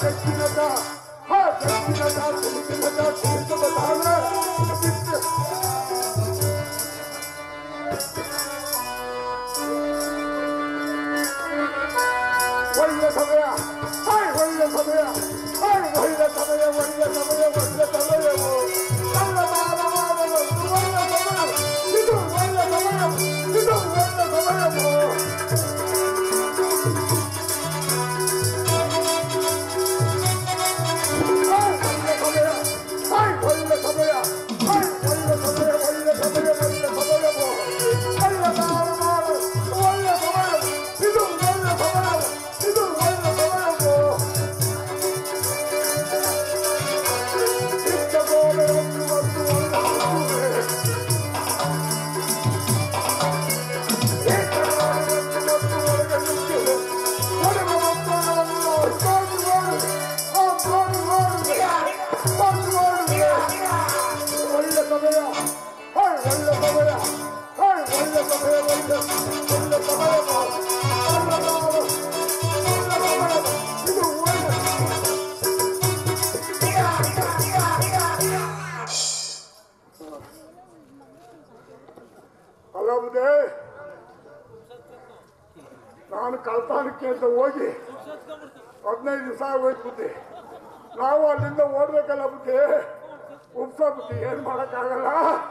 ದಕ್ಷಿಣದ ಹಾ ದಕ್ಷಿಣದ ದಕ್ಷಿಣದ ದಕ್ಷಿಣದ ತಾಳೆ ಒಳ್ಳೆ ಸಮಯ ಹಾಯ್ ಒಳ್ಳೆ ಸಮಯ ಹಾಯ್ ಒಳ್ಳೆ ಸಮಯ ಒಳ್ಳೆ ಸಮಯ ಒಳ್ಳೆ ಸಮಯವು ಎಲ್ಲ ಮಾನವನ ಒಂದು ಒಳ್ಳೆ ಸಮಯ ಇದು ಒಳ್ಳೆ ಸಮಯ ಇದು ಒಳ್ಳೆ ಸಮಯವು ಹಾಯ್ ಒಳ್ಳೆ ಸಮಯ ಹಾಯ್ ಒಳ್ಳೆ ಸಮಯ ಒಳ್ಳೆ ಸಮಯ ಒಳ್ಳೆ ಸಮಯವು ಎಲ್ಲ ಮಾನವನ ಒಳ್ಳೆ ಸಮಯ ಇದು ಒಳ್ಳೆ ಸಮಯ ಇದು ಒಳ್ಳೆ ಸಮಯವು ಚಿಕ್ಕಗೋಡೆ ಒಂದು ಒಂದು ಒಳ್ಳೆ ಒಳ್ಳೆ ಸಮಯ ಹಾಯ್ ಒಳ್ಳೆ ಸಮಯ ಹಾಯ್ ಒಳ್ಳೆ ಸಮಯ ಒಳ್ಳೆ ಒಳ್ಳೆ ಸಮಯ ಇದು ಒಳ್ಳೆ ಅಲ್ಲದೆ ನಾನು ಕಳ್ತಾನಕ್ಕೆ ಅಂತ ಹೋಗಿ ಹದಿನೈದು ದಿವಸ ಆಗೋಯ್ತು ಬುದ್ಧಿ ನಾವು ಅಲ್ಲಿಂದ ಓಡ್ಬೇಕಲ್ಲ ಬುದ್ಧಿ ಉಪ್ಸ ಬುದ್ಧಿ ಏನ್ ಮಾಡಕ್ಕಾಗಲ್ಲ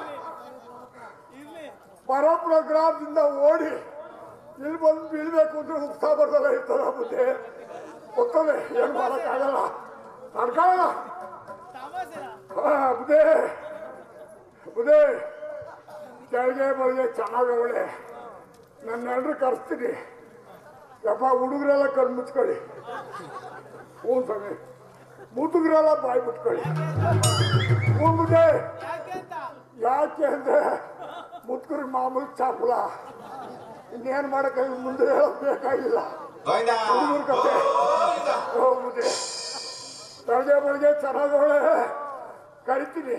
ಪರಪ್ಪನ ಗ್ರಾಮದಿಂದ ಓಡಿ ಇಲ್ಲಿ ಬಂದು ಬೀಳ್ಬೇಕು ಅಂದ್ರೆ ಉಪ್ಸ ಬರ್ತಲ್ಲ ಇರ್ತದ ಬುದ್ಧಿ ಗೊತ್ತದೆ ಏನ್ ಮಾಡಕ್ಕಾಗಲ್ಲ ನಡ್ಕೊಳ್ಳಲ್ಲ ಹಾ, ಬುದ್ಧಿ ಬುದ್ಧಿ ಕೆಳಗೆ ಬಳಿಗೆ ಚೆನ್ನಾಗಿ ಅವಳೆ ನನ್ನ ಎಲ್ರು ಕರೆಸ್ತೀನಿ ಯಪ್ಪ ಹುಡುಗರೆಲ್ಲ ಕಣ್ಣು ಮುಚ್ಕೊಳ್ಳಿ ಹ್ಞೂ ಸ್ವಾಮಿ ಮುದುಗರೆಲ್ಲ ಬಾಯಿ ಬಿಟ್ಕೊಳ್ಳಿ ಹ್ಞೂ ಬುದ್ಧಿ ಯಾಕೆ ಅಂದ್ರೆ ಮುದುಕರಿಗೆ ಮಾಮೂಲಿ ಚಾಪುಲ ಇನ್ನೇನು ಮಾಡಕ್ಕೆ ಮುಂದೆ ಹೇಳೋಕ್ ಬೇಕಾಗಿಲ್ಲ ಹುಡುಗರ ಕತೆ ಹೋಗ್ಬಿಟ್ಟೆ ಬೆಳಗ್ಗೆ ಬೆಳಗ್ಗೆ ಚೆನ್ನಾಗಿ ಅವಳೆ ಕರಿತೀನಿ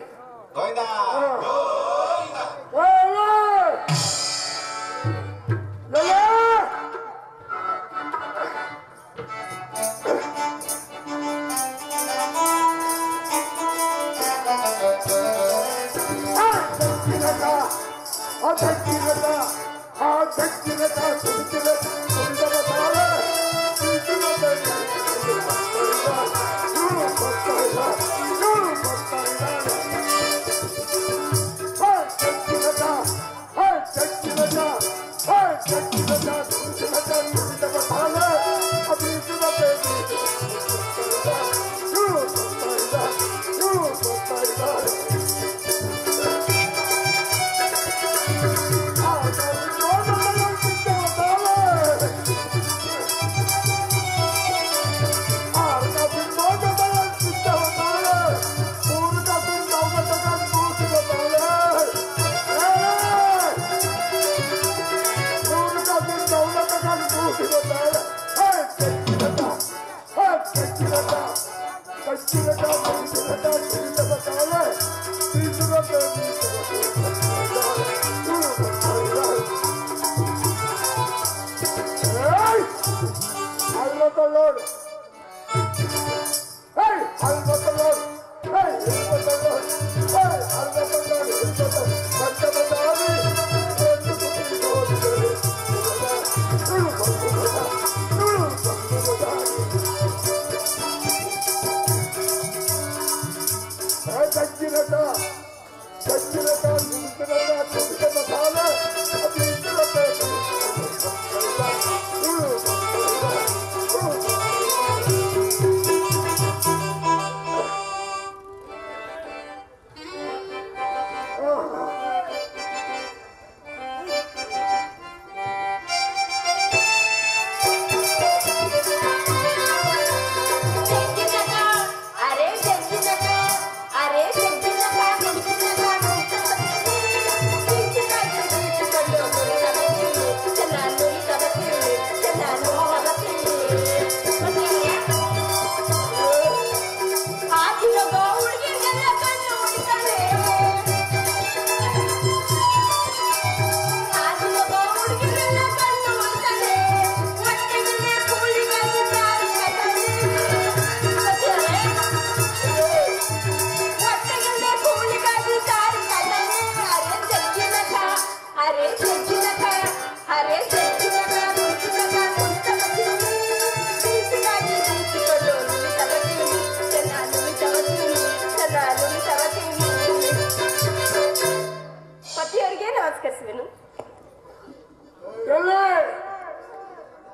Lord. Hey, I'm not the Lord. Hey, I'm not the Lord. Hey, I'm not the Lord. It's not the Santa Madani. Don't you put me on the Nulu Nulu Nulu Hey, Dajjinata. Dajjinata, Dajjinata, Dajjinata, Dajjinata, Dajjinata.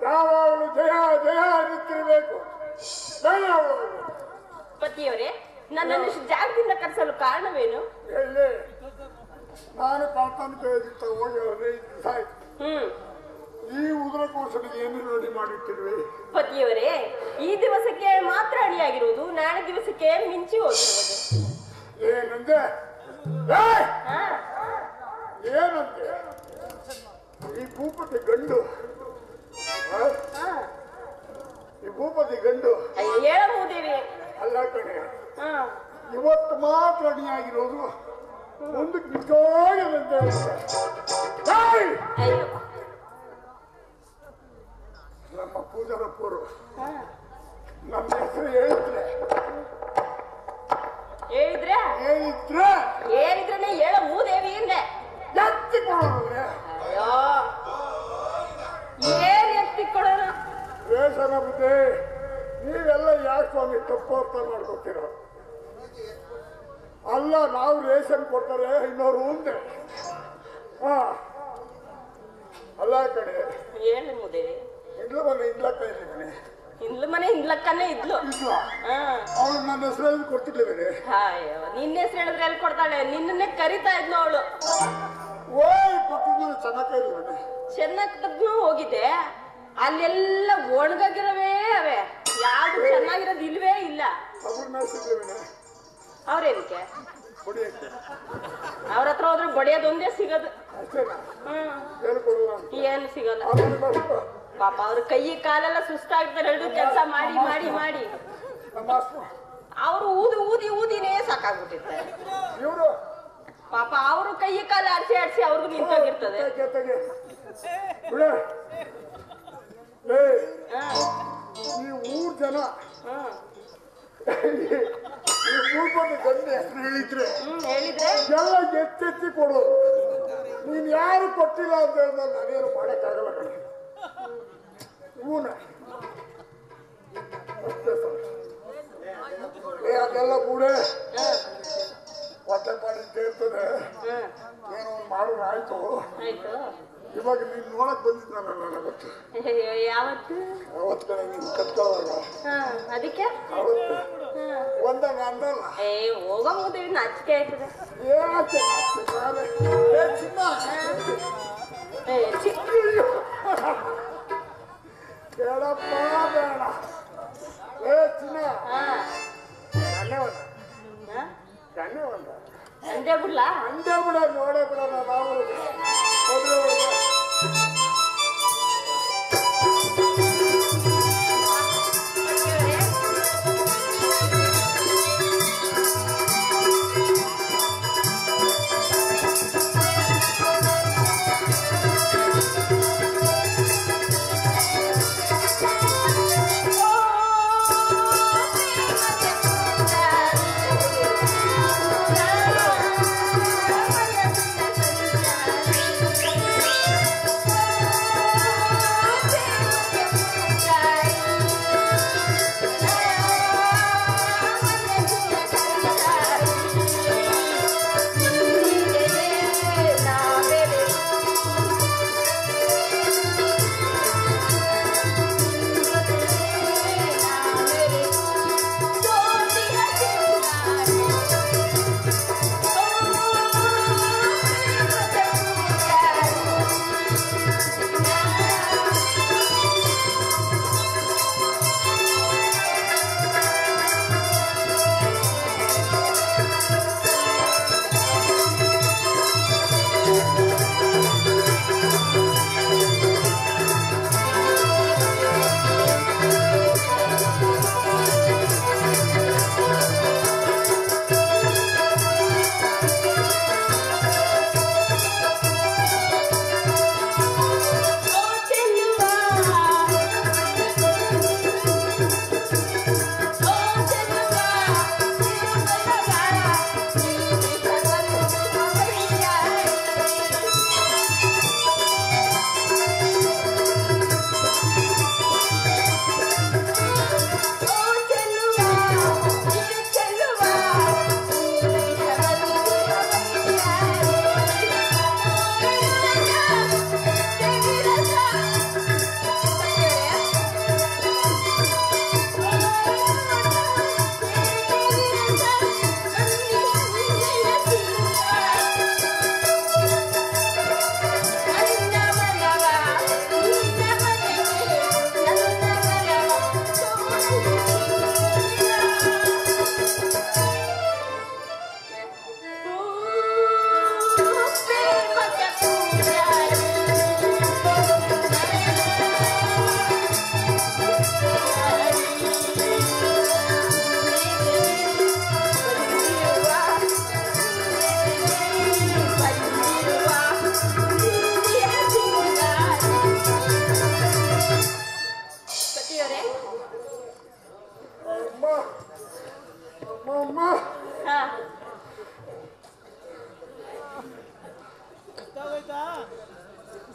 ಯಾವಾಗಲೂ ಜಯ ಜಯ ಅನ್ನುತ್ತಿರಬೇಕು ಧನ್ಯವಾದಗಳು ಪತಿಯವರೇ ನನ್ನನ್ನು ಇಷ್ಟು ಜಾಗದಿಂದ ಕರೆಸಲು ಕಾರಣವೇನು ಎಲ್ಲಿ ನಾನು ಕಳ್ತನ ಕೇಳಿದ್ದ ಹೋಗಿ ಹದಿನೈದು ದಿವಸ ಆಯ್ತು ಹ್ಮ್ ಈ ಉದರಕೋಶನಿಗೆ ಏನು ರೆಡಿ ಮಾಡಿಟ್ಟಿರುವೆ ಪತಿಯವರೇ ಈ ದಿವಸಕ್ಕೆ ಮಾತ್ರ ಅಣಿಯಾಗಿರುವುದು ನಾಳೆ ದಿವಸಕ್ಕೆ ಮಿಂಚಿ ಹೋಗಿರುವುದು ಏನಂದೆ ಏಯ್! ಹಾ ಏನಂತೆ ಈ ಭೂಪತಿ ಗಂಡು ಆ? ಹಾ ಈ ಭೂಪತಿ ಗಂಡು ಅಯ್ಯೋ ಹೇಳಬಹುದೇವಿ ಅಲ್ಲ ಕಣೆ ಹಾ ಇವತ್ತು ಮಾತ್ರ ಅಣಿಯಾಗಿರೋದು ಮುಂದಕ್ಕೆ ನಿಜವಾಗದಂತೆ ಏಯ್! ಅಯ್ಯೋ ನಮ್ಮ ಪೂಜಾರಪ್ಪರು ಹಾ ನಮ್ಮ ಹೆಸರು ಹೇಳಿದ್ರೆ ಹೇಳಿದ್ರೆ ಹೇಳಿದ್ರೆ ಹೇಳಿದ್ರೆ ಹೇಳ ಮೂದೇವಿ ಅಂದೆ ಎತ್ತಿಕೊಳ್ಳೋದ್ರೆ ಅಯ್ಯೋ ಏನ್ ಎತ್ತಿಕೊಡೋಣ ವೇಷನ ಬುದ್ಧಿ ನೀವೆಲ್ಲ ಯಾಕೆ ಸ್ವಾಮಿ ತಪ್ಪು ಅರ್ಥ ಮಾಡ್ಕೊತೀರ ಅಲ್ಲ ನಾವು ರೇಷನ್ ಕೊಡ್ತಾರೆ ಇನ್ನೋರು ಮುಂದೆ ಹಾ ಅಲ್ಲ ಕಡೆ ಹೇಳಿ ಮೂದೇವಿ ಇಡ್ಲು ಮನೆ ಇಡ್ಲಕ್ಕ ಇದ್ದೀನಿ ಇಂದ್ಲ ಮನೆ ಇಂದ್ಲಕ್ಕನೇ ಇದ್ಲು ಇಡ್ಲ ಹಾ ಅವಳು ನನ್ನ ಹೆಸರಲ್ಲಿ ಕೊಡ್ತಿರ್ಲಿಲ್ಲ ಅಯ್ಯೋ ನಿನ್ನ ಹೆಸರು ಹೇಳಿದ್ರೆ ಎಲ್ಲಿ ಕೊಡ್ತಾಳೆ ನಿನ್ನನ್ನೇ ಕರಿತಾ ಇದ್ಲು ಅವಳು ಓಯ್ ಪಕ್ಕದ ಚೆನ್ನಾಗ ಇಲ್ವನೆ ಚೆನ್ನಕ್ಕೂ ಹೋಗಿದ್ದೆ ಅಲ್ಲೆಲ್ಲ ಒಣಗಾಗಿರವೇ ಅವೆ ಯಾವ್ದು ಚೆನ್ನಾಗಿರೋದು ಇಲ್ವೇ ಇಲ್ಲ ಅವ್ರನ್ನ ಸಿಗ್ಲಿವನೆ ಅವ್ರೇನಕ್ಕೆ ಹೊಡಿಯಕ್ಕೆ ಅವ್ರ ಹತ್ರ ಹೋದ್ರೆ ಬಡಿಯೋದೊಂದೇ ಸಿಗೋದು ಅಷ್ಟೇನಾ ಹ್ಮ್ ಹೇಳ್ಕೊಡಲ್ಲ ಅಂತ ಏನು ಸಿಗಲ್ಲ ಆಮೇಲೆ ಬರ್ಕೊ. ಪಾಪ ಅವ್ರ ಕೈ ಕಾಲೆಲ್ಲ ಸುಸ್ತಾಗ್ತಾರೆ ಎರಡು ಕೆಲಸ ಮಾಡಿ ಮಾಡಿ ಮಾಡಿ ನಮ್ಮ ಅಸ್ಮ ಅವರು ಊದಿ ಊದಿ ಊದಿನೇ ಸಾಕಾಗ್ಬಿಟ್ಟಿರ್ತಾರೆ ಇವರು ಪಾಪ ಅವರು ಕೈ ಕಾಲು ಆಡ್ಸಿ ಆಡ್ಸಿ ಅವ್ರಿಗೂ ನಿಂತೋಗಿರ್ತದೆ ತೆಗೆ, ತೆಗೆ. ಬಿಡೆ. ಏ ಹಾ ಈ ಊರ್ ಜನ ಹ್ಮ್ ಈ ಊರ್ ಬಂದು ಗಂಡ ಹೆಸರು ಹೇಳಿದ್ರೆ ಹ್ಮ್ ಹೇಳಿದ್ರೆ ಎಲ್ಲ ಎತ್ತೆತ್ತಿ ಕೊಡೋದು ನೀನ್ ಯಾರು ಕೊಟ್ಟಿಲ್ಲ ಅಂತ ಹೇಳಿದ್ರೆ ನಾನೇನು ಮಾಡಕ್ಕಾಗಲ್ಲ ಕಣೆ ಇವನ ಅಷ್ಟೇ ಸಾಕು. ಏ ಅದೆಲ್ಲ ಬೂಡೆ ಹ್ಮ್ ಹೊಟ್ಟೆ ಪಾಡಿ ಇರ್ತದೆ ಹ್ಮ್ ಏನೋ ಒಂದು ಮಾಡೋದು ಆಯ್ತು ಆಯ್ತು ಇವಾಗ ನೀನ್ ನೋಡಕ್ ಬಂದಿದ್ನಲ್ಲ ನಾನು ಅವತ್ತು ಅಯ್ಯೋ, ಯಾವತ್ತು ಅವತ್ತು ಕಡೆ ನೀನು ಕತ್ಕೊಳ್ಳೋವಾಗ ಹಾ ಅದಕ್ಕೆ ಅವತ್ತು ಹಾ ಒಂದಾಗ ಅಂದಲ್ಲ ಏ ಹೋಗೋ ಮುದೇವಿ ನಾಚಿಕೆ ಆಯ್ತದೆ ಏನಾಯ್ತು ನಾಳೆ? ಏ ಚಿನ್ನ ಏ ಛೀ. ಅಯ್ಯೋ. ಬೇಡಪ್ಪ ಬೇಡ ಏ ಚಿನ್ನ ಹಾ ನನ್ನೇ ಒಂದ ಹಾ? ನನ್ನೇ ಒಂದ ಅಂದೆ ಬಿಡ್ಲಾ ಅಂದೇ ಬಿಡ ನೋಡೇ ಬಿಡೋಣ ನಾವು ಮದುವೆ ಒಳಗೆ. ಆ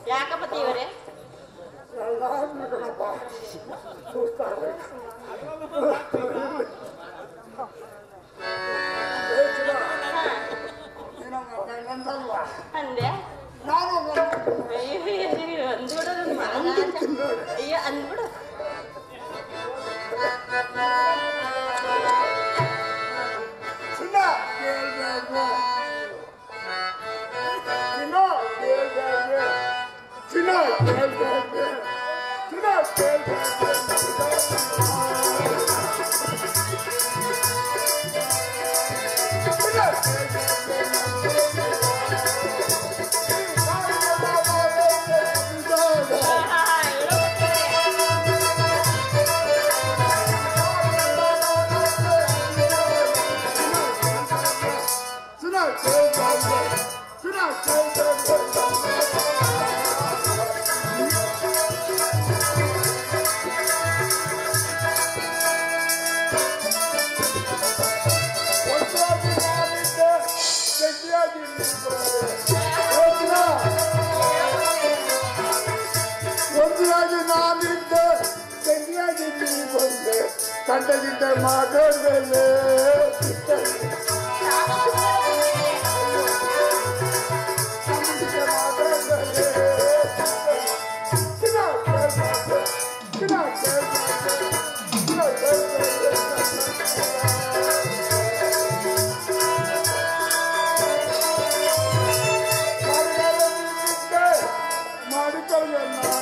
ಯಾಕಪ್ಪ ದೇವರೇ ಎಲ್ಲ ಕಣಪ್ಪ ಸುಸ್ತಾಗ್ಬೇಕು ಏ ಚಿನ್ನ, ಹಾ ನೀನು ನನ್ನ ಗಂಡಲ್ವಾ? ಅಂದೆ ನಾನು ಗಂಡ. ಅಯ್ಯೋ ಅಯ್ಯೋ, ಅಂದ್ಬಿಡು ನನ್ ಮಗ. ಅಯ್ಯೋ ಅಂದ್ಬಿಡು ಚಿನ್ನ, ಬೇಲ್ ಬೇಲ್ ಬೇಲ್. ಚಿನ್ನ, ಬೇಲ್ ಬೇಲ್ ಬೇಲ್. ಚಿನ್ನ, ಬೇಲ್ ಬೇಲ್ ಬೇಲ್. ಚಿನ್ನ, ಬೇಲ್ ಬೇಲ್ ಬೇಲ್. ಚಿನ್ನ, ಬೇಲ್ ಬೇಲ್ ಬೇಲ್. ಹಾ, ಹಾ, ಹೇಳು ದೇವ್ರೇ. ಒಂದಾಗಿ ನಾನಿದ್ದೆ ಗಂಡಿಯಾಗಿ ನೀನು ಬಂದೆ ಕಂಡಗಿದ್ದ ಮಾತಾಡ್ಮೇಲೆ ಮಾಡಿಕೊಳ್ಳ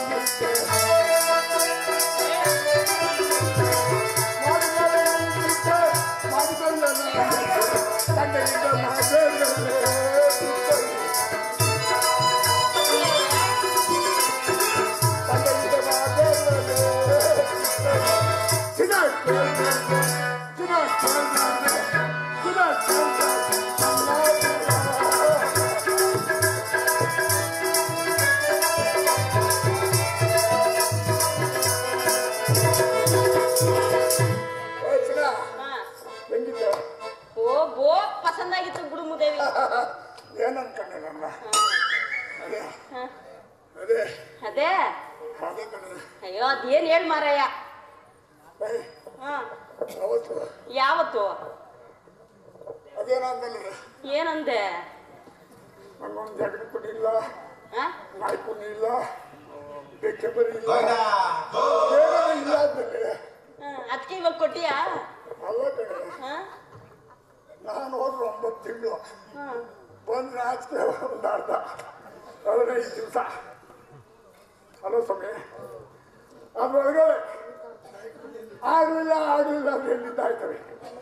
ಹಾ. ಹೆಂಗಿದ್ದೆ ಓ ಬೋ ಪಸಂದಾಗಿತ್ತು ಬಿಡು ಮುದೇವಿ ಏನನ್ಕೊಂಡೆ ನನ್ನ ಅದೇ ಹಾ. ಅದೇ ಅದೇ ಅದೇ ಕಣೆ ಅಯ್ಯೋ ಅದೇನ್ ಹೇಳ್ ಮಾರಯ್ಯ ಏಯ್, ಹಾ ಅವತ್ತು ಯಾವತ್ತು ಅದೇನಂದಲ್ಲಿ ಏನಂದೆ ನಂಗೊಂದು ಜಗಡಿ ಕೊಡಿಲ್ಲ ಹಾ ನಾಯಿ ಕುಣಿ ಇಲ್ಲ ಬೆಕ್ಕೆ ಬರಿ ಇಲ್ಲ ಏನಾದ್ರು ಇಲ್ಲ ಅಂದಲ್ಲಿ ಅದಕ್ಕೆ ಇವಾಗ ಕೊಟ್ಟಿಯಾ ಅಲ್ಲ ಕಣೆ ಹಾ ನಾನು ಹೋದ್ರೆ ಒಂಬತ್ತು ತಿಂಗಳು ಹಾ ಬಂದ್ರೆ ಆಚೆ ಒಂದು ಅರ್ಧ ಹದಿನೈದು ದಿವಸ ಅಲೋ ಸಮಯ ಅದ್ರೊಳಗೆ ಆಗಲಿಲ್ಲ ಆಗಲಿಲ್ಲ ಅಂದ್ರೆ ಎಲ್ಲಿಂದ ಆಯ್ತವೆ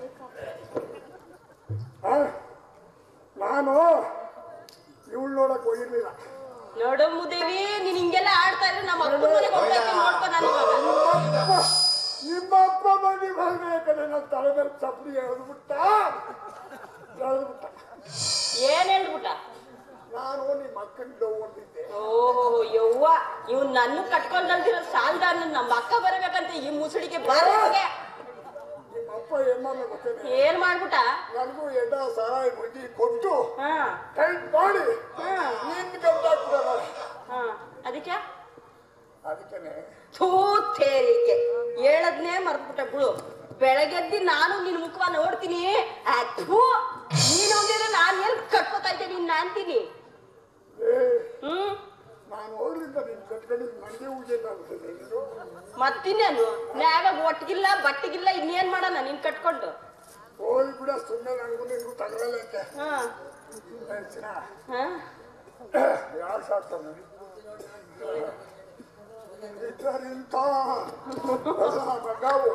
ಆ? ನಾನು ಇವಳು ನೋಡಕ್ ಹೋಗಿರ್ಲಿಲ್ಲ ನೋಡು ಮುದೇವಿ ನೀನ್ ಹಿಂಗೆಲ್ಲ ಆಡ್ತಾ ಇದ್ರೆ ನಮ್ಮ ಅಪ್ಪನ ಮನೆಗೆ ಹೋಗ್ಬೇಕು ನೋಡ್ಕೊ ನಾನು ಇವಾಗ ನಿಮ್ಮಪ್ಪ ನಿಮ್ಮಪ್ಪ ಬಂದು ಬರ್ಬೇಕಂದ್ರೆ ನನ್ನ ತಲೆ ಮೇಲೆ ಚಪ್ಪಲಿ ಎಳೆದ್ಬಿಟ್ಟ ಎಳೆದ್ಬಿಟ್ಟ ಏನ್ ಹೇಳ್ಬಿಟ್ಟ ನಾನು ನಿಮ್ಮ ಅಕ್ಕನ ಡವ್ ಹೊಂದಿದ್ದೆ ಓಹೋ ಯವ್ವ ಇವ್ ನನ್ನ ಕಟ್ಕೊಂಡಲ್ದಿರೋ ಸಾಲ್ದ ನಮ್ಮ ಅಕ್ಕ ಬರಬೇಕಂತ ಈ ಮುಸುಡಿಗೆ ಬರೋಗೆ ನಿಮ್ಮ ಅಪ್ಪ ಏನ್ ಮಾಡ್ದ ಗೊತ್ತೇನೆ ಏನ್ ಮಾಡ್ಬಿಟ್ಟ ನನಗೂ ಎಡ್ಡ ಸಾರಾಯಿ ಬಡ್ಡಿ ಕೊಟ್ಟು ಹಾ ಟೈಟ್ ಮಾಡಿ ಹಾ ನಿನ್ ಗಂಟಾಕ್ಬಿಡ ಹಾ ಅದಕ್ಕೆ ಅದಕ್ಕೇನೆ ಥೂ ತೇರಿಕೆ ಹೇಳದ್ನೇ ಮರ್ದ್ಬಿಟ್ಟ ಬಿಡು ಬೆಳಗ್ಗೆದ್ದಿ ನಾನು ನಿನ್ ಮುಖವ ನೋಡ್ತೀನಿ ಆ, ಥೂ ನೀನು ಒಂದಿದ್ರೆ ನಾನು ಎಲ್ಲಿ ಕಟ್ಕೋತಾ ಇದ್ದೆ ನಿನ್ನ ಅಂತೀನಿ ಏ ಹ್ಮ್ ನಾನು ಹೋಗ್ಲಿಂದ ನಿನ್ ಕಟ್ಕೊಂಡಿದ್ದು ನನಗೆ ಉಗಿಯಲ್ಲ ಅನ್ಸುತ್ತೆ ನೀನು ಮತ್ತಿನ್ನೇನು ನಾವಾಗ ಒಟ್ಟಿಗಿಲ್ಲ ಬಟ್ಟಿಗಿಲ್ಲ ಇನ್ನೇನ್ ಮಾಡೋಣ ನೀನ್ ಕಟ್ಕೊಂಡು ಹೋಗಿ ಬಿಡ ಸುಮ್ಮನೆ ನನಗೂ ನಿನ್ಗೂ ತಗೊಳ್ಳಲ್ಲ ಐತೆ ಹಾ ಹೇಳ್ತೀನ ಹಾ ಯಾರು ಸಾಕ್ತಾನೆ ಇದರಿಂದ ನಾವು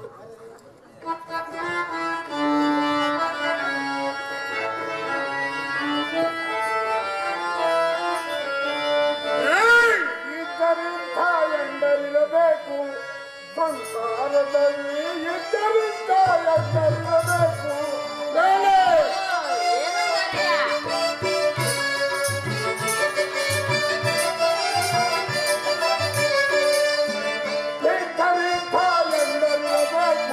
ಏಯ್! ಇದರಿಂದ ಎಂದರಿರಬೇಕು ಸಂಸಾರದಲ್ಲಿ ಇದರಿಂದ ಎಂದರಿರಬೇಕು ಮೇಲೆ ಏನೋ ಮಾಡ್ತೀಯ? ಇದರಿಂದ ಎಂದರಿರಬೇಕು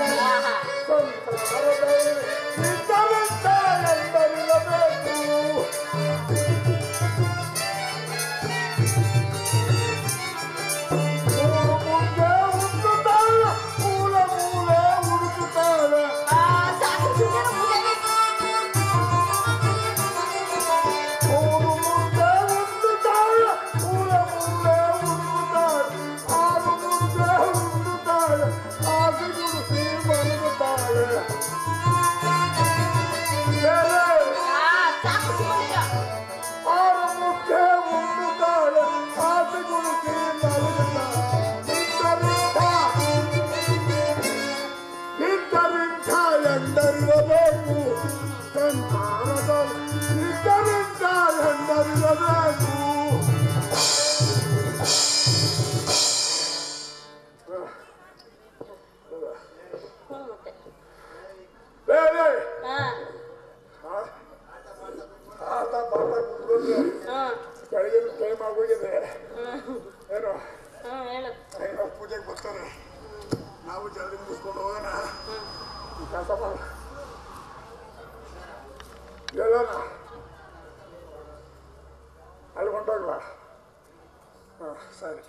ಸರಿ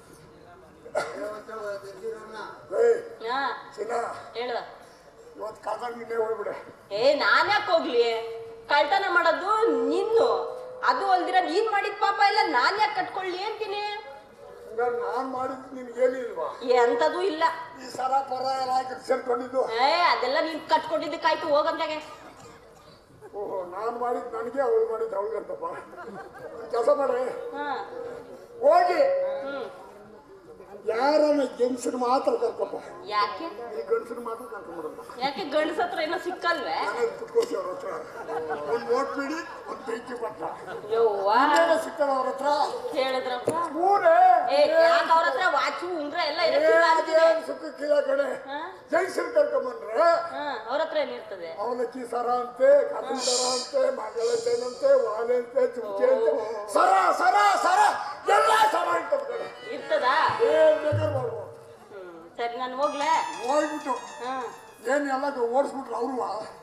ಏಯ್ ಹಾ ಚಿನ್ನ ಹೇಳುವ ಇವತ್ತು ಕಳ್ದಂಗೆ ನಿನ್ನೆ ಹೋಗ್ಬಿಡೆ ಏ ನಾನ್ಯಾಕ್ ಹೋಗ್ಲಿ ಕಳ್ತನ ಮಾಡೋದು ನಿನ್ನು ಅದು ಅಲ್ದಿರ ನೀನ್ ಮಾಡಿದ ಪಾಪ ಎಲ್ಲ ನಾನ್ ಯಾಕೆ ಕಟ್ಕೊಳ್ಳಿ ಅಂತೀನಿ ಹಂಗಾರೆ ನಾನು ಮಾಡಿದ್ದು ನಿನ್ಗೇನಿಲ್ವಾ ಎಂತದೂ ಇಲ್ಲ ಈ ಸರ ಪರ ಎಲ್ಲ ಹಾಕಿ ಸೇರ್ಕೊಂಡಿದ್ದು ಏ ಅದೆಲ್ಲ ನೀನ್ ಕಟ್ಕೊಂಡಿದ್ದಕ್ಕಾಯ್ತು ಹೋಗಂತಾಗೆ ಓಹೋ ನಾನು ಮಾಡಿದ್ದು ನನಗೆ ಅವಳು ಮಾಡಿದ್ದು ಅವಳಿಗಂತಪ್ಪ ಕೆಲಸ ಮಾಡಿ ಹಾ ಹೋಗಿ ಹ್ಮ್ ಯಾರನ್ನ ಗಂಡಸರು ಮಾತ್ರ ಕರ್ಕೊಪ್ಪ ಯಾಕೆ ಈ ಗಂಡಸರು ಮಾತ್ರ ಕರ್ಕೊಂಡ್ಬಿಡಲ್ಲ ಯಾಕೆ ಗಂಡಸ ಹತ್ರ ಏನೋ ಸಿಕ್ಕಲ್ವೇ ಮನೇಲಿ ಕುತ್ಕೋಸಿ ಅವ್ರ ಹತ್ರ ಒಂದು ಓಟ್ ಬಿಡಿ ಒಂದು ಬೆಂಕಿ ಪಟ್ಟ ಯವ್ವಾ ಇನ್ನೇನೋ ಸಿಗ್ತದ ಅವ್ರ ಹತ್ರ ಹೇಳಿದ್ರಪ್ಪ ಊರೇ ಏ ಯಾಕೆ ಅವ್ರ ಹತ್ರ ವಾಚು ಉಂಗ್ರ ಎಲ್ಲ ಇರಕ್ಕಿಲ್ಲ ಅಂತಿದೆ ಏನ್ ಸುಖಕ್ಕಿಲ್ಲ ಕಡೆ ಹಾ ಜೈಸರು ಕರ್ಕೊಂಬಂದ್ರೆ ಹಾ ಅವ್ರ ಹತ್ರ ಏನಿರ್ತದೆ ಅವಲಕ್ಕಿ ಸರ ಅಂತೆ ಕಥನ್ ಸರ ಅಂತೆ ಮಂಗಳಚೇನಂತೆ ವಾಲೆ ಅಂತೆ ಚುಮ್ಕೆ ಅಂತೆ ಸರ ಸರ ಸರ ಎಲ್ಲ ಸರ ಇರ್ತದೆ ಕಡೆ ಇರ್ತದಾ ಏನ್ ಬೇಕಾದ್ರೆ ಮಾಡ್ಬೋದು ಹ್ಮ್ ಸರಿ ನಾನು ಹೋಗ್ಲೇ ಹೋಗ್ಬಿಟ್ಟು ಹಾ ಏನ್ ಎಲ್ಲ ಓಡಿಸ್ಬಿಟ್ರು ಅವರು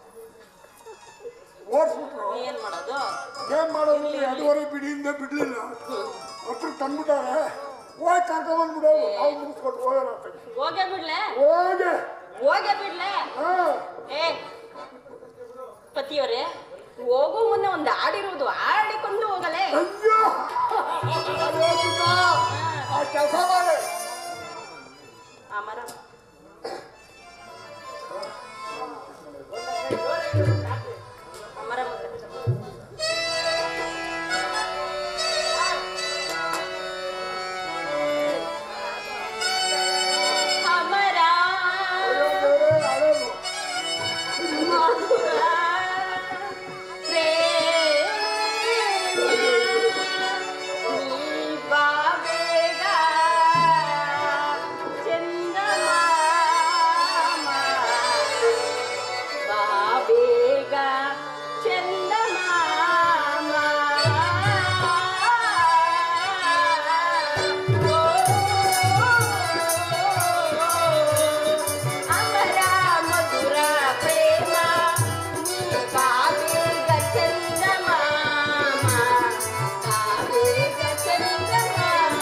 ಓಡಿಸ್ಬಿಟ್ರು ಏನ್ ಮಾಡೋದು ಏನ್ ಮಾಡೋದು ಎರಡೂವರೆ ಬಿಡಿಯಿಂದ ಬಿಡ್ಲಿಲ್ಲ ಹತ್ರ ತಂದ್ಬಿಟ್ಟಾರೆ ಹೋಗಿ ಕರ್ಕೊಂಡ್ಬಂದ್ಬಿಡೋದು ನಾವು ಮುಗಿಸ್ಕೊಂಡು ಹೋಗೋಣ ಅಂತ ಹೋಗೇ ಬಿಡ್ಲೆ ಹೋಗಿ ಹೋಗೇ ಬಿಡ್ಲೆ ಹಾ ಏ ಪತಿಯವರೇ ಹೋಗೋ ಮುನ್ನ ಒಂದು ಹಾಡಿರುವುದು ಹಾಡಿಕೊಂಡು ಹೋಗಲೇ ಅಯ್ಯೋ ಅದೇ ಚಿಕ್ಕ. ಆ ಕೆಲಸ ಮಾಡಿ ಆ ಮರ ಆ ಮರ ಮುಂದೆ. ಆ ಮರ ಅಯ್ಯೋ ಬೇರೆ ಅಳೋದು. ಮಧುರ ಪ್ರೇಮ ನೀ ಬಾ ಬೇಗ ಚಂದಮಾಮ ಬಾ ಬೇಗ ಚಂದಮಾಮ ಅಮರ ಮಧುರ ಪ್ರೇಮ ನೀ ಬಾ ಬೇಗ ಚಂದಮಾಮ ಬಾ ಬೇಗ ಚಂದಮಾಮ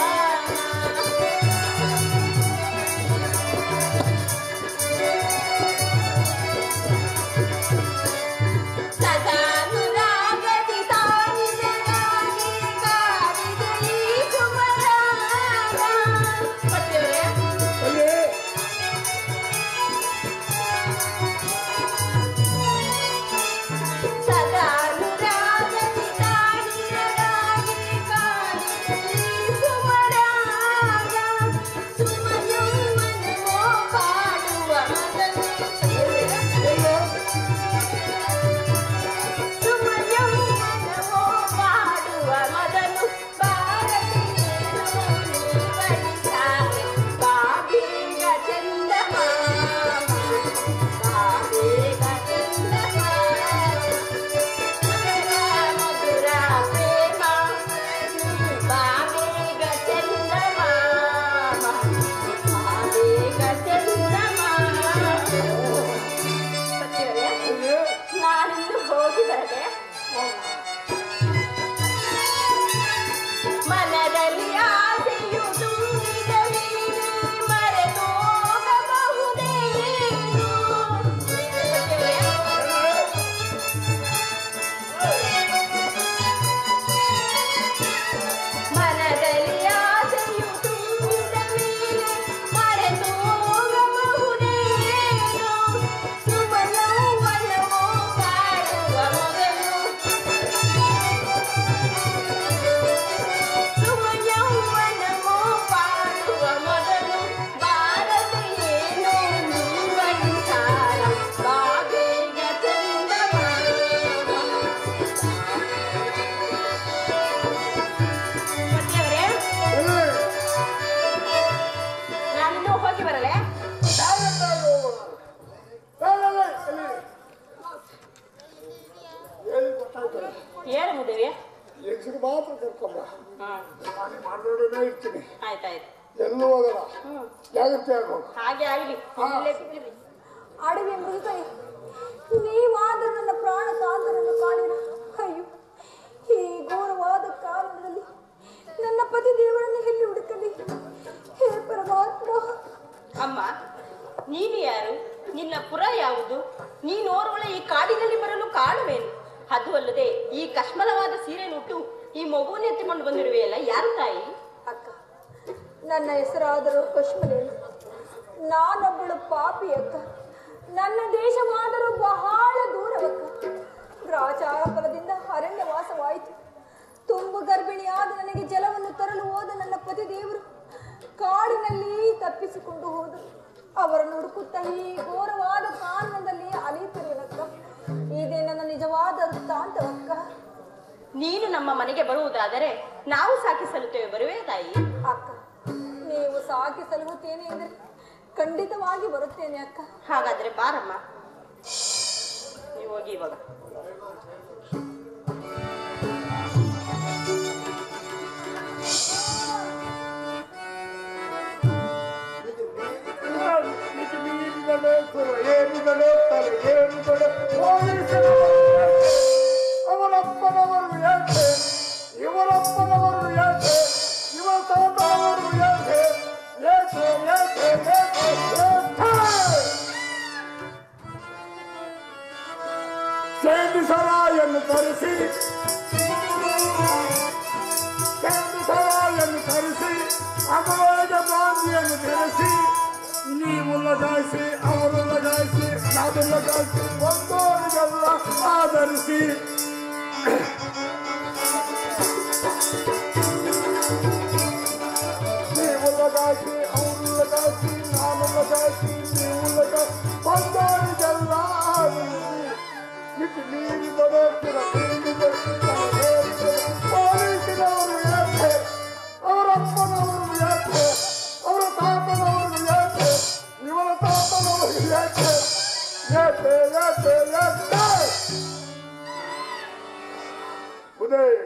ಸದಾನುರಾಗದಿ ತಾನಿದೆಯಾಗಿ ಕಾಡಿದೆ ಈ ಸುಮರಾಗ. ಬರ್ತೀವ್ರೆ? ಅಲ್ಲಿ ಸದಾನುರಾಗದಿ ತಾನಿದೆಯಾಗಿ ಕಾಡಿದೆ ಈ ಸುಮರಾಗ. ಸುಮಯೌವನವೋ ಪಾಡುವ ಮಗನು. ಸುಮಯೌವನವೋ ಪಾಡುವ ಮದನು ಭಾರತೀಯನು ನೀವರಿಸಾರೆ. ಬಾಬೇಗ ಚಂದಮಾಮ, ಬಾಬೇಗ ಚಂದಮಾಮ. ಮಧುರ ಪ್ರೇಮ ನೀ ಬಾಬೇಗ ಚಂದಮಾಮ, ಬಾಬೇಗ ಚಂದಮಾಮ. ಪತಿಯವರೇ, ನಾನಿನ್ನು ಹೋಗಿ ಬರದೆ ಮನದಲ್ಲಿ ಆಸೆಯು ತುಂಬಿದ ಮೇಲೆ ಮರೆತೋಗಬಹುದೇನು ಪತಿಯವರೇ, ಮನದಲ್ಲಿ ಆಸೆಯು ತುಂಬಿದ ಮೇಲೆ ಮರೆತೋಗಬಹುದೇನು ಸುಮಯೌವನವೋ ಕಾಡುವ ಮಗನು ಸುಮಯೌವನವೋ ಪಾಡುವ ಮೊದಲು ಬಾರದೆಯೇನೋ ನೀವಳಿಸಾರ ಬಾಬೇಗ ಚಂದಮಾಮ ಪತಿಯವರೇ ಎಲ್ಲಿ? ನಾನಿನ್ನು ಹೋಗಿ ಬರಲೇ ಯಾರನ್ನಾದ್ರೂ ಹೋಗೋಣ. ಬೇಡ, ಬೇಡ, ಎಲ್ಲಿ? ಹೇಳಿ ಗೊತ್ತಾಯ್ತಲ್ಲ ಹೇಳು ಮುದೇವಿ ಹೆಂಗಸರು ಮಾತ್ರ ಕರ್ಕೊಂಬ ಹಾ ನಾನು ಮಾಡಿರೋಡನೆ ಇರ್ತೀನಿ ಆಯ್ತಾಯ್ತು ಎಲ್ಲೂ ಹೋಗಲ್ಲ ಹ್ಮ್ ಜಾಗ್ರತೆ ಆಗೋ ಹಾಗೆ ಆಗಲಿ ಇಲ್ಲೇ ಬಿಡ್ರಿ. ಅಡವಿ ಮೃಗೈ ನೀವಾದರೂ ನನ್ನ ಪ್ರಾಣ ಸಾಂತರನ್ನು ಕಾಣಿರ ಅಯ್ಯೋ ಈ ಘೋರವಾದ ಕಾರಣದಲ್ಲಿ ನನ್ನ ಪತಿ ದೇವರನ್ನು ಎಲ್ಲಿ ಹುಡುಕಲಿ ಹೇ ಪರಮಾತ್ಮ ಅಮ್ಮ ನೀನು ಯಾರು ನಿನ್ನ ಪುರ ಯಾವುದು ನೀನೋರ್ವಳೆ ಈ ಕಾಡಿನಲ್ಲಿ ಬರಲು ಕಾರಣವೇನು ಅದು ಅಲ್ಲದೆ ಈ ಕಶ್ಮಲವಾದ ಸೀರೆನುಟ್ಟು ಈ ಮಗುವನ್ನು ಎತ್ತಿಕೊಂಡು ಬಂದಿರುವೆಯಲ್ಲ ಯಾರು ತಾಯಿ ಅಕ್ಕ ನನ್ನ ಹೆಸರಾದರೂ ಕಶ್ಮಲೇನು ನಾನೊಬ್ಬಳು ಪಾಪಿ ಅಕ್ಕ ನನ್ನ ದೇಶವಾದರೂ ಬಹಳ ದೂರವಕ್ಕ ಗ್ರಾಚಾರ ಫಲದಿಂದ ಅರಣ್ಯವಾಸವಾಯಿತು ತುಂಬು ಗರ್ಭಿಣಿಯಾದ ನನಗೆ ಜಲವನ್ನು ತರಲು ಹೋದ ನನ್ನ ಪತಿ ದೇವರು ಕಾಡಿನಲ್ಲಿ ತಪ್ಪಿಸಿಕೊಂಡು ಹೋದರು ಅವರನ್ನು ಹುಡುಕುತ್ತಾ ಈ ಘೋರವಾದ ಕಾರಣದಲ್ಲಿ ಅಲಿತಿರುವನಕ್ಕ ಇದೇ ನನ್ನ ನಿಜವಾದ ವೃತ್ತಾಂತವಕ್ಕ ನೀನು ನಮ್ಮ ಮನೆಗೆ ಬರುವುದಾದರೆ ನಾವು ಸಾಕಿ ಸಲ್ಲುತ್ತೇವೆ ಬರುವೆ ತಾಯಿ ಅಕ್ಕ ನೀವು ಸಾಕಿ ಸಲಹುತ್ತೇನೆ ಎಂದರೆ ಖಂಡಿತವಾಗಿ ಬರುತ್ತೇನೆ ಅಕ್ಕ ಹಾಗಾದ್ರೆ ಬಾರಮ್ಮ ನೀವು ಹೋಗಿ ಇವಾಗ ಮಿತಿ ಮೀರಿದಲೇ ಸುರ ಏರಿದಲೇ ತಲೆ ಏರಿದಲೇ ಪೊಲೀಸರು ಅವರಪ್ಪನವರು ಯಾಕೆ ಇವರಪ್ಪನವರು ಯಾಕೆ ಇವ ಸೋದರವರು ಯಾಕೆ ಏಕೆ ಏಕೆ ಏಕೆ ಏಕೆ ಸೇಂದಿಸಲಾಯನ್ನು ತರಿಸಿ ಸೇಂದಿಸಲಾಯನ್ನು ತರಿಸಿ ಅಮೋಘ ಬಾಂಧಿಯನ್ನು ಬೆರೆಸಿ ನೀವು ಲಗಾಯಿಸಿ ಅವರು ಲಗಾಯಿಸಿ ನಾನು ಲಗಾಯಿಸಿ ಒಂದೋರಿಗೆಲ್ಲ ಆಧರಿಸಿ ನೀವು ಲಗಾಯಿಸಿ ಅವರು ಲಗಾಯಿಸಿ ನಾನು ಲಗಾಯಿಸಿ ನೀವು ಲಗಾಯಿಸಿ ಒಂದೋರಿಗೆಲ್ಲ ಆಧರಿಸಿ ಮಿತಿ ಮೀರಿ ಬರುತ್ತಿರ ಪೊಲೀಸಿನವರು ಯಾಕೆ ಅವರಪ್ಪನವರು ಯಾಕೆ ಅವರ ತಾತನವರು ಯಾಕೆ ಇವರ ತಾತನವರು ಯಾಕೆ ಯಾಕೆ ಯಾಕೆ ಯಾಕೆ ಉದಯ್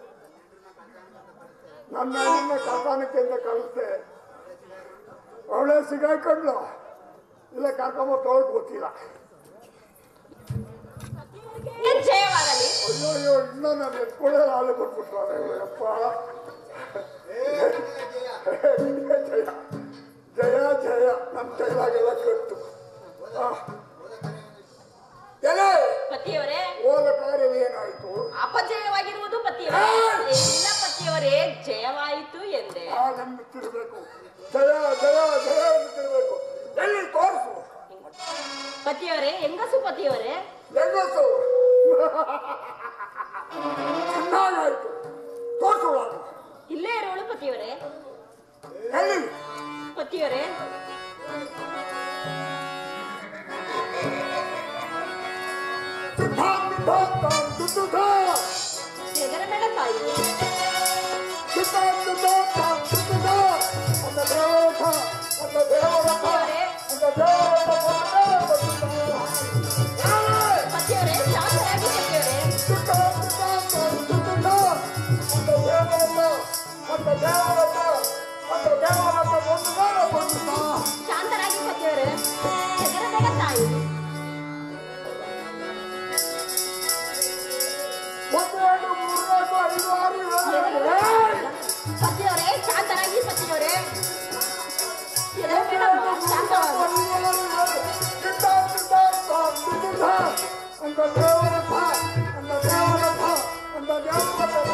ನನ್ನ ನಿನ್ನ ಕಸಾನಕ್ಕಿಂತ ಕಳಿಸ್ದೆ ಅವಳೆ ಸಿಗಾಕೊಂಡ್ಲು ಇಲ್ಲ ಕರ್ಕೊಂಬತ್ತೊಳಗೆ ಗೊತ್ತಿಲ್ಲ ಏನ್ ಜಯವಾಗಲಿ ಅಯ್ಯೋ ಅಯ್ಯೋ ಇನ್ನೂ ನಾನು ಎತ್ಕೊಳ್ಳೇ ಹಾಲು ಕೊಟ್ಬಿಟ್ಟಾರೆ ಅಪ್ಪ ಜಯ ಜಯ ಜಯ ನಮ್ಮ ಕೈಲಾಗೆಲ್ಲ ಕಟ್ಟು ಆ. ಎಲೆ ಪತಿಯವರೇ ಹೋದ ಕಾರ್ಯವೇನಾಯಿತು ಅಪಜಯವಾಗಿರುವುದು ಪತಿಯವರೇ ಇಲ್ಲ ಪತಿಯವರೇ ಜಯವಾಯಿತು ಎಂದೆ ಹಾಗೆನ್ನುತ್ತಿರಬೇಕು ಜಯ ಜಯ ಜಯ ಎನ್ನುತ್ತಿರಬೇಕು ಎಲ್ಲಿ ತೋರಿಸು ಪತಿಯವರೇ ಹೆಂಗಸು ಪತಿಯವರೇ ಹೆಂಗಸು ಚೆನ್ನಾಗಾಯ್ತು ತೋರಿಸು ನಾನು. ಇಲ್ಲೇ ಇರೋಳು ಪತಿಯವರೇ ಎಲ್ಲಿ ಪತಿಯವರೇ ಹೆದರ ಬೇಡ ತಾಯಿ ಪತಿಯವರೇ ಶಾಂತರಾಗಿ ಪತಿಯವರೇ ಶಾಂತರಾಗಿ ಪತಿಯವರೇ ಹೆದರ ಬೇಡ ತಾಯಿ ಪತಿಯವರೇ ಶಾಂತರಾಗಿ ಪತಿಯವರೇ ಹೆದರ ಬೇಡಮ್ಮ ಶಾಂತವಾಗಿ ಅಂತ ದೇವರಥ ಅಂತ ದೇವರಥ ಅಂತ ದೇವರಥ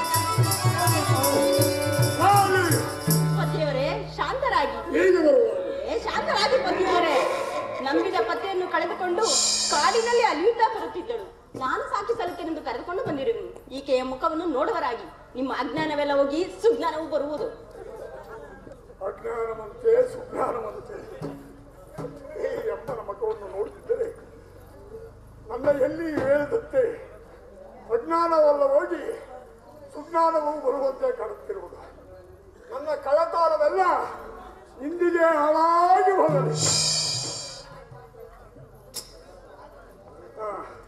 ಪತಿಯವರೇ ಶಾಂತರಾಗಿ ಈಗ ಬರುವುದು ಏ ಶಾಂತರಾಗಿ ಪತಿಯವರೇ ನಂಬಿದ ಪತಿಯನ್ನು ಕಳೆದುಕೊಂಡು ಕಾಡಿನಲ್ಲಿ ಅಲಿಯುತ್ತಾ ಬರುತ್ತಿದ್ದಳು ನಾನು ಸಾಕಿ ಸಲುತ್ತೇನೆಂದು ಕರೆದುಕೊಂಡು ಬಂದಿರುವೆನು ಈಕೆಯ ಮುಖವನ್ನು ನೋಡುವರಾಗಿ ನಿಮ್ಮ ಅಜ್ಞಾನವೆಲ್ಲ ಹೋಗಿ ಸುಜ್ಞಾನವು ಬರುವುದು ಅಜ್ಞಾನವಂತೆ ಸುಜ್ಞಾನವಂತೆ ಈ ಅಮ್ಮನ ಮಗವನ್ನು ನೋಡುತ್ತಿದ್ದರೆ ನನ್ನ ಎಲ್ಲಿ ಹೇಳಿದಂತೆ ಅಜ್ಞಾನವಲ್ಲ ಹೋಗಿ ಸುಜ್ಞಾನವು ಬರುವಂತೆ ಕಾಣುತ್ತಿರುವುದು ನನ್ನ ಕಳತಾರವೆಲ್ಲ ಇಂದಿಗೆ ಹಾಳಾಗಿ ಹೋಗಲಿ ಆ,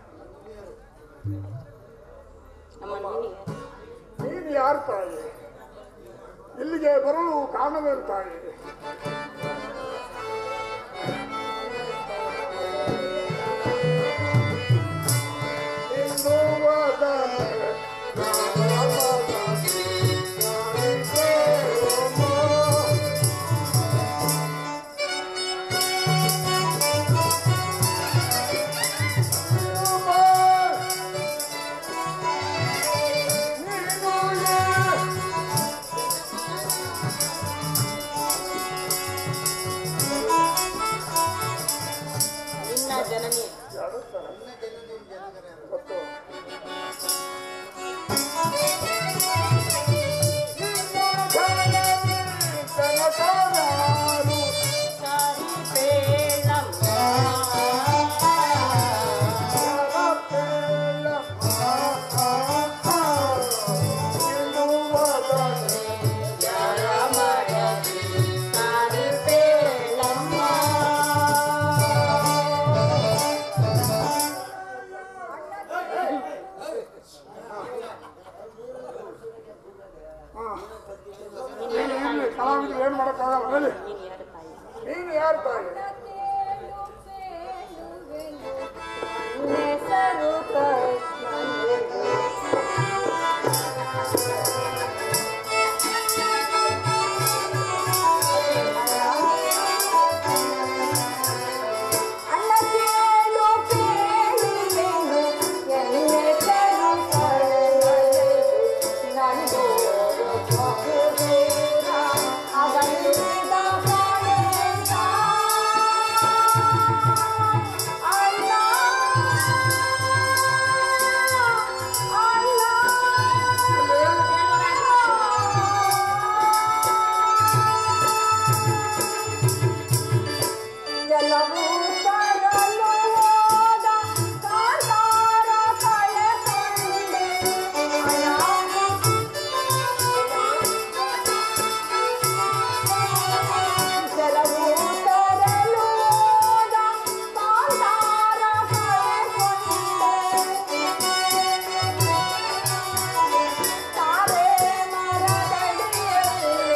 ಅಮ್ಮ ನೀನು ನೀನು ಯಾರು ತಾಯಿ ಇಲ್ಲಿಗೆ ಬರಲು ಕಾರಣವೇನು ತಾಯಿ ಇಂದು ವದನೆ ನಾರಾಯಣ ನಮಸ್ಕಾರ ಗೊತ್ತು ಕನಕನಾರು ಸಾರಿ ಬೇಳಮ್ಮ ಸಾರಿ ಬೇಳಮ್ಮ ಕಲಾವಿದ್ರು ಏನು ಮಾಡೋಕ್ಕಾಗಲ್ಲ ಹೇಳಿ ನೀನು ಯಾರು ತಾಯಿ ನೀನು ಯಾರು ತಾಯಿ ಹೆಸರು ಕೃಷ್ಣನಿಗೆ. ಅಣ್ಣ ಕೇಳು ಕೇಳಿದೆನು ಎನ್ನೆಸರು ಕರುಣೆಯು ನಂದು ಬಹುದೂರ ಅಗಲಿದ ಪ್ರಾಣೇಶ. ಅಣ್ಣ ಜಲವು ತರಲು ಹೋದ ಕಾಂತಾರ ಕಳೆಕೊಂಡೆ ಜಲವು ತರಲು ಹೋದ ಕಾಂತಾರ ಕಳೆಕೊಂಡೆ ತಾರೆ ಮರದಡಿಯಲ್ಲಿ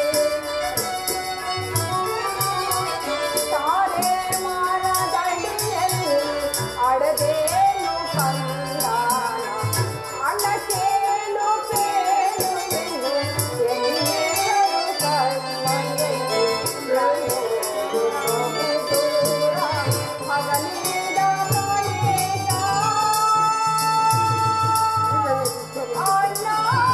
ತಾರೆ ಮರದಡಿಯಲ್ಲಿ ಅಡದೇನು ಕಂದಾನ ಅಣ್ಣ ಕೇಳು ಕೇಳು ಎಂದು ಎನ್ನೆಸರು ಕಣ್ಣಂಗೆಯು ನನ್ನೂರು ಬಹುದೂರ ಅಗಲಿದ ಪ್ರಾಣೇಶ. ಅಣ್ಣ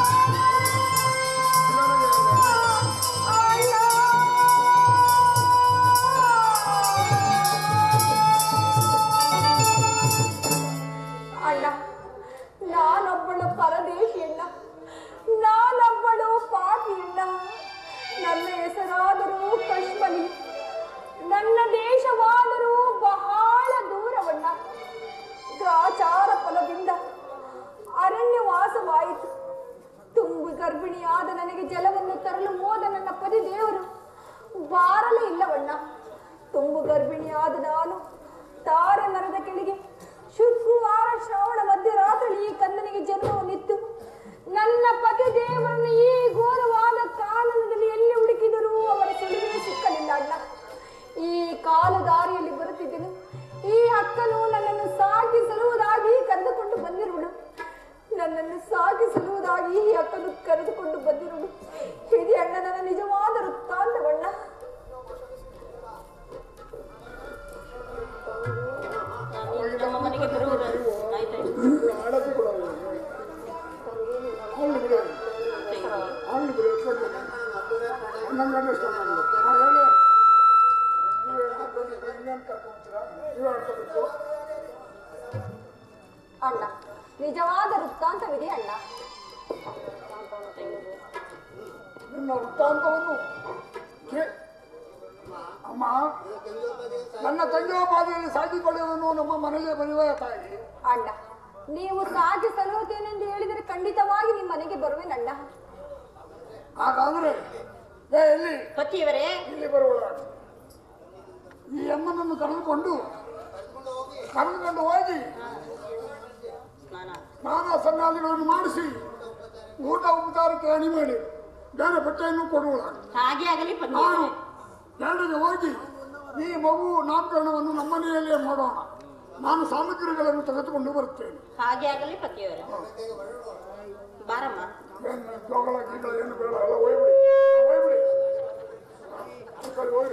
ಅಣ್ಣ ನಾನೊಬ್ಬಳು ಪರದೇಶಿಯಲ್ಲ ನಾನೊಬ್ಬಳು ಪಾಪಿಯಲ್ಲ ನನ್ನ ಹೆಸರಾದರೂ ಕಶ್ಮಲಿ ನನ್ನ ದೇಶವಾದರೂ ಬಹಳ ದೂರವಣ್ಣ ಗ್ರಾಚಾರ ಫಲದಿಂದ ಅರಣ್ಯವಾಸವಾಯಿತು ತುಂಬು ಗರ್ಭಿಣಿಯಾದ ನನಗೆ ಜಲವನ್ನು ತರಲು ಹೋದ ನನ್ನ ಪತಿ ದೇವರು ಬಾರಲೇ ಇಲ್ಲವಣ್ಣ ತುಂಬು ಗರ್ಭಿಣಿಯಾದ ನಾನು ತಾರೆ ಮರದ ಕೆಳಗೆ ಶುಕ್ರವಾರ ಶ್ರಾವಣ ಮಧ್ಯರಾತ್ರಿ ಈ ಕಂದನಿಗೆ ಜನ್ಮವನ್ನಿತ್ತು ನನ್ನ ಪತಿ ದೇವರನ್ನು ಈ ಘೋರವಾದ ಕಾನನದಲ್ಲಿ ಎಲ್ಲಿ ಹುಡುಕಿದರೂ ಅವರ ಸುಳಿವೇ ಸಿಕ್ಕಲಿಲ್ಲ ಅಣ್ಣ ಈ ಕಾಲು ದಾರಿಯಲ್ಲಿ ಬರುತ್ತಿದ್ದೆನು ಈ ಅಕ್ಕನು ನನ್ನನ್ನು ಸಾಗಿಸಲುವುದಾಗಿ ಕರೆದುಕೊಂಡು ಬಂದಿರುವಳು ನನ್ನನ್ನು ಸಾಗಿಸಲುವುದಾಗಿ ಈ ಅಕ್ಕನು ಕರೆದುಕೊಂಡು ಬಂದಿರುವಳು ಇದು ಅಣ್ಣನ ನಿಜವಾದ ವೃತ್ತಾಂತವಣ್ಣ ನಾನು ನಮ್ಮ ಮನೆಗೆ ಬರುವುದು ಆಯ್ತಾಯ್ತು ಆಡೋದು ಕೂಡ ಅವಳು ಬಿಡು ಅವಳು ಬಿಡು ಎತ್ಕೊಂಡು ಹನ್ನೊಂದು ಗಂಟೆ ಸ್ಟಾರ್ಟ್ ಮಾಡಬೇಕು ಹಾಂ ಹೇಳಿ ನೀವು ಹೇಳ್ಕೊಂಡು ಇನ್ನೇನು ಕರ್ಕೊಂತೀರಾ ನೀವು ಹೇಳ್ಕೊಬೇಕು ಅಣ್ಣ ನಿಜವಾದ ವೃತ್ತಾಂತವಿದೆ ಅಣ್ಣ ನಿನ್ನ ವೃತ್ತಾಂತವನ್ನು ಕೇ- ಅಮ್ಮ ನನ್ನ ತಂಗಿಯೋಪಾದಿಯಲ್ಲಿ ಸಾಕಿಕೊಳ್ಳುವನು ನಮ್ಮ ಮನೆಗೆ ಬರುವ ತಾಯಿ ಅಣ್ಣ ನೀವು ಸಾಗಿ ಸಲಹುತ್ತೇನೆಂದು ಹೇಳಿದರೆ ಖಂಡಿತವಾಗಿ ನಿಮ್ಮ ಮನೆಗೆ ಬರುವೆನಣ್ಣ ಹಾಗಾದ್ರೆ ಏ ಎಲ್ಲಿ ಪತಿಯವರೇ ಇಲ್ಲಿ ಬರುವಳ ಈ ಅಮ್ಮನನ್ನು ಕರೆದುಕೊಂಡು ಕರೆದುಕೊಂಡು ಹೋಗಿ ಸ್ನಾನ ಸ್ನಾನ ಸಂಗಾದಿಗಳನ್ನು ಮಾಡಿಸಿ ಊಟ ಉಪಚಾರಕ್ಕೆ ಅಣಿ ಮಾಡಿ ಬೇರೆ ಬಟ್ಟೆಯನ್ನು ಕೊಡುವಳ ಹಾಗೆ ಆಗಲಿ ನಾನು ಪತಿಯವರೇ ಎರಡಿಗೆ ಹೋಗಿ ಈ ಮಗು ನಾಮಕರಣವನ್ನು ನಮ್ಮನೆಯಲ್ಲೇ ಮಾಡೋಣ ನಾನು ಸಾಮಗ್ರಿಗಳನ್ನು ತೆಗೆದುಕೊಂಡು ಬರುತ್ತೇನೆ ಹಾಗೆ ಆಗಲಿ ಪತಿಯವರೇ ಬಾರಮ್ಮ ಏನು ಜೋಗಳ ಗೀಗಳ ಏನು ಬೇಡ ಎಲ್ಲ ಹೋಗ್ಬಿಡಿ ಹೋಗ್ಬಿಡಿ ಆ ಕಡೆ ಹೋಗ್ರಿ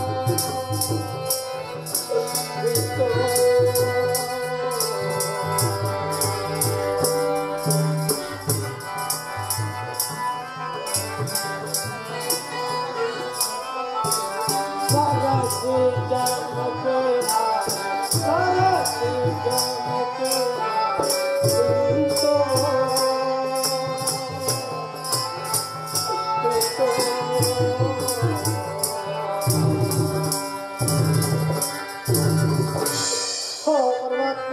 ಿ ಹೋ ಪರಮಾತ್ಮ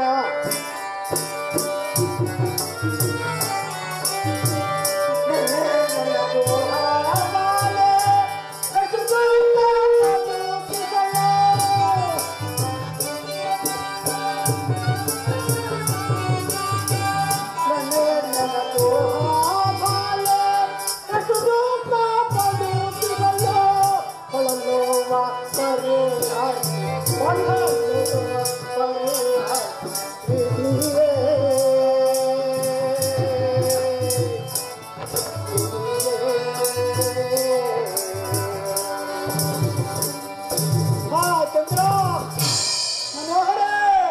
ಹಾ ಚಂದ್ರ ಮನೋಹರೇ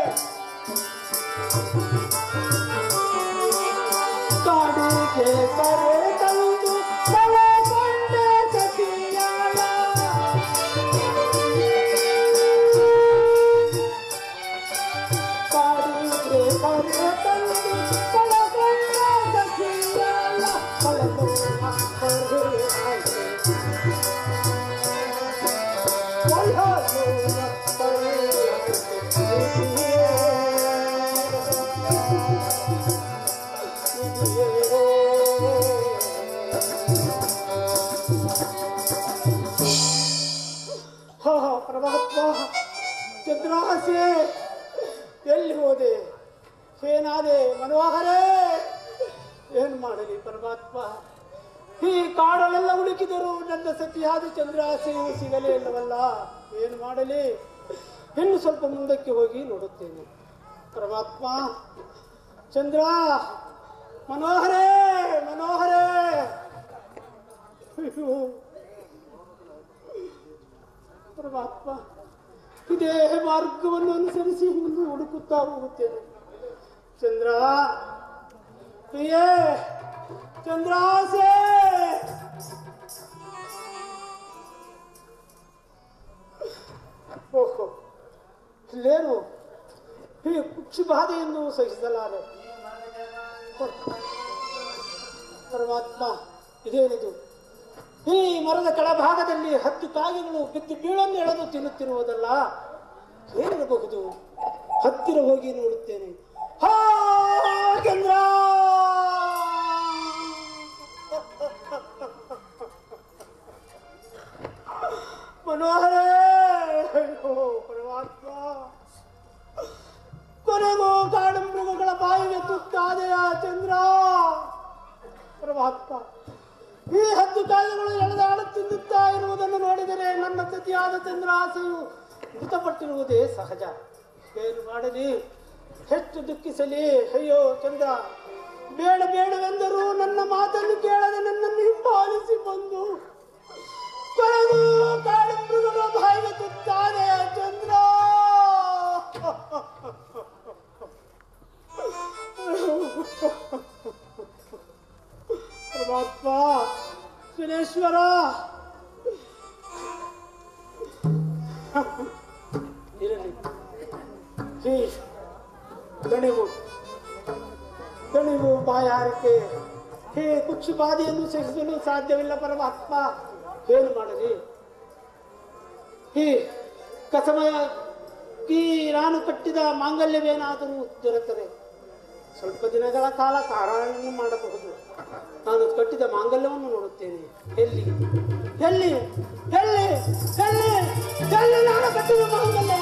ಕಾಡಿಗೆ ಕರೆ ತಂದು ಕಳಕೊಂಡ ಸತಿಯಾಳ ಕಾಡಿಗೆ ಕರೆ ತಂದು ಕಳಕೊಂಡ ಸತಿಯಾಳ ಕಳಕೊಂಡ ಕರೆ ಆಯ್ತು ಪರಮಾತ್ಮ ಚಂದ್ರಹಾಸೆ ಎಲ್ಲಿ ಹೋದೆ ಏನಾದೆ ಮನೋಹರೇ ಏನು ಮಾಡಲಿ ಪರಮಾತ್ಮ ಈ ಕಾಡಲೆಲ್ಲ ಹುಡುಕಿದರು ನನ್ನ ಸತಿಯಾದ ಚಂದ್ರಾಸೆಯು ಸಿಗಲೇ ಇಲ್ಲವಲ್ಲ ಏನು ಮಾಡಲಿ ಇನ್ನು ಸ್ವಲ್ಪ ಮುಂದಕ್ಕೆ ಹೋಗಿ ನೋಡುತ್ತೇನೆ ಪರಮಾತ್ಮ ಚಂದ್ರ ಮನೋಹರೇ ಮನೋಹರೇ ಅಯ್ಯೋ. ಪರಮಾತ್ಮ ಇದೇ ಮಾರ್ಗವನ್ನು ಅನುಸರಿಸಿ ಮುಂದೆ ಹುಡುಕುತ್ತಾ ಹೋಗುತ್ತೇನೆ ಚಂದ್ರ ಪ್ರಿಯೇ ಚಂದ್ರಾಸೆ ಓಹೋ ಇಲ್ಲೇನು ಈ ಕುಕ್ಷಿ ಬಾಧೆಯನ್ನು ಸಹಿಸಲಾರೆ ಪರಮಾತ್ಮ ಇದೇನಿದು ಈ ಮರದ ಕೆಳಭಾಗದಲ್ಲಿ ಹತ್ತು ಕಾಗೆಗಳು ಬಿದ್ದು ಬೀಳನ್ನು ಎಳೆದು ತಿನ್ನುತ್ತಿರುವುದಲ್ಲ ಏನಿರಬಹುದು ಹತ್ತಿರ ಹೋಗಿ ನೋಡುತ್ತೇನೆ ಹಾ ಚಂದ್ರ ಮನೋಹರೇ ಅಯ್ಯೋ ಪರಮಾತ್ಮ ಕೊನೆಗೂ ಕಾಡು ಮೃಗಗಳ ಬಾಯಿಗೆ ತುತ್ತಾದೆಯ ಚಂದ್ರ ಪರಮಾತ್ಮ ಈ ಹತ್ತು ಕಾಯಗಳು ಎಳೆದಾಡುತ್ತಿದ್ದುತ್ತಾ ಇರುವುದನ್ನು ನೋಡಿದರೆ ನನ್ನ ಸತಿಯಾದ ಚಂದ್ರ ಆಸೆಯು ಮೃತಪಟ್ಟಿರುವುದೇ ಸಹಜ ಏನು ಮಾಡಲಿ ಹೆಚ್ಚು ದುಃಖಿಸಲಿ ಅಯ್ಯೋ ಚಂದ್ರ ಬೇಡ ಬೇಡವೆಂದರೂ ನನ್ನ ಮಾತನ್ನು ಕೇಳದೆ ನನ್ನನ್ನು ಹಿಂಬಾಲಿಸಿ ಬಂದು ಕೊನೆಗೂ ಕಾಡು ಮೃಗಗಳ ಬಾಯಿಗೆ ತುತ್ತಾದೆ ಚಂದ್ರ ಪರಮಾತ್ಮ ಶನೇಶ್ವರ ಇರಲಿ ಹೀ ದಣಿವು ದಣಿವು ಬಾಯಾರಿಕೆ ಹೇ ಕುಕ್ಷಿ ಬಾಧೆಯನ್ನು ಸಹಿಸಲು ಸಾಧ್ಯವಿಲ್ಲ ಪರಮಾತ್ಮ ಏನು ಮಾಡಲಿ ಹೀ ಕಸಮಯ ಈ ನಾನು ಕಟ್ಟಿದ ಮಾಂಗಲ್ಯವೇನಾದರೂ ದೊರೆತರೆ ಸ್ವಲ್ಪ ದಿನಗಳ ಕಾಲ ಕಾರಣವನ್ನು ಮಾಡಬಹುದು ನಾನು ಕಟ್ಟಿದ ಮಾಂಗಲ್ಯವನ್ನು ನೋಡುತ್ತೇನೆ ಎಲ್ಲಿ ಎಲ್ಲಿ ಎಲ್ಲಿ ಎಲ್ಲಿ ಎಲ್ಲಿ ನಾನು ಕಟ್ಟಿದ ಮಾಂಗಲ್ಯ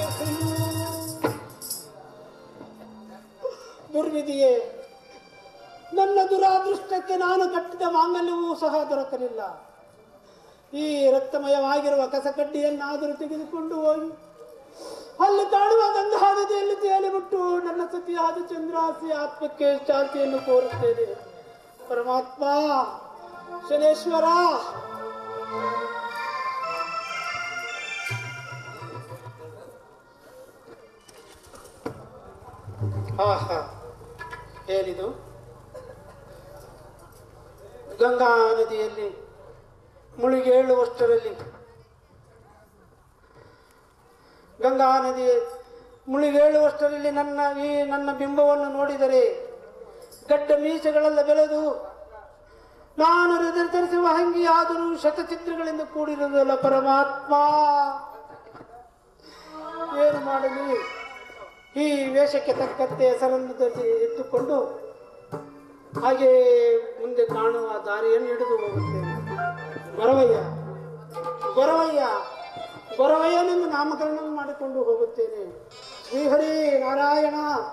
ದುರ್ವಿಧಿಯೇ ನನ್ನ ದುರಾದೃಷ್ಟಕ್ಕೆ ನಾನು ಕಟ್ಟಿದ ಮಾಂಗಲ್ಯವೂ ಸಹ ದೊರಕಲಿಲ್ಲ ಈ ರಕ್ತಮಯವಾಗಿರುವ ಕಸಕಡ್ಡಿಯನ್ನಾದರೂ ತೆಗೆದುಕೊಂಡು ಹೋಗಿ ಅಲ್ಲಿ ಕಾಣುವ ಗಂಗಾ ನದಿಯಲ್ಲಿ ತೇಲಿಬಿಟ್ಟು ನನ್ನ ಸತಿಯಾದ ಚಂದ್ರಾಸಿ ಆತ್ಮಕ್ಕೆ ಶಾಂತಿಯನ್ನು ಕೋರುತ್ತೇನೆ ಪರಮಾತ್ಮ ಶನೇಶ್ವರ ಹಾ ಹಾ ಏನಿದು ಗಂಗಾ ನದಿಯಲ್ಲಿ ಮುಳುಗಿ ಏಳುವಷ್ಟರಲ್ಲಿ ಗಂಗಾ ನದಿ ಮುಳುಗೇಳುವಷ್ಟರಲ್ಲಿ ನನ್ನ ಈ ನನ್ನ ಬಿಂಬವನ್ನು ನೋಡಿದರೆ ಗಡ್ಡ ಮೀಸೆಗಳೆಲ್ಲ ಬೆಳೆದು ನಾನು ಹೃದಯ ಧರಿಸುವ ಹಂಗಿಯಾದರೂ ಶತಚಿತ್ರಗಳಿಂದ ಕೂಡಿರುವುದಲ್ಲ ಪರಮಾತ್ಮ ಏನು ಮಾಡಲಿ ಈ ವೇಷಕ್ಕೆ ತಕ್ಕಂತೆ ಹೆಸರನ್ನು ಧರಿಸಿ ಇಟ್ಟುಕೊಂಡು ಹಾಗೆ ಮುಂದೆ ಕಾಣುವ ದಾರಿಯನ್ನು ಹಿಡಿದು ಹೋಗುತ್ತೇನೆ ಗೊರವಯ್ಯ ಗೊರವಯ್ಯ ಗೊರವಯ್ಯನೆಂದು ನಾಮಕರಣ ಮಾಡಿಕೊಂಡು ಹೋಗುತ್ತೇನೆ ಶ್ರೀಹರಿ ನಾರಾಯಣ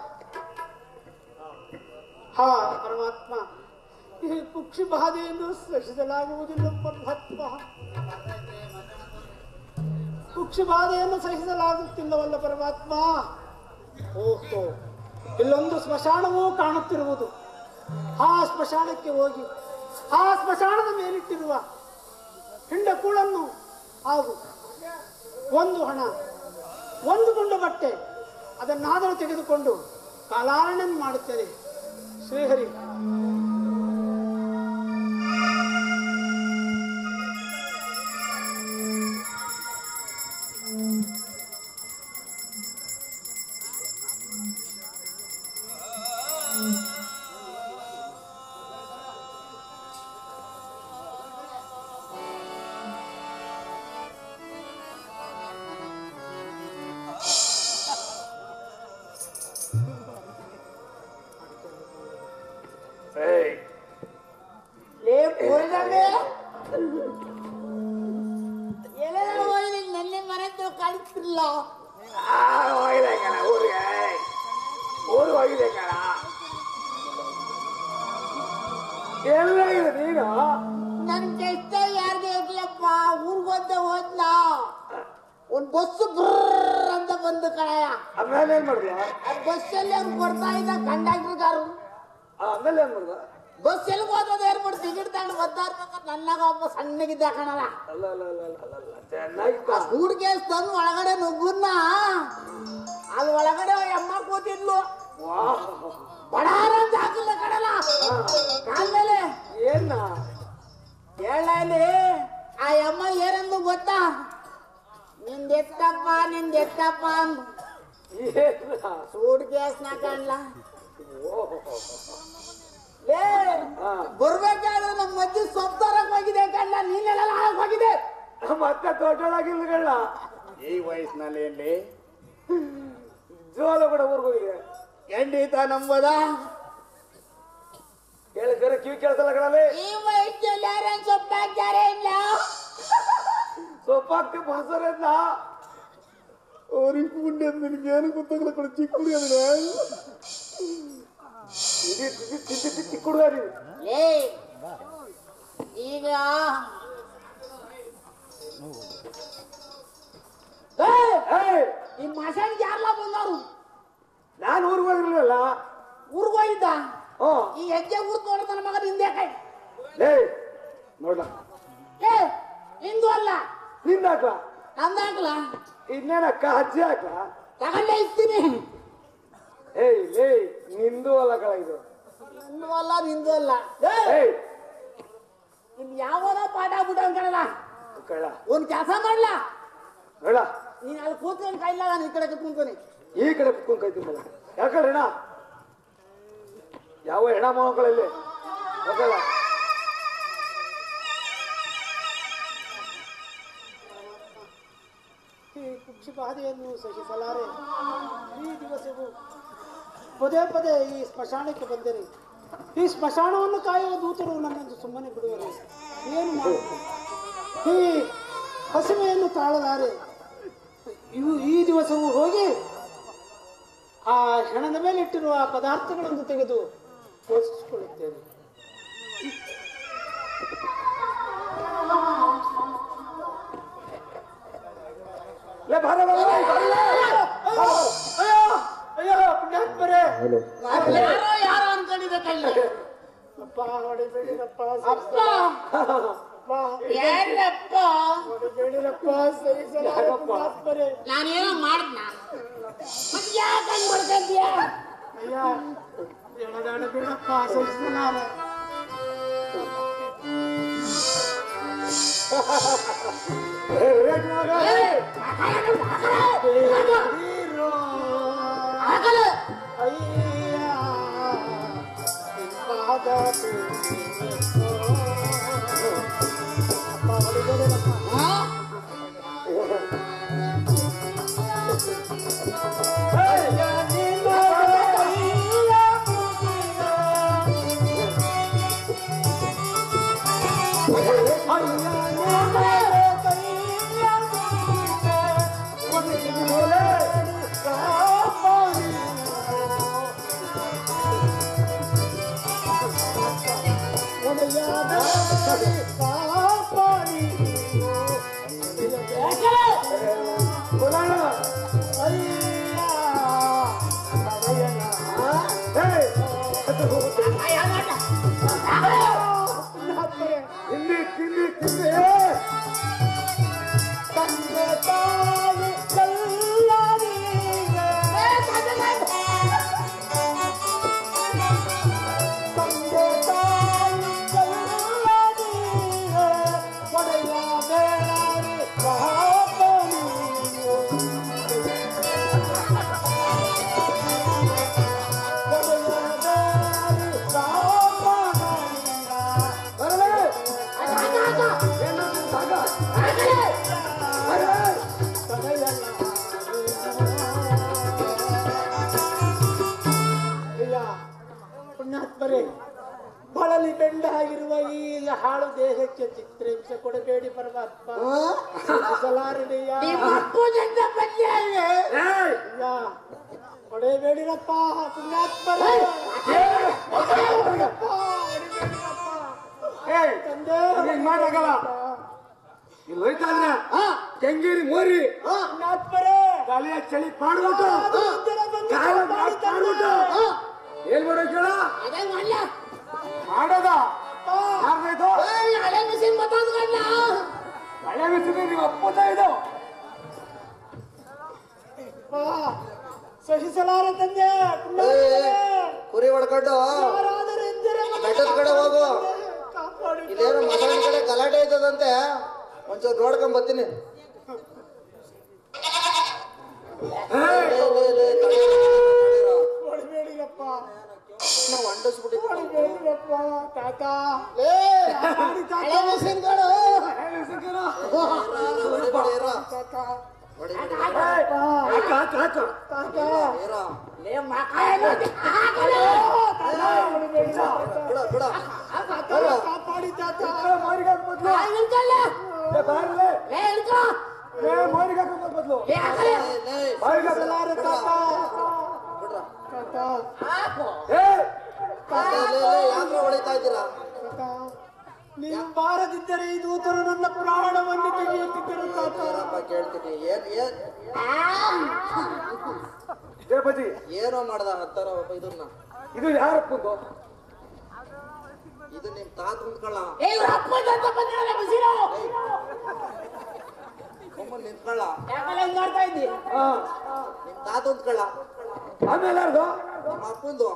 ಹಾ ಪರಮಾತ್ಮ ಈ ಕುಕ್ಷಿ ಬಾಧೆಯನ್ನು ಸಹಿಸಲಾಗುವುದಿಲ್ಲ ಪರಮಾತ್ಮ ಕುಕ್ಷಿ ಬಾಧೆಯನ್ನು ಸಹಿಸಲಾಗುತ್ತಿಲ್ಲವಲ್ಲ ಪರಮಾತ್ಮ ಓಹೋ ಇಲ್ಲೊಂದು ಸ್ಮಶಾನವೂ ಕಾಣುತ್ತಿರುವುದು ಆ ಸ್ಮಶಾನಕ್ಕೆ ಹೋಗಿ ಆ ಸ್ಮಶಾನದ ಮೇಲಿಟ್ಟಿರುವ ಹಿಂಡ ಕೂಳನ್ನು ಹಾಗೂ ಒಂದು ಹಣ ಒಂದು ಗುಂಡು ಬಟ್ಟೆ ಅದನ್ನಾದರೂ ತೆಗೆದುಕೊಂಡು ಕಾಲಾರಣೆ ಮಾಡುತ್ತೇನೆ ಶ್ರೀಹರಿ ಲೇ ಪೂರ್ಣಮೇ ಎಲ್ಲೆಲ್ಲ ಹೋಗಿ ನನ್ನೆ ಮನೆದ್ದು ಕಳಿಸ್ತಿಲ್ಲ ಹೋಗಿದೆ ಕಣ ಊರಿಗೆ ಊರು ಹೋಗಿದೆ ಕಣ ಎಲ್ಲಾಗಿದೆ ನೀನು ನನ್ ಕೆಷ್ಟ ಯಾರಿಗೆ ಇರ್ಲಪ್ಪ ಊರ್ಗೊಂದ ಹೋದ್ನ ಒಂದ್ ಬಸ್ ಬ್ರರ್ ಅಂತ ಬಂದು ಕಣಯ್ಯ ಆಮೇಲೆ ಏನ್ ಮಾಡ್ದ ಆ ಬಸ್ಸಲ್ಲಿ ಅವ್ನು ಬರ್ತಾ ಇದ್ದ ಕಂಡಕ್ಟರ್ ಕಾರು ಆಮೇಲೆ ಏನ್ ಮಾಡ್ದ ಬಸ್ ಎಲ್ಲಿ ಹೋದ ಏರ್ಪೋರ್ಟ್ ಟಿಕೆಟ್ ತಗೊಂಡು ಬರ್ತಾ ಇರ್ಬೇಕಾದ್ರೆ ನನ್ನಾಗ ಒಬ್ಬ ಸಣ್ಣಗಿದ್ದ ಕಣಲ್ಲ ಅಲ್ಲ ಅಲ್ಲ ಅಲ್ಲ ಅಲ್ಲ ಅಲ್ಲ ಅಲ್ಲ ಚೆನ್ನಾಗಿತ್ತ ಆ ಸೂಟ್ ಕೇಸ್ ತಂದು ಒಳಗಡೆ ನುಗ್ಗುನ್ನ ಅಲ್ಲಿ ಒಳಗಡೆ ಅಮ್ಮ ಕೂತಿದ್ಲು ಬಡಾರ ಅಂತ ಹಾಕಿಲ್ಲ ಕಡಲ ಕಾಲ್ ಮೇಲೆ ಏನ ಹೇಳಲಿ ಆ ಅಮ್ಮ ಏನಂದು ಗೊತ್ತಾ ನಿಂದೆತ್ತಪ್ಪ ನಿಂದೆತ್ತಪ್ಪ ಅಂದು ಏನ ಸೂಟ್ ಕೇಸ್ನ ಕಾಣ್ಲ ಲೇ ಬರ್ಬೇಕಾದ್ರೆ ನಮ್ಮ ಮಜ್ಜಿ ಸೊಪ್ಪು ತರಕ್ ಹೋಗಿದೆ ಕಣ್ಣ ನೀನೆಲ್ಲ ನಾಳಕ್ ಹೋಗಿದೆ ಮತ್ತೆ ದೊಡ್ಡೊಳಗಿಲ್ಗಳ ಈ ವಯಸ್ಸಿನಲ್ಲಿ ಎಲ್ಲಿ ಜೋಲ ಕೂಡ ಊರ್ಗ್ ಹೋಗಿದೆ ಖಂಡಿತ ನಂಬದ ಕೇಳಿದ್ರೆ ಕಿವಿ ಕೇಳ್ಸಲ್ಲ ಕಣಲ್ಲಿ ಈ ವಯಸ್ಸಲ್ಲಿ ಯಾರೇನ್ ಸೊಪ್ಪು ಹಾಕ್ತಾರೆ ಇಲ್ಲ ಸೊಪ್ಪಾಕ್ತಿ ಬಸರನ್ನ ಅವ್ರಿಗೆ ಪುಣ್ಯ ನಿನಗೆ ಏನು ಗೊತ್ತಾಗಲ್ಲ ಕಣ ಚಿಕ್ಕ ಹುಡುಗ ಚಿಕ್ಕ ಹುಡುಗ ನೀವು ಲೇ ಈಗ ಏ, ಏಯ್ ಈ ಮಸಾಣಿಗೆ ಯಾರಲ್ಲ ಬಂದವರು ನಾನು ಊರಿಗೆ ಹೋಗಿರ್ಲಿಲ್ಲ ಊರ್ಗ್ ಹೋಗಿದ್ದ ಹ್ಞೂ ಈ ಹೆಜ್ಜೆ ಊರ್ ನೋಡ ನನ್ನ ಮಗ ನಿಂದೆ ಕೈ ಲೇ ನೋಡ್ಲ ಏ ನಿಂದು ಅಲ್ಲ ನಿಂದ ಹಾಕ್ಲ ನಂದ ಹಾಕ್ಲ ಇನ್ನೇನಕ್ಕ ಅಜ್ಜಿ ಹಾಕ್ಲ ತಗೊಂಡೇ ಇರ್ತೀನಿ ಏಯ್ ಲೇ ನಿಂದು ಅಲ್ಲ ಕಳ ಇದು ನಂದು ಅಲ್ಲ ನಿಂದು ಅಲ್ಲ ಏ, ಏಯ್ ಇನ್ ಯಾವನ ಪಾಠ ಬಿಟ್ಟ ಕಣಲ್ಲ ಕಳ ಒಂದ್ ಕೆಲಸ ಮಾಡ್ಲಾ ನೋಡ ನೀನ್ ಅಲ್ಲಿ ಕೂತ್ಕೊಂಡು ಕೈಲ್ಲ ನಾನು ಈ ಕಡೆ ಕೂತ್ಕೊಂತೀನಿ ಈ ಕಡೆ ಕುತ್ಕೊಂಡ್ ಕೈತಿದ್ದಲ್ಲ ಯಾಕಂದ್ರೆ ಹೆಣ ಯಾವ ಹೆಣ ಮಕ್ಕಳಲ್ಲಿ ಯಾಕಲ್ಲ ಈ ಕುಕ್ಷಿ ಬಾಧೆಯನ್ನು ಸಹಿಸಲಾರೆ ಈ ದಿವಸವು ಪದೇ ಪದೇ ಈ ಸ್ಮಶಾನಕ್ಕೆ ಬಂದರೆ ಈ ಸ್ಮಶಾನವನ್ನು ಕಾಯುವ ದೂತರು ನನ್ನನ್ನು ಸುಮ್ಮನೆ ಬಿಡುವರು ಏನು ಮಾಡುವುದು ಈ ಹಸಿಮೆಯನ್ನು ತಾಳಲಾರೆ ಇವು ಈ ದಿವಸವೂ ಹೋಗಿ ಆ ಹೆಣದ ಮೇಲೆ ಇಟ್ಟಿರುವ ಆ ಪದಾರ್ಥಗಳನ್ನು ತೆಗೆದು ಪೋಷಿಸಿಕೊಳ್ಳುತ್ತೇನೆ ಲೇ ಬಾರ ಬಾರ ಬಾರ, ಬಾರ, ಬಾರ. ಅಯ್ಯೋ ಅಯ್ಯೋ ಪುಣ್ಯಾತ್ಮರೇ ಯಾರೋ ಯಾರೋ ಅನ್ಕೊಂಡಿದ್ದೆ ಕೈಲ ಅಪ್ಪ ಹೊಡಿಬೇಡಿರಪ್ಪ ಅಪ್ಪ ಅಪ್ಪ ಏನಪ್ಪ ಹೊಡಿಬೇಡಿರಪ್ಪ ಸಹಿಸಲಾರೆ ಪುಣ್ಯಾತ್ಮರೇ ನಾನೇನೋ ಮಾಡ್ದ್ನ ಮತ್ತೆ ಯಾಕೆ ಹಂಗ್ ಬಡ್ಕಂತೀಯ ಅಯ್ಯ ಎಣದಾಡ ಬಿಡಪ್ಪ ಸಹಿಸಲಾರೆ ತಿನ್ನಿ ತಿನ್ನಿ ತಿನ್ನಿ ಬರಲೇ ಏನು ಸಾಗ ಬರಲೇ ಅಯ್ಯ ಪುಣ್ಯಾತ್ಮರೇ ಬಳಲಿ ಬೆಂಡ ಆಗಿರುವ ಈ ಹಾಳು ದೇಹಕ್ಕೆ ಚಿತ್ರಹಿಂಸೆ ಕೊಡಬೇಡಿ ಪರಮಾತ್ಮ ಸಹಿಸಲಾರದೆಯ ಏಯ್ ಅಯ್ಯ ಹೊಡೆಯಬೇಡಿರಪ್ಪ ಪುಣ್ಯಾತ್ಮರೇ ಹೊಡೆಯಬೇಡಿರಪ್ಪ, ಹೊಡೆಯಬೇಡಿರಪ್ಪ. ಏಯ್ ತಂದೆ ಹಿಂಗ್ ಮಾಡಾಗಲ್ಲ ಇಲ್ಲಿ ಹೋಯ್ತಾ ಇದ್ರೆ ಕೆಂಗೇರಿ ಮೋರಿ ಪುಣ್ಯಾತ್ಮರೇ ತಲೆಯ ಚಳಿ ಪಾಡ್ಬಿಟ್ಟು ಕಾಲ ಮಾಡ್ ಪಾಡ್ಬಿಟ್ಟು ಏನ್ ಮಾಡೋ ಕೇಳ ಮಾಡೋದ ಯಾರ್ದಾಯ್ತು ಹಳೆ ಮಿಷಿನ್ ನೀವು ಅಪ್ಪದ ಇದು ಅಪ್ಪ, ಸಹಿಸಲಾರ ತಂದೆ ಪುಣ್ಯಾತ್ಮರೇ ಕುರಿ ಹೊಡ್ಕೊಂಡು ಯಾರಾದರೂ ಇದ್ದರೆ ಬೆಟ್ಟದ ಕಡೆ ಹೋಗು ಕಾಪಾಡಿ ಇಲ್ಲೇನೋ ಮಸಾಲೆ ಕಡೆ ಗಲಾಟೆ ಆಯ್ತದಂತೆ ಒಂಚೂರು ನೋಡ್ಕೊಂಡ್ ಬರ್ತೀನಿ ಹೊಡಿಬೇಡಿರಪ್ಪ ಅಂಡಿಸ್ಬಿಟ್ಟಿದ್ದು ಹೊಡಿಬೇಡಿರಪ್ಪ ತಾತ ಲೇ, ಮಾಡಿ ತಾತ ಹಳೆ ಮಿಷಿನ್ಗಳು. ಹಳೆ ಮಿಷಿನ್ ಕಣ. ಹೊಡಿಬೇಡಿ ಇರೋ. ತಾತ ಹೊಡಿಬೇಡಿ. ಹಾಕು, ಹಾಕು, ಹಾಕು. ತಾತ ಇರೋ. ತಾತ ಹೊಡಿಬೇಡಿ ಬಿಡು, ಬಿಡು. ತಾತ ಕಾಪಾಡಿ ತಾತ ಮೋರಿಗೆ ಹಾಕು ಮೊದ್ಲು. ಏ, ಬಾರ್ಲೆ. ಏ, ಮೋರಿಗೆ ಹಾಕು ಮೊದ್ಲು. ಲೇ, ಲೇ, ಬಾಯಿಗೆ ಹಾಕು. ಸಲಾರ ತಾತ ಬಿಡ್ರ. ತಾತ ಏ, ತಾತ, ಲೇ, ಲೇ, ಯಾಕ್ರೋ ಹೊಡಿತಾ ಇದ್ದೀರಾ ತಾತ ನೀವು ಬಾರದಿದ್ದರೆ ಈ ದೂತರು ನನ್ನ ಪ್ರಾಣವನ್ನು ತೆಗೆಯುತ್ತಿದ್ದರು ತಾತ ಏನಪ್ಪ ಕೇಳ್ತೀನಿ ಏನ್ ಏನ್ ದೇವಪತಿ ಏನೋ ಮಾಡ್ದ ಹತ್ತಾರ ಒಬ್ಬ ಇದನ್ನ ಇದು ಯಾರಪ್ಪಂದು ಇದು ನಿಮ್ ತಾತ ನಿಂತ್ಕೊಳ್ಳ ಒಮ್ಮೆ ನಿಂತ್ಕೊಳ್ಳ ಹಾ ನಿಮ್ ತಾತ ನಿಂತ್ಕೊಳ್ಳ ಆಮೇಲೆ ಯಾರ್ದು ನಿಮ್ಮ ಅಪ್ಪಂದು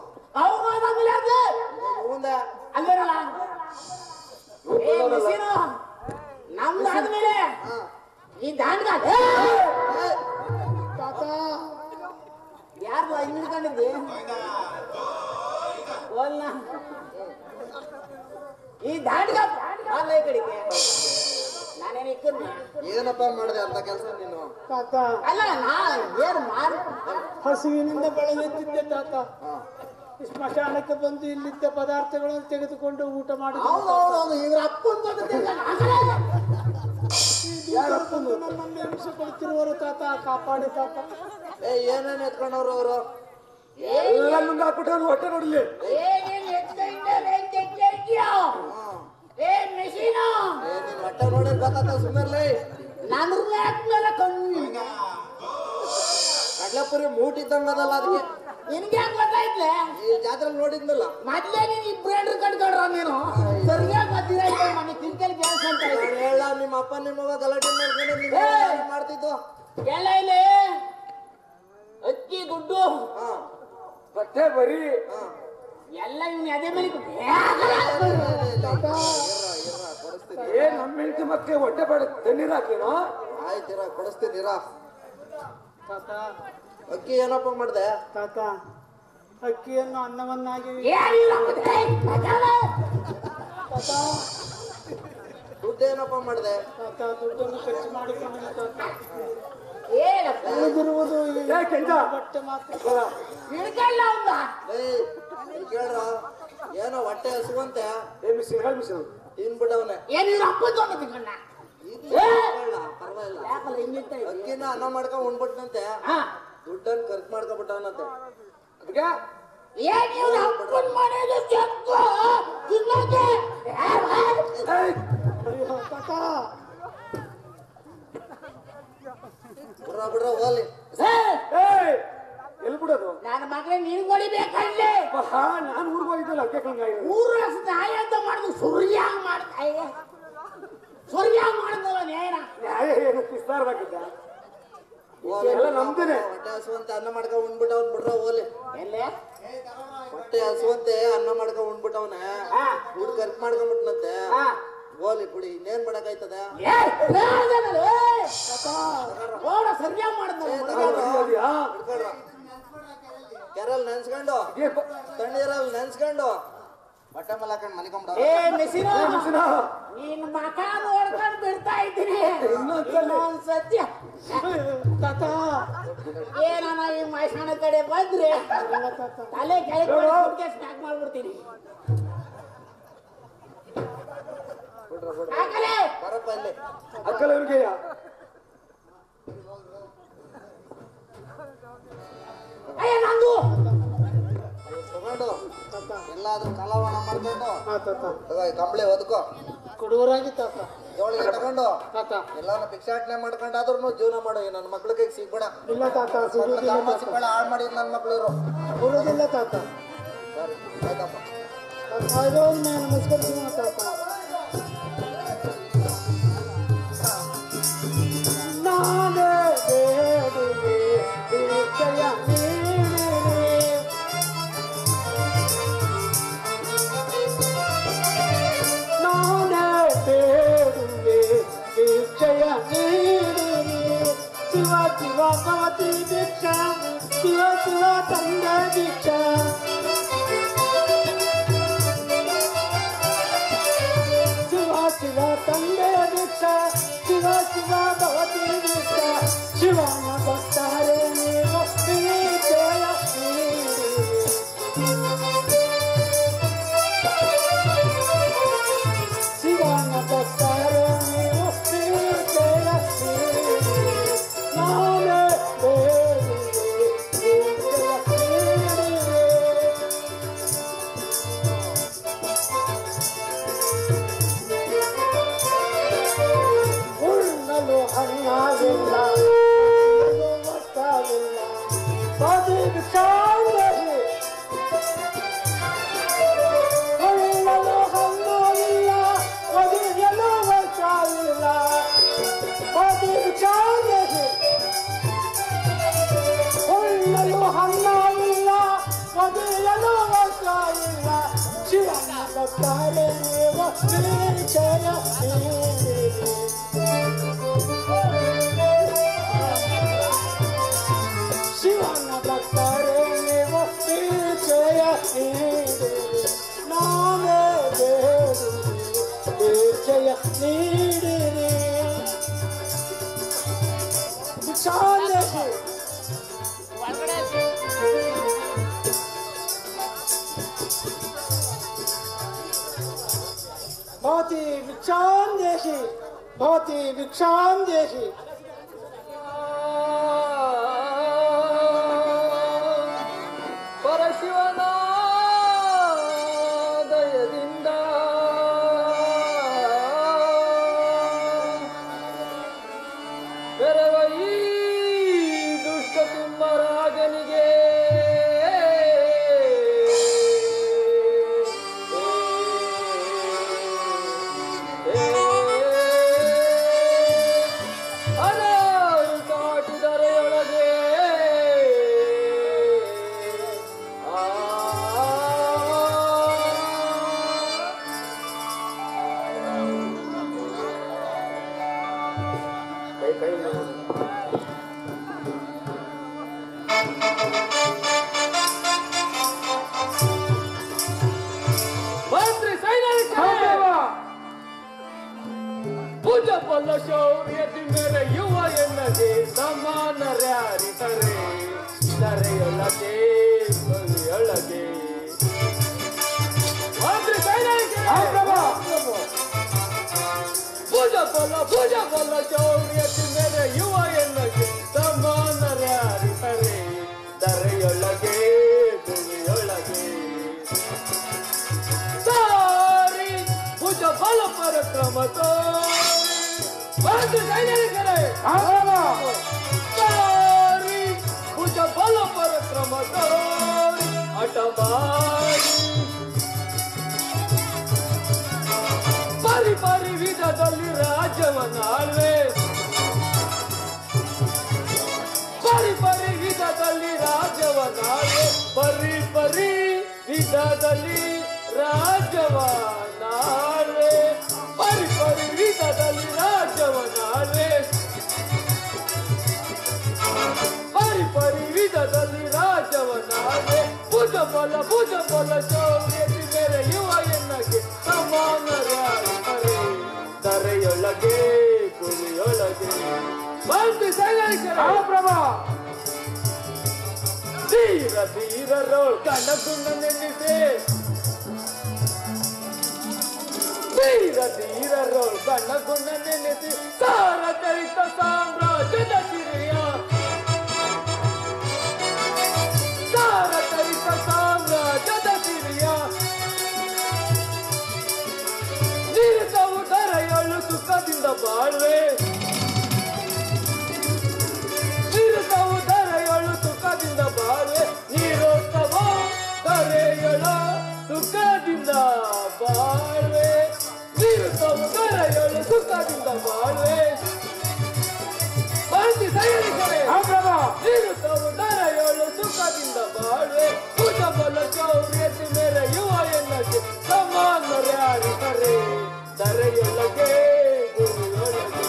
ಮುಂದೆ ನಮ್ದಾದ್ಮೇಲೆ ಹಾ ಈ ದಾಂಡ್ಗಾಲ ತಾತ ಯಾರ್ದು ಹಿಂಗ್ ಹಿಡ್ಕೊಂಡಿದ್ದಿ ಓಲ್ನ ಈ ದಾಂಡ್ಗ ಅಲ್ಲ ಈ ಕಡೆಗೆ ನಾನೇನು ಇಕ್ಕದ್ನ ಏನಪ್ಪ ಮಾಡಿದೆ ಅಂತ ಕೆಲಸ ನೀನು ತಾತ ಅಲ್ಲ ನಾ ಏನು ಮಾಡ್ ಹಸುವಿನಿಂದ ಬಳಲುತ್ತಿದ್ದೆ ತಾತ ಹಾ ಸ್ಮಶಾನಕ್ಕೆ ಬಂದು ಇಲ್ಲಿದ್ದ ಪದಾರ್ಥಗಳನ್ನು ತೆಗೆದುಕೊಂಡು ಊಟ ಮಾಡಿದ ಹೌದೌದು ಇವ್ರ ಅಪ್ಪನ ಯಾರಪ್ಪಂದು ನಮ್ಮನ್ನು ಹಿಂಸೆ ಕೊಡ್ತಿರುವರು ತಾತ ಕಾಪಾಡಿ ತಾತ ಏ ಏನೇನ್ ಎತ್ಕೊಂಡವ್ರು ಅವರು ಎಲ್ಲ ನುಂಗ್ ಹಾಕ್ಬಿಟ್ಟು ಅವ್ನು ಹೊಟ್ಟೆ ನೋಡ್ಲಿ ಏನೇನು ಎತ್ತಿದ್ಯೋ ಏ ಮೆಷಿನು ಏ ನಿನ್ ಹೊಟ್ಟೆ ನೋಡಿ ಗೊತ್ತಾತ ಸುಮ್ಮನೆ ನನ್ನ ಮೇಲೆ ಕಣ್ಣು ಕಡ್ಲೆಪುರಿ ಮೂಟ್ ಇದ್ದಂಗ ಅದಲ್ಲ ಅದಕ್ಕೆ ನಿನ್ಗೆ ಯಾಕೆ ಗೊತ್ತಾಯ್ತಲೆ ಈ ಜಾತ್ರೆ ನೋಡಿದ್ನಲ್ಲ ಮೊದ್ಲೇ ನೀನು ಇಬ್ರು ಹೆಂಡ್ರು ಕಟ್ಕೊಂಡ್ರ ನೀನು ಸರಿಯಾಗಿ ಗೊತ್ತಿಲ್ಲ ಮನೆ ತಿಂಕಲ್ ಕೆಲಸ ಅಂತ ನಾನ್ ಹೇಳ ನಿಮ್ಮ ಅಪ್ಪ ನಿಮ್ಮವ್ವ ಗಲಾಟೆ ಮಾಡ್ಕೊಂಡು ನಿನ್ನ ಏ! ಮಾಡ್ತಿದ್ದು ಎಲ್ಲ ಇಲ್ಲಿ ಅಕ್ಕಿ ದುಡ್ಡು ಹಾ ಬಟ್ಟೆ ಬರೀ ಹಾ ಎಲ್ಲ ಇವ್ನು ಅದೇ ಮೇಲೆ ಕೂತು. ಏ ನಮ್ಮ ಹೆಂಡತಿ ಮಕ್ಕಳಿಗೆ ಹೊಟ್ಟೆ ಪಾಡ ತಣ್ಣೀರ್ ಹಾಕ್ಲೇನೋ ಆಯ್ತಿರ ಕೊಡಿಸ್ತೀನಿರಾ ತಾತ ಅಕ್ಕಿ ಏನಪ್ಪ ಮಾಡ್ದೆ ತಾತ ಅಕ್ಕಿಯನ್ನು ಅನ್ನವನ್ನಾಗಿ ಏನಿಲ್ಲ ಮತ್ತೆ. ತಾತ ದುಡ್ಡು ಏನಪ್ಪ ಮಾಡ್ದೆ ತಾತ ದುಡ್ಡನ್ನು ಖರ್ಚು ಮಾಡಿಕೊಂಡು ತಾತ ಏನಪ್ಪ ಉಳಿದಿರುವುದು ಈ ಏ ಕೆಂಚ ಬಟ್ಟೆ ಮಾತ್ರ ಹಿಡ್ಕೊಳ್ಳ ಅವ್ನ. ಏಯ್ ಇಲ್ಲಿ ಕೇಳ್ರ ಏನೋ ಹೊಟ್ಟೆ ಹಸುವಂತೆ ಏ ಮಿಸ್ ಹೇಳ ಮಿಸ್ ತಿನ್ಬಿಡವ್ನೆ ಏನಿಲ್ಲ ಅಪ್ಪದ್ದು ಅನ್ನೋದು ಕಣ್ಣ. ಪರವಾಗಿಲ್ಲ ಯಾಕಲ್ಲ ಹಿಂಗಿರ್ತಾ ಇದ್ದೀಯ? ಅಕ್ಕಿನ ಅನ್ನ ಮಾಡ್ಕೊಂಡ್ ಉಣ್ಬಿಟ್ನಂತೆ ಹಾ. ದುಡ್ಡನ್ನ ಖರ್ಚು ಮಾಡ್ಕೊಂಡ್ಬಿಟ್ಟವನಂತೆ ಅದಕ್ಕೆ ಏನ್ ಇವ್ನು ಅಪ್ಪನ್ ಮನೆಗೆ ಚೆಕ್ಕು ತಿನ್ನೋಕೆ? ಏಯ್ ಅಯ್ಯೋ ತಾತ ಬಿಡ್ರ ಬಿಡ್ರ ಹೋಗ್ಲಿ ಏ, ಏಯ್ ಎಲ್ಲಿ ಬಿಡೋದು ನನ್ನ ಮಗನೇ ನೀನ್ ಹೊಡಿಬೇಕಲ್ಲಿ ಹಾ ನಾನು ಊರಿಗೆ ಹೋಗಿದ್ದಲ್ಲ ಅದಕ್ಕೆ ಕಂಗಾಗಿದೆ ಊರ ನಾಯ ಅಂತ ಮಾಡಿದ್ರು ಸುರ್ಯಾಂಗ್ ಮಾಡ್ತಾ ಇದೆ ಸುರ್ಯಾಂಗ್ ಮಾಡಿದ್ನಲ್ಲ ನೇರ ನ್ಯಾಯ ಏನು ಕಿಸ್ತಾರ್ಬೇಕಿದ್ದ ಹೋಗ್ಲಿ. ಎಲ್ಲ ನಮ್ದೇನೆ. ಹೊಟ್ಟೆ ಹಸುವಂತೆ ಅನ್ನ ಮಾಡ್ಕೊಂಡ್ ಉಣ್ಬಿಟ್ಟವನ್ ಬಿಡ್ರ ಹೋಗ್ಲಿ ಎಲ್ಲೇ ಹೊಟ್ಟೆ ಹಸುವಂತೆ ಅನ್ನ ಮಾಡ್ಕೊಂಡ್ ಉಣ್ಬಿಟ್ಟವನೆ ಹಾ. ದುಡ್ಡು ಖರ್ಚು ಮಾಡ್ಕೊಂಡ್ಬಿಟ್ನಂತೆ ಹಾ. ಹೋಗ್ಲಿ ಬಿಡಿ ಇನ್ನೇನ್ ಮಾಡಕ್ಕಾಯ್ತದ ಏ, ರಾಜನಲ್ಲ, ಏ. ನೋಡ ಸರಿಯಾಗಿ ಮಾಡಿದ್ನಲ್ಲ ಮಗ. ಹಾ ಹಿಡ್ಕೊಳ್ರ ಕೆರಲ್ ನೆನ್ಸ್ಕೊಂಡು ಏ ಬ- ತಣ್ಣೀರಲ್ಲಿ ನೆನ್ಸ್ಕೊಂಡು ಹೊಟ್ಟೆ ಮೇಲೆ ಹಾಕೊಂಡ್ ಮನಿಕೊಂಬಿಡ ಏ ಮಿಸಿನ ಏ ಮಿಸ್ನ ನೀನ್ ಮಕ ನೋಡ್ಕೊಂಡು ಬಿಡ್ತಾ ಇದ್ದೀನಿ ಇನ್ನೊಂದ್ಸಲ. ಇನ್ನೊಂದ್ ಸತ್ಯ ತಾತ ಏನನ ಈ ಮೈಸೂರಿನ ಕಡೆ ಬಂದ್ರೆ ತಲೆ ಕೆಳಗೆ ಸ್ನಾಕ್ ಮಾಡ್ಬಿಡ್ತೀನಿ ಹಾಕಲೇ ಬರಪ್ಪ ಇಲ್ಲಿ ಅಕ್ಕಲ ಇವ್ರಿಗೆ ಅಯ್ಯ ನಂದು ತಗೊಂಡು ಎಲ್ಲಾದ್ರೂ ಕಲಾವಣ ಮಾಡ್ಕೊಂಡು ಹಾ ತಾತ ತಗೋ ಈ ಕಂಬಳಿ ಒದ್ಕೋ ಕೊಡುವರಾಗಿ ತಾತ ಜೋಳಿಗೆ ತಗೊಂಡು ತಾತ ಎಲ್ಲಾನು ಭಿಕ್ಷಾಟನೆ ಮಾಡ್ಕೊಂಡಾದ್ರೂ ಜೀವನ ಮಾಡು ಈ ನನ್ನ ಮಕ್ಳಿಗೆ ಸಿಗ್ಬೇಡ ಇಲ್ಲ ತಾತ ಸಿಗುವುದಿಲ್ಲ ಕಾಮ ತಾತ ಸಿಗ್ಬೇಡ ಹಾಳು ಮಾಡಿ ನನ್ನ ಮಕ್ಳು ಇರು ಕೊಡುವುದಿಲ್ಲ ತಾತ ಸರಿ ಆಯ್ತಪ್ಪ ತಾತ ಇದು ನಾನು ನಮಸ್ಕರಿಸ್ತೀನಿ ತಾತ ನಾನೇ ಬೇಡುವೆ ದೀಕ್ಷೆಯ ನೀಡಿರಿ. ನಾನೇ ಬೇಡುವೆ ದೀಕ್ಷೆಯ ನೀಡಿರಿ. ಶಿವ ಶಿವ ಭವತಿ ದೀಕ್ಷಾ ಶಿವ ಶಿವ ತಂದೆ ದೀಕ್ಷಾ ಶಿವ ಶಿವ ತಂದೆ ದೀಕ್ಷಾ ಶಿವ ಶಿವ ಭವತಿ ದೀಕ್ಷಾ ಶಿವನ ಭಕ್ತಾರೆ ನೀವು ಈ ಜಯ ಶಿವನ ಭಕ್ತಾರೆ ನೀವು ಈ ಜಯ ನಾನೇ ಬೇಡುವೆ ಈ ಜಯ ಉಣ್ಣಲು ಹಣ್ಣಾಗಿಲ್ಲ ಉಣ್ಣಲು ಒಟ್ಟಾಗಿಲ್ಲ ಬದಿಗೆ ಚಾಂದರಿ ಉಣ್ಣಲು ಹಣ್ಣಾಗಿಲ್ಲ ಬದಿಗೆಲು ಒಟ್ಟಾಗಿಲ್ಲ ಬದಿಗೆ ಚಾಂದರಿ ಉಣ್ಣಲು ಹಣ್ಣಾಗಿಲ್ಲ ಬದಿಗೆಲು ಒಟ್ಟಾಗಿಲ್ಲ ಶಿವನ ಭಕ್ತಾರೆ ನೀವು ಜಯ ಶಿವನ ಭಕ್ತರೇ ನೀವು ಜಯ ನಾನೇ ಬೇಡುವೆ ಜಯ ನೀಡಿರಿ ಚಾಂದೇಶಿ भवती भिक्षां देहि भवती भिक्षां देहि ಪರಶಿವನ ದಯದಿಂದ ಬೆರವ ಈ ದುಷ್ಟ ತಿಮ್ಮರಾಜನಿಗೆ ಆ ಮಂತ್ರಿ ಸೈನಿಕರೇ ಭುಜ ಬಲ್ಲ ಶೌರ್ಯದಿ ಮೆರೆಯುವ ಎನ್ನದೆ ಸಮಾನರ್ಯಾರಿತರೆ ನರೆಯೊಳಗೆ ಬಲಿಯೊಳಗೆ ಮಂತ್ರಿ ಸೈನಿಕರೇ ಭುಜ ಬಲ ಭುಜ ಬಲ ಶೌರ್ಯದಿ ಮೆರೆಯುವ ಎನ್ನದೆ ಸಮಾನರ್ಯಾರಿತರೆ ದರೆಯೊಳಗೆ ಭೂಮಿಯೊಳಗೆ ಸಾರಿ ಭುಜ ಬಲ ಪರಕ್ರಮ ತೋರಿ ಬಂದು ಸೈನಿಕರೇ ಸಾರಿ ಭುಜ ಬಲ ಪರಕ್ರಮ ತೋರಿ ಹಠ ಮಾಡಿ ಪರಿ ಪರಿ ವಿಧದಲ್ಲಿ ರಾಜ್ಯವನ್ನಾಳ್ವೆ ಪರಿ ಪರಿ ವಿಧದಲ್ಲಿ ರಾಜ್ಯವನ್ನಾಳ್ವೆ ಪರಿ ಪರಿ ವಿಧದಲ್ಲಿ ರಾಜ್ಯವನ್ನಾಳ್ವೆ ಪರಿ ಪರಿ ವಿಧದಲ್ಲಿ ರಾಜ್ಯವನ್ನಾಳ್ವೆ ಪರಿ ಪರಿ ವಿಧದಲ್ಲಿ ರಾಜ್ಯವನ್ನಾಳ್ವೆ ಭುಜ ಬಲ ಭುಜ ಬಲ ಶೌರ್ಯತಿ ಮೆರೆಯುವ ಎನ್ನಗೆ ಸಮಾನರಾರೆ ತರೆಯೊಳಗೆ ಭೂಮಿಯೊಳಗೆ ಬಂದು ಸೈನಿಕರ ಪ್ರಭಾ ಧೀರ ಧೀರರೋ ಕಣಗುಣ ನೆನೆದೆ ಧೀರ ಧೀರರೋ ಕಣಗುಣ ನೆನೆಸಿ ಸಾರ ಚರಿತ ಸಾಮ್ರಾಜ್ಯದ ಸಿರಿಯ ಸಾರ ಚರಿತ ಸಾಮ್ರಾಜ್ಯದ ಸಿರಿಯ ನಿರತವು ದರೆಯೊಳು ಸುಖದಿಂದ ಬಾಳ್ವೆ ನಿರತವು ದರೆಯೊಳು ಸುಖದಿಂದ ಬಾಳ್ವೆ ನೀರೋತ್ಸವ ದರೆಯೊಳ ಸುಖದಿಂದ ಬಾಳ್ವೆ ನಿರತವು ದರೆಯೊಳು ಸುಖದಿಂದ ಬಾಳ್ವೆ ಬಂದಿ ಸೈನಿಕರೇ ನಿರುತ್ತವು ದರೆಯೊಳು ಸುಖದಿಂದ ಬಾಳ್ವೆ ಭುಜ ಬಲ ಶೌರ್ಯತಿ ಮೆರೆಯುವ ಎನ್ನಗೆ ಸಮಾನರ್ಯಾರಿತರೆ ದರೆಯೊಳಗೆ ಭೂಮಿಯೊಳಗೆ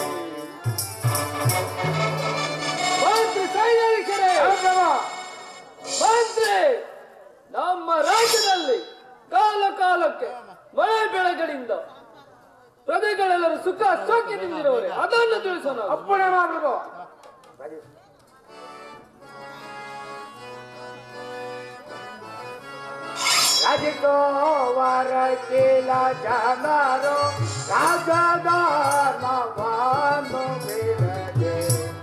ಮಂತ್ರಿ ಸೈನಿಕರೇ ಮಂತ್ರಿ ನಮ್ಮ ರಾಜ್ಯದಲ್ಲಿ ಕಾಲ ಕಾಲಕ್ಕೆ ಮಳೆ ಬೆಳೆಗಳಿಂದ ಪ್ರಜೆಗಳೆಲ್ಲರೂ ಸುಖ ಸೌಖ್ಯದಿಂದಿರುವರೆ ಅದನ್ನು ತಿಳಿಸೋಣ ಅಪ್ಪಣೆ ಮಾಡ್ಬೇಕು ರಾಜಿಕೋ ವರ ಕೇಲ ಜನರು ರಾಜದ ನವಾನು ಬಿಡದೆ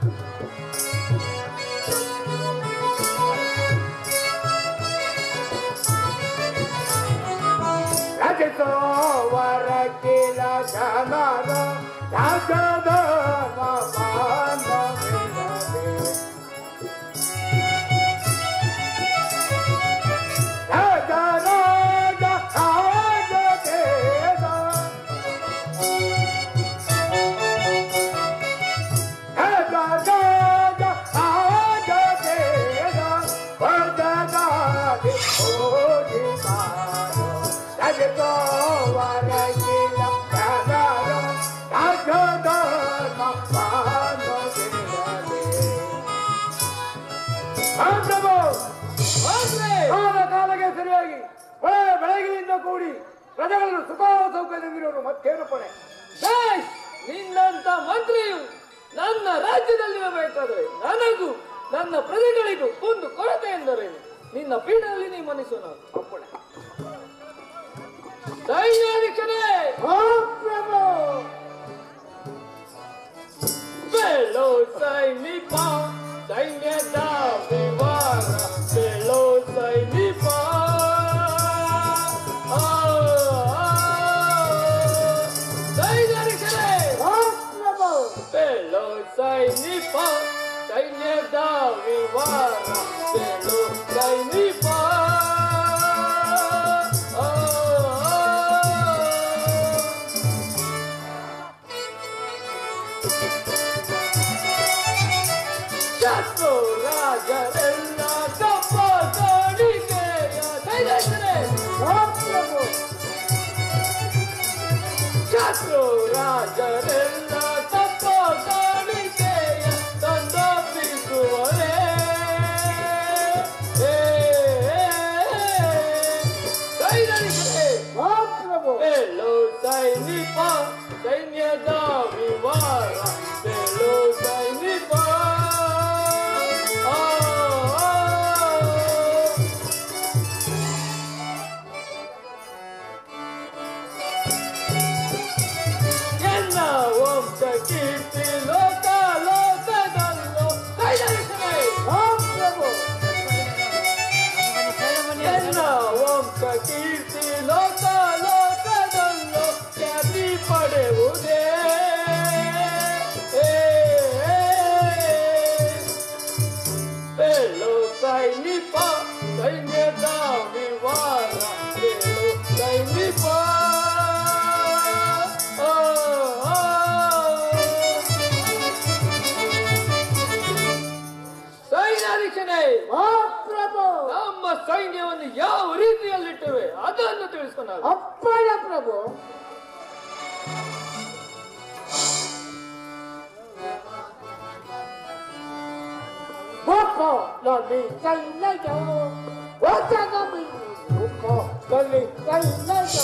ರಾಜಿಕೋ ವರ ಕೇಲ ಜನರು ರಾಜದ ನವಾನು ಬಿಡದೆ ರಾಜ ರಾಜ ರಾಜ ದೇವ ರಾಜ ರಾಜ ರಾಜ ದೇವ ವರ್ಗದಾದಿ ಹೋಗಿ ಮಾರೋ ರಾಜ ಗೋವರ ಗಿಲ ರಾಜಾರೋ ರಾಜದ ಮಾನೋ ಪ್ರಭು ಮಂತ್ರಿ ಕಾಲ ಕಾಲಕ್ಕೆ ಸರಿಯಾಗಿ ಬೆಳೆ ಬೆಳಗಿನಿಂದ ಕೂಡಿ ಪ್ರಜೆಗಳನ್ನು ಸುಖ ಸೌಕರ್ಯದಿಂದಿರೋರು ಮತ್ತೇನು ಪಡೆ ಬೇಷ್! ನಿನ್ನಂತ ಮಂತ್ರಿಯು ನನ್ನ ರಾಜ್ಯದಲ್ಲಿರಬೇಕಾದ್ರೆ ನನಗೂ ನನ್ನ ಪ್ರಜೆಗಳಿಗೂ ಒಂದು ಕೊರತೆ ಎಂದರೇನು ನಿನ್ನ ಪೀಠದಲ್ಲಿ ನೀ ಮನಿಸೋಣ ಅಪ್ಪಣೆ ಸೈನ್ಯಾಧೀಶರೇ ಪ್ರಭು ಬೆಳೋ ಸೈನಿಕ ಸೈನ್ಯದ ವಿವಾರ ಬೆಳೋ ಸೈನಿಕ ಆ, ಆ, ಸೈನ್ಯಾಧೀಶರೇ ಪ್ರಭು ಬೆಳೋ ಸೈನಿಕ ಸೈನ್ಯದ ವಿವಾರ ಬೆಳೋ ಸೈನಿಕ ಆ, ಆ. ಶತ್ರು ರಾಜರೆಲ್ಲ ತಪ್ಪ ಕಾಣಿಕೆಯ ಸೈನಿಕರೇ ಪ್ರಭು ಶತ್ರು ರಾಜರೆಲ್ಲ ತಪ್ಪ ಕಾಣಿಕೆಯ ಸೈನ್ಯವನ್ನು ಯಾವ ರೀತಿಯಲ್ಲಿಟ್ಟಿವೆ ಅದನ್ನು ತಿಳಿಸ್ಕೊಂಡು ಅಪ್ಪಣ ಪ್ರಭು Popo, loli, kaila yo. Wata kami. Popo, loli, kaila yo.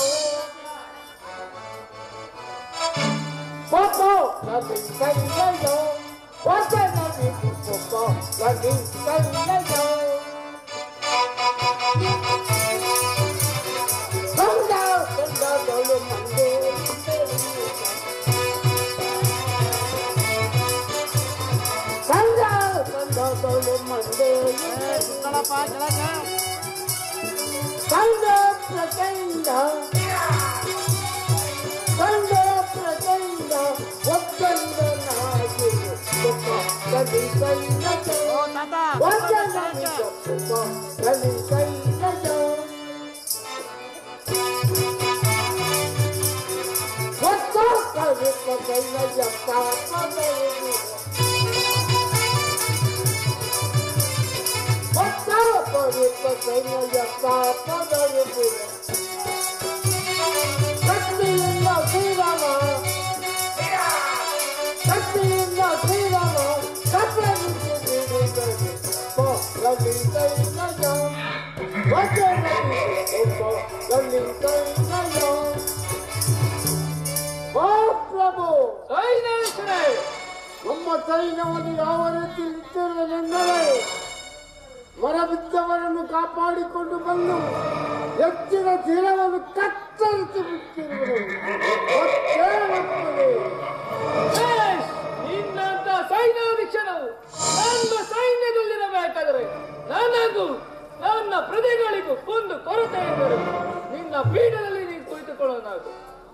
Popo, loli, kaila yo. Wata kami. Popo, loli, kaila yo. Banda, banda, lolo, mande, Banda, banda, lolo, mande, Banda, ಪ್ರಚಂಡ ಕಂಡ ಪ್ರಚಂಡ ಒಕ್ಕಂದ ನಾಗಿ ಕಲಿ ಕೈನಜ ವಚನ ಕಲಿ ಕೈನಜ ಒತ್ತ ಕಲಿ ಕೈನಜ ಪಾಪದವು ಒತ್ತ ಕಲಿ ಕೈನಜ ಪಾಪದವು ಶಕ್ತಿಯಿಂದ ಶ್ರೀರಾಮ ಶಕ್ತಿಯಿಂದ ಶ್ರೀರಾಮ ಪ್ರಭು ಸೈನ್ಯಾಧೀಶರೇ ನಮ್ಮ ಸೈನ್ಯವನ್ನು ಯಾವ ರೀತಿ ಇಟ್ಟಿರುವುದೆಂದರೆ ಮರಬಿದ್ದವರನ್ನು ಕಾಪಾಡಿಕೊಂಡು ಬಂದು ಹೆಚ್ಚಿನ ದಿನವನ್ನು ಕತ್ತರಿಸಿ ಬಿಟ್ಟಿರುವುದು ಮತ್ತೇನಾಗುತ್ತದೆ? ಬೇಷ್! ನಿನ್ನಂತ ಸೈನ್ಯಾಧೀಶನು ನನ್ನ ಸೈನ್ಯದಲ್ಲಿರಬೇಕಾದರೆ ನನಗೂ ನನ್ನ ಪ್ರಜೆಗಳಿಗೂ ಒಂದು ಕೊರತೆ ಎಂದರೆ ನಿನ್ನ ಪೀಠದಲ್ಲಿ ನೀನು ಕುಳಿತುಕೊಳ್ಳೋನಾಗು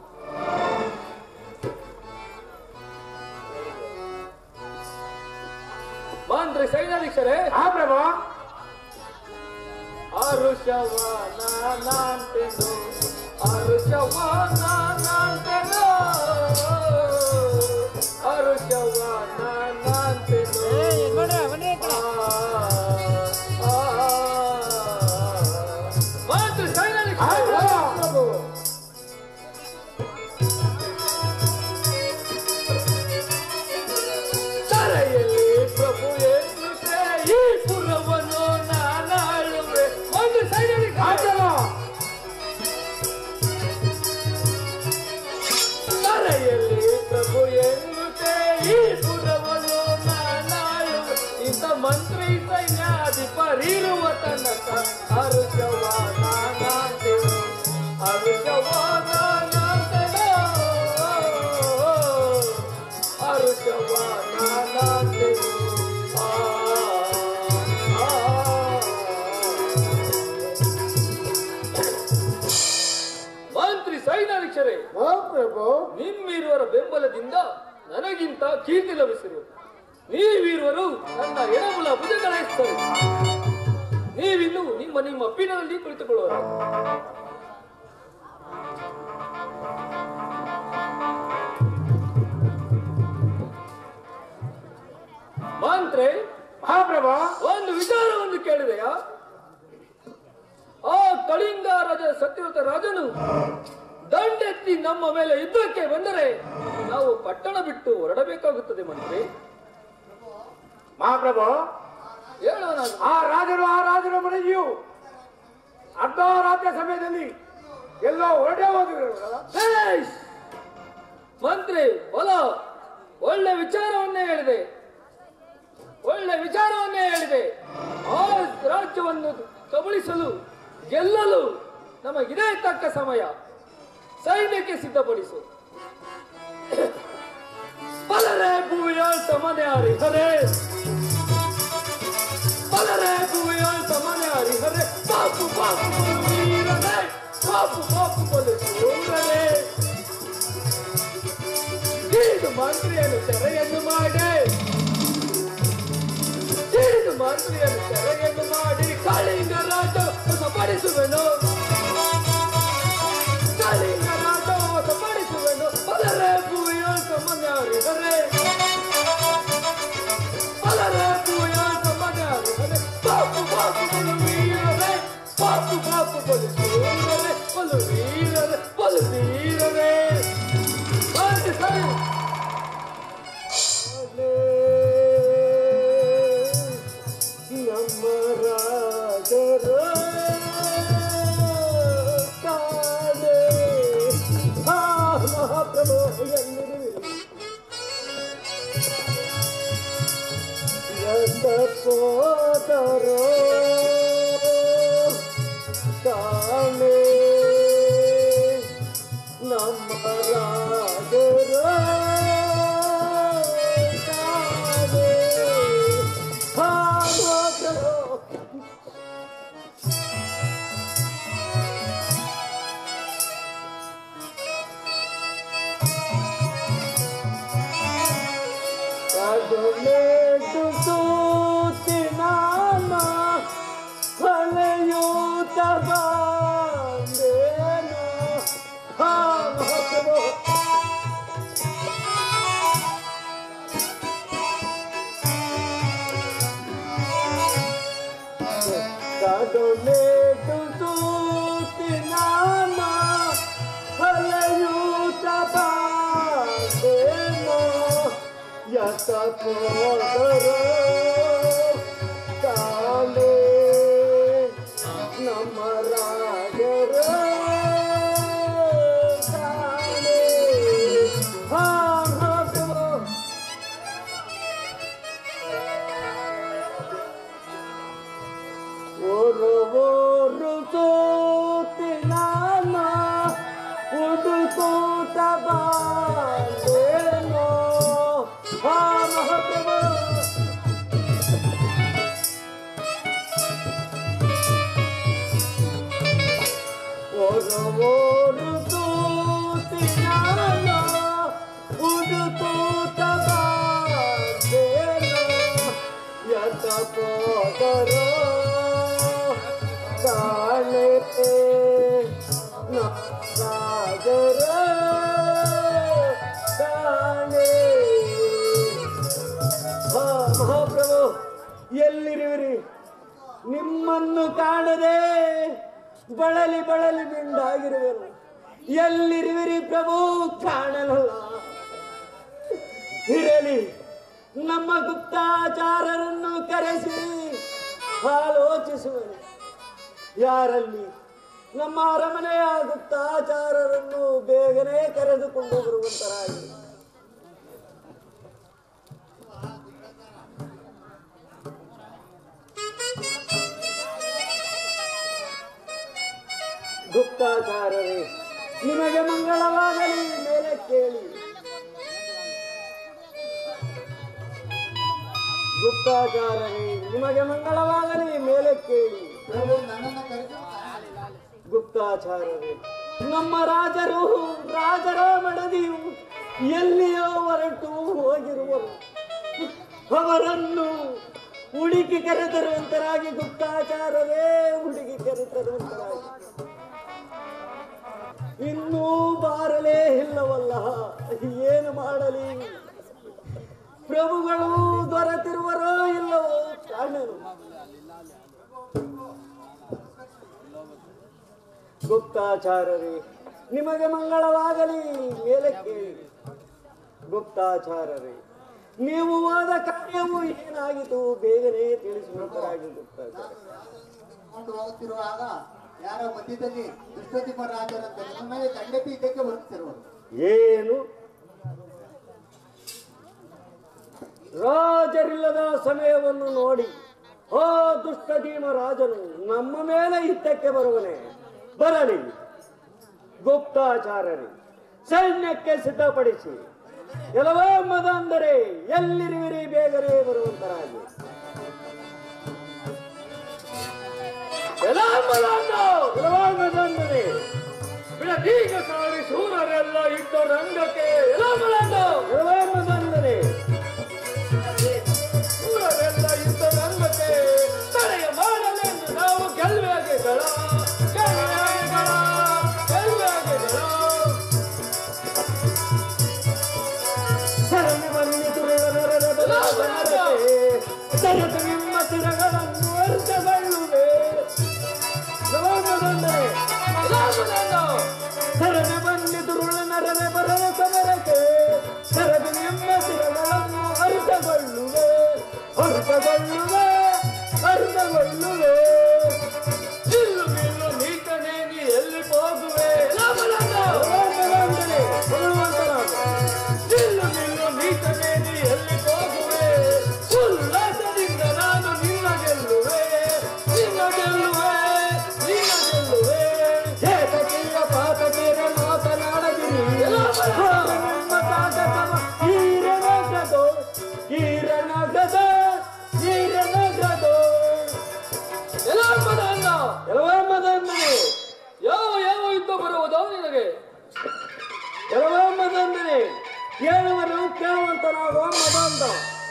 ಮಂತ್ರಿ ಸೈನ್ಯಾಧೀಶರೇ ಆ ಪ್ರಭು ಅರುಷವಾನಂತೆನು ಅರುಷವಾನಂತೆನು ಅರುಷವಾನಂತೆನು ಮಂತ್ರಿ ಆ ಸೈನ್ಯಾಧೀಶರೇ ಪ್ರಭು ತರೆಯಲ್ಲಿ ಪ್ರಭು ಎನ್ನುತ್ತೆ ಈ ಪುರವನ್ನು ನಾನಾಳುವೆ ಒಂದು ಸೈನ್ಯಾಧೀಶ ತರೆಯಲ್ಲಿ ಪ್ರಭು ಎನ್ನುತ್ತೆ ಈ ಪುರವನ್ನು ನಾನಾಳುವೆ ಇಂಥ ಮಂತ್ರಿ ಸೈನ್ಯಾಧಿಪರಿರುವ ತನಕ ಹರುಷವಾನಾಂತೆನು ಹರುಷವಾನಾಂತೆನು ಹರುಷವಾನಾಂತೆನು ಆ ಆ, ಆ. ಮಂತ್ರಿ ಸೈನ್ಯಾಧೀಶರೇ ಆ ಪ್ರಭು ನಿಮ್ಮಿರುವರ ಬೆಂಬಲದಿಂದ ನನಗಿಂತ ಕೀರ್ತಿ ಲಭಿಸಿರುವುದು ನೀವಿರುವರು ನನ್ನ ಎಡಬಲ ಭುಜಗಳಾಯಿಸುತ್ತಾರೆ ನೀವಿನ್ನು ನಿಮ್ಮ ನಿಮ್ಮ ಪೀಠದಲ್ಲಿ ಕುಳಿತುಕೊಳ್ಳುವರು ಮಂತ್ರಿ ಆ ಪ್ರಭು ಒಂದು ವಿಚಾರವನ್ನು ಕೇಳಿದೆಯಾ ಆ ಕಳಿಂಗ ರಾಜ ಸತ್ಯವ್ರತ ರಾಜನು ದಂಡೆತ್ತಿ ನಮ್ಮ ಮೇಲೆ ಯುದ್ಧಕ್ಕೆ ಬಂದರೆ ನಾವು ಪಟ್ಟಣ ಬಿಟ್ಟು ಹೊರಡಬೇಕಾಗುತ್ತದೆ ಮಂತ್ರಿ ಮಹಾಪ್ರಭು ಹೇಳೋಣ ಆ ರಾಜರು ಆ ರಾಜರ ಮನೆಯು ಅರ್ಧರಾತ್ರಿ ಸಮಯದಲ್ಲಿ ಎಲ್ಲೋ ಹೊರಟೇ ಹೋದ್ರು ಬೇಷ್! ಮಂತ್ರಿ ಬಲ ಒಳ್ಳೆ ವಿಚಾರವನ್ನೇ ಹೇಳಿದೆ ಒಳ್ಳೆ ವಿಚಾರವನ್ನೇ ಹೇಳಿದೆ ಆ ರಾಜ್ಯವನ್ನು ಕಬಳಿಸಲು ಗೆಲ್ಲಲು ನಮಗಿದೇ ತಕ್ಕ ಸಮಯ ಸೈನ್ಯಕ್ಕೆ ಸಿದ್ಧಪಡಿಸು ಬಲರೆ ಭೂಮಿಯ ಸಮನೆ ಹರಿಹರೆ ಬಲರೆ ಭೂಮಿಯ ಸಮನೆ ಹರಿಹರೆ ಪಾಪು ಪಾಪು ವೀರನೇ ಪಾಪು ಪಾಪು ಬಲು ಸೂರನೇ ಇದು ಮಂತ್ರಿಯನ್ನು ಸೆರೆಯನ್ನು ಮಾಡಿ ಇದು ಮಂತ್ರಿಯನ್ನು ಸೆರೆಯನ್ನು ಮಾಡಿ ಕಳಿಂಗ ರಾಜ ಹೊಸಪಡಿಸುವೆನು ಕಳಿಂಗ ರಾಜ ಹೊಸಪಡಿಸುವೆನು ಬಲರೆ ಭೂಮಿಯ ಸಮನೆ ಹರಿಹರೆ ಬಲರೆ ಭೂಮಿಯ ಸಮನೆ ಹರಿಹರೆ ಪಾಪು ಪಾಪು ಬಲು ವೀರನೇ ಎತ್ತೋದರೋ ಕಾಣೆ ನಮ್ಮ ರಾಜರ ಕಾಣೆ ಹಾಗಾದರೂ ಕಡಲೆಟ್ಟು ಸೂತಿನಾನ ಹೊಳೆಯೂತ ಬಂದೇನು ಹಾ ಮಹಾಪ್ರಭು ಕಡಲೆಟ್ಟು ಸೂತಿನಾನ ಹೊಳೆಯೂತ ಬಂದೇನು ಯತ ಪೋದರೋ ಕಾಲೇ ನಮ್ಮ ರಾಜರ ಕಾಲೇ ಹಾ ಹಾ ಪ್ರಭು. ಓರು ಓರು ಸೋತಿನಾನ ಉಡುಕೂಟ ಬಾಂದೇನೋ ಹಾ ಮಹಾಪ್ರಭು ಓರು ಓರು ಸೋತಿನಾನ ಉಡುಕೂಟ ಬಾಂದೇನೋ ಯತ ಪೋದರೋ ಕಾಣೆ ರಾಜರ ಕಾಣೆ ಹಾ ಮಹಾಪ್ರಭು ಎಲ್ಲಿರುವಿರಿ ನಿಮ್ಮನ್ನು ಕಾಣದೆ ಬಳಲಿ ಬಳಲಿ ಬಿಂಡಾಗಿರುವೆನು ಎಲ್ಲಿರುವಿರಿ ಪ್ರಭು ಕಾಣಲಲ್ಲ ಇರಲಿ ನಮ್ಮ ಗುಪ್ತಾಚಾರರನ್ನು ಕರೆಸಿ ಆಲೋಚಿಸುವನು ಯಾರಲ್ಲಿ ನಮ್ಮ ಅರಮನೆಯ ಗುಪ್ತಾಚಾರರನ್ನು ಬೇಗನೆ ಕರೆದುಕೊಂಡು ಬರುವಂತರಾಗಿ ಗುಪ್ತಾಚಾರರೇ ನಿಮಗೆ ಮಂಗಳವಾಗಲಿ ಮೇಲೆ ಕೇಳಿ ಗುಪ್ತಾಚಾರರೇ ನಿಮಗೆ ಮಂಗಳವಾಗಲಿ ಮೇಲೆ ಕೇಳಿ ಪ್ರಭು ನನ್ನನ್ನು ಕರೆದು ಗುಪ್ತಾಚಾರರೇ ನಮ್ಮ ರಾಜರು ರಾಜರ ಮಡದಿಯು ಎಲ್ಲಿಯೋ ಹೊರಟು ಹೋಗಿರುವರು ಅವರನ್ನು ಹುಡುಕಿ ಕರೆತರುವಂತರಾಗಿ ಗುಪ್ತಾಚಾರರೇ ಹುಡುಕಿ ಕರೆತರುವಂತರಾಗಿ ಇನ್ನೂ ಬಾರಲೇ ಇಲ್ಲವಲ್ಲ ಏನು ಮಾಡಲಿ ಪ್ರಭುಗಳು ದೊರೆತಿರುವರೋ ಇಲ್ಲವೋ ಕಾಣರು ಗುಪ್ತಾಚಾರರೇ ನಿಮಗೆ ಮಂಗಳವಾಗಲಿ ಮೇಲೆ ಕೇಳಿ ಗುಪ್ತಾಚಾರರೇ ನೀವು ಹೋದ ಕಾರ್ಯವು ಏನಾಗಿತು ಬೇಗನೆ ತಿಳಿಸುವಂತರಾಗಿ ಗುಪ್ತಾಚಾರ ಕೊಂಡು ಹೋಗುತ್ತಿರುವಾಗ ಯಾರೋ ಮಧ್ಯದಲ್ಲಿ ದುಷ್ಟತಿಮ್ಮ ರಾಜರಂತ ನಿಮ್ಮ ಮೇಲೆ ದಂಡೆಪಿ ಇದ್ದಕ್ಕೆ ಬರುತ್ತಿರುವರು ಏನು ರಾಜರಿಲ್ಲದ ಸಮಯವನ್ನು ನೋಡಿ ಆ ದುಷ್ಟಧೀಮ ರಾಜನು ನಮ್ಮ ಮೇಲೆ ಹಿತ್ತಕ್ಕೆ ಬರುವನೆ ಬರಲಿ ಗುಪ್ತಾಚಾರರಿ ಸೈನ್ಯಕ್ಕೆ ಸಿದ್ಧಪಡಿಸಿ ಕೆಲವೋ ಮದಂದರೆ ಎಲ್ಲಿರುವಿರಿ ಬೇಗನೆ ಬರುವಂತರಾಗಿ ಎಲ್ಲ ಮಲಂದು ಕೆಲವೋ ಮದಂದರೆ ಬಿಡದೀಗ ಸಾರಿ ಶೂರರೆಲ್ಲ ಇದ್ದ ರಂಗಕ್ಕೆ ಎಲ್ಲ ಮಲಂದು ಕೆಲವೋ ಮದಂದರೆ ಶೂರರೆಲ್ಲ ಇದ್ದ ರಂಗಕ್ಕೆ ತಡೆಯ ಮಾಡಲೆಂದು ನಾವು ಗೆಲ್ವೇಗೆಗಳ ಗೆಲ್ವೇಗೆಗಳ ಗೆಲ್ವೇಗೆಗಳ ಶರಣಿ ಬಂದಿತು ಸರದು ನಿಮ್ಮ ತಿರಗಳನ್ನು ಅರ್ಥಗೊಳ್ಳುವೆ ನವಮದಂದರೆ ಶರಣ ಬಂದಿತು ನರನೆ ಬರವ ಸಮರಕ್ಕೆ ಸರದು ನಿಮ್ಮ ತಿರಗಳನ್ನು ಅರ್ಥಗೊಳ್ಳುವೆ ಅರ್ಥಗೊಳ್ಳುವೆ ಅರ್ಥಗೊಳ್ಳುವೆ ನಿಲ್ಲು ನಿಲ್ಲು ನೀತನೇ ನೀ ಎಲ್ಲಿ ಹೋಗುವೆ ಎಲ್ಲ ಮಲಂದು ನವಮದಂದರೆ ಭಗವಂತನಾದ ನಿಲ್ಲು ನಿಲ್ಲು ನೀತನೇ ನೀ ಎಲ್ಲಿ ಹೋಗುವೆ ಉಲ್ಲಾಸದಿಂದ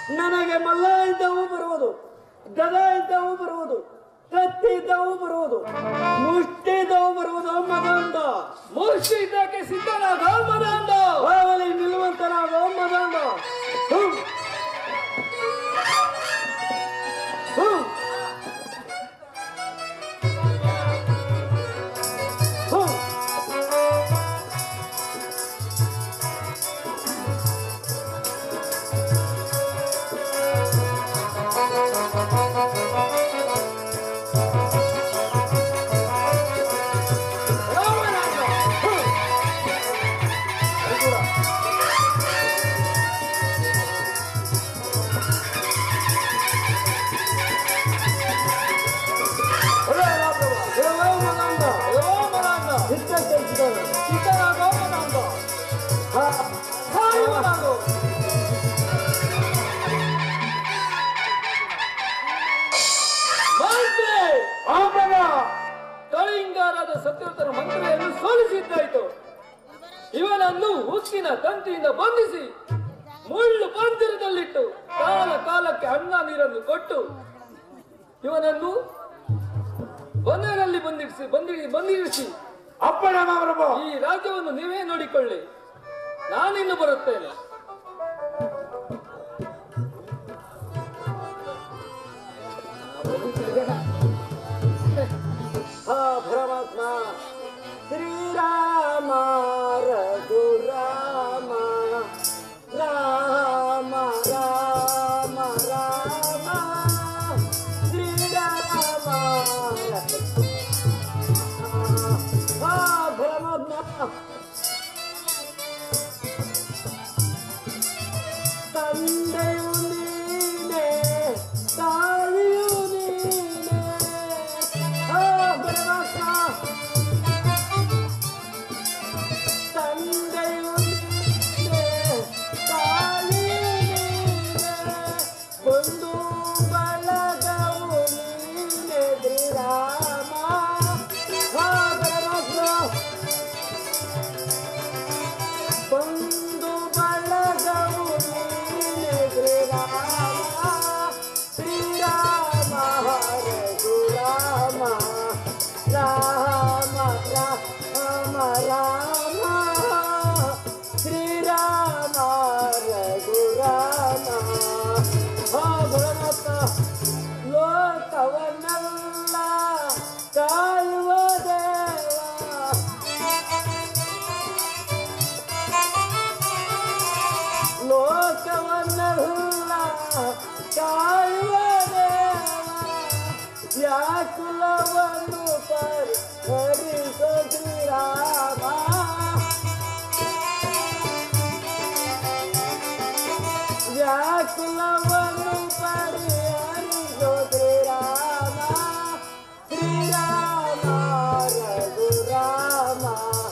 ನನಗೆ ಮಲ್ಲ ಇದ್ದವು ಬರುವುದು ಗದ ಇದ್ದವು ಬರುವುದು ಕತ್ತಿ ಇದ್ದವು ಬರುವುದು ಮುಷ್ಟಿ ಇದ್ದವು ಬರುವುದು ಮದಂಡ ಮುಷ್ಟಿ ಇದ್ದಕ್ಕೆ ಸಿದ್ಧನಾದ ಮದಾಂಧ ಬಾವಲಿ ನಿಲ್ಲುವಂತನಾದ ಮದಂಡ ಹ್ಮ್. ಹ್ಮ್. ಹ್ಮ್. ಹೇಳೋ ಮದಂಡ ಯೋ ಮದಾಂಧ ಹಿತ್ತಕ್ಕೆ ಇದ್ದಾನೆ. ಸಿದ್ಧನಾದ ಮದಾಂಧ ಹಾ. ಸಾಯುವನಾಗು. ಮಂತ್ರಿ ಆಮನ. ಕಳಿಂಗಾರಾದ ಸತ್ಯವಂತರ ಮಂತ್ರಿಯನ್ನು ಸೋಲಿಸಿದ್ದಾಯ್ತು ಇವನನ್ನು ಹುಕ್ಕಿನ ತಂತಿಯಿಂದ ಬಂಧಿಸಿ ಮುಳ್ಳು ಪಂಜರದಲ್ಲಿಟ್ಟು ಕಾಲ ಕಾಲಕ್ಕೆ ಅನ್ನ ನೀರನ್ನು ಕೊಟ್ಟು ಇವನನ್ನು ಬಂದರಲ್ಲಿ ಬಂದಿರಿಸಿ ಬಂದಿ ಬಂದಿರಿಸಿ ಅಪ್ಪಣ ಮಹಾಪ್ರಭು ಈ ರಾಜ್ಯವನ್ನು ನೀವೇ ನೋಡಿಕೊಳ್ಳಿ ನಾನಿನ್ನು ಬರುತ್ತೇನೆ ಹಾ ಪರಮಾತ್ಮ ಶ್ರೀರಾಮ ರಘುರಾಮ ರಾಮ ರಾಮ ರಾಮ ಶ್ರೀರಾಮ ಹಾ ಪರಮಾತ್ಮ ತಂದೆಯು ನೀನೆ ತಾಯಿಯು ನೀನೆ ಆ ಪರಮಾತ್ಮ ತಂದೆಯು ನೀನೆ ತಾಯಿಯು ನೀನೆ ಬಂಧು ಬಳಗವು ನೀನೆ ಶ್ರೀರಾಮ ಆ ಪರಮಾತ್ಮ ಬಂಧು ಬಳಗವು ನೀನೆ ಶ್ರೀರಾಮ ಶ್ರೀರಾಮ ರಘುರಾಮ ರಾಮ ರಾಮ ರಾಮ ಶ್ರೀರಾಮ ರಘುರಾಮ ಹಾ ಭಗವಂತ ಲೋಕವನ್ನೆಲ್ಲ ಕಾಯುವ ದೇವ ಲೋಕವನ್ನೆಲ್ಲ ಕಾಯುವ ದೇವ ವ್ಯಾಕುಲವನ್ನು ಪರಿಹರಿಸ ಶ್ರೀರಾಮ ವ್ಯಾಕುಲವನ್ನು ಪರಿಹರಿಸ ಶ್ರೀರಾಮ ಶ್ರೀರಾಮ ರಘುರಾಮ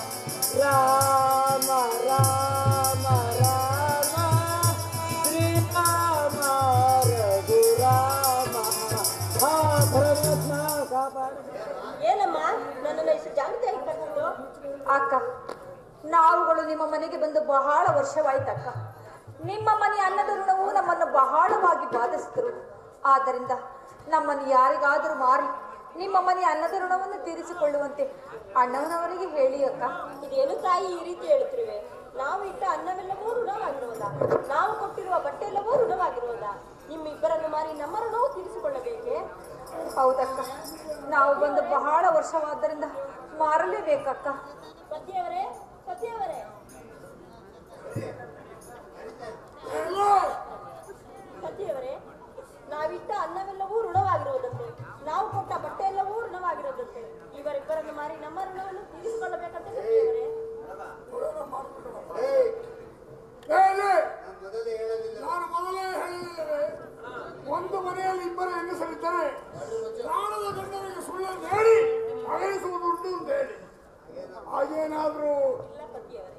ರಾಮ ರಾಮ ರಾಮ ಶ್ರೀರಾಮ ರಘುರಾಮ ಹಾ ಪರಮಾತ್ಮ ಕಾಪಾಡ ಏನಮ್ಮ ನನ್ನನ್ನು ಇಷ್ಟು ಜಾಗೃತಿಯಾಗಿ ಕರೆದಿದ್ದು ಅಕ್ಕ ನಾವುಗಳು ನಿಮ್ಮ ಮನೆಗೆ ಬಂದು ಬಹಳ ವರ್ಷವಾಯ್ತಕ್ಕ ನಿಮ್ಮ ಮನೆ ಅನ್ನದ ಋಣವು ನಮ್ಮನ್ನು ಬಹಳವಾಗಿ ಬಾಧಿಸಿದರು ಆದ್ದರಿಂದ ನಮ್ಮನ್ನು ಯಾರಿಗಾದರೂ ಮಾರಿ ನಿಮ್ಮ ಮನೆ ಅನ್ನದ ಋಣವನ್ನು ತೀರಿಸಿಕೊಳ್ಳುವಂತೆ ಅಣ್ಣವನವರಿಗೆ ಹೇಳಿ ಅಕ್ಕ ಇದೇನು ತಾಯಿ ಈ ರೀತಿ ಹೇಳುತ್ತಿರುವೆ ನಾವು ಇಟ್ಟ ಅನ್ನವೆಲ್ಲವೂ ಋಣವಾಗಿರುವುದಾ ನಾವು ಕೊಟ್ಟಿರುವ ಬಟ್ಟೆ ಎಲ್ಲವೂ ಋಣವಾಗಿರುವುದಾ ನಿಮ್ಮಿಬ್ಬರನ್ನು ಮಾರಿ ನಮ್ಮ ಋಣವು ತೀರಿಸಿಕೊಳ್ಳಬೇಕೆ ಹೌದಕ್ಕ ನಾವು ಬಂದು ಬಹಳ ವರ್ಷವಾದ್ದರಿಂದ ಮಾರಲೇಬೇಕಕ್ಕ ಪತಿಯವರೇ ಪತಿಯವರೇ ಪತಿಯವರೇ ನಾವಿಟ್ಟ ಅನ್ನವೆಲ್ಲವೂ ಋಣವಾಗಿರುವುದಂತೆ ನಾವು ಕೊಟ್ಟ ಬಟ್ಟೆ ಎಲ್ಲವೂ ಋಣವಾಗಿರುವುದಂತೆ ಇವರಿಬ್ಬರನ್ನು ಮಾರಿ ನಮ್ಮ ಋಣವನ್ನು ತೀರಿಸಿಕೊಳ್ಳಬೇಕಂತೆ ಪತಿಯವರೇ ಹೇಳಿ ನಾನು ಮೊದಲೇ ಹೇಳಿದ್ದೇನೆ ಒಂದು ಮನೆಯಲ್ಲಿ ಇಬ್ಬರು ಹೆಂಗಸರಿದ್ದರೆ ಪ್ರಾಣದ ಗಂಡನಿಗೆ ಸುಳ್ಳನ್ನು ಹೇಳಿ ಅಗಲಿಸುವುದುಂಟು ಅಂತ ಹೇಳಿ ಹಾಗೇನಾದ್ರೂ ಇಲ್ಲ ಪತಿಯವರೇ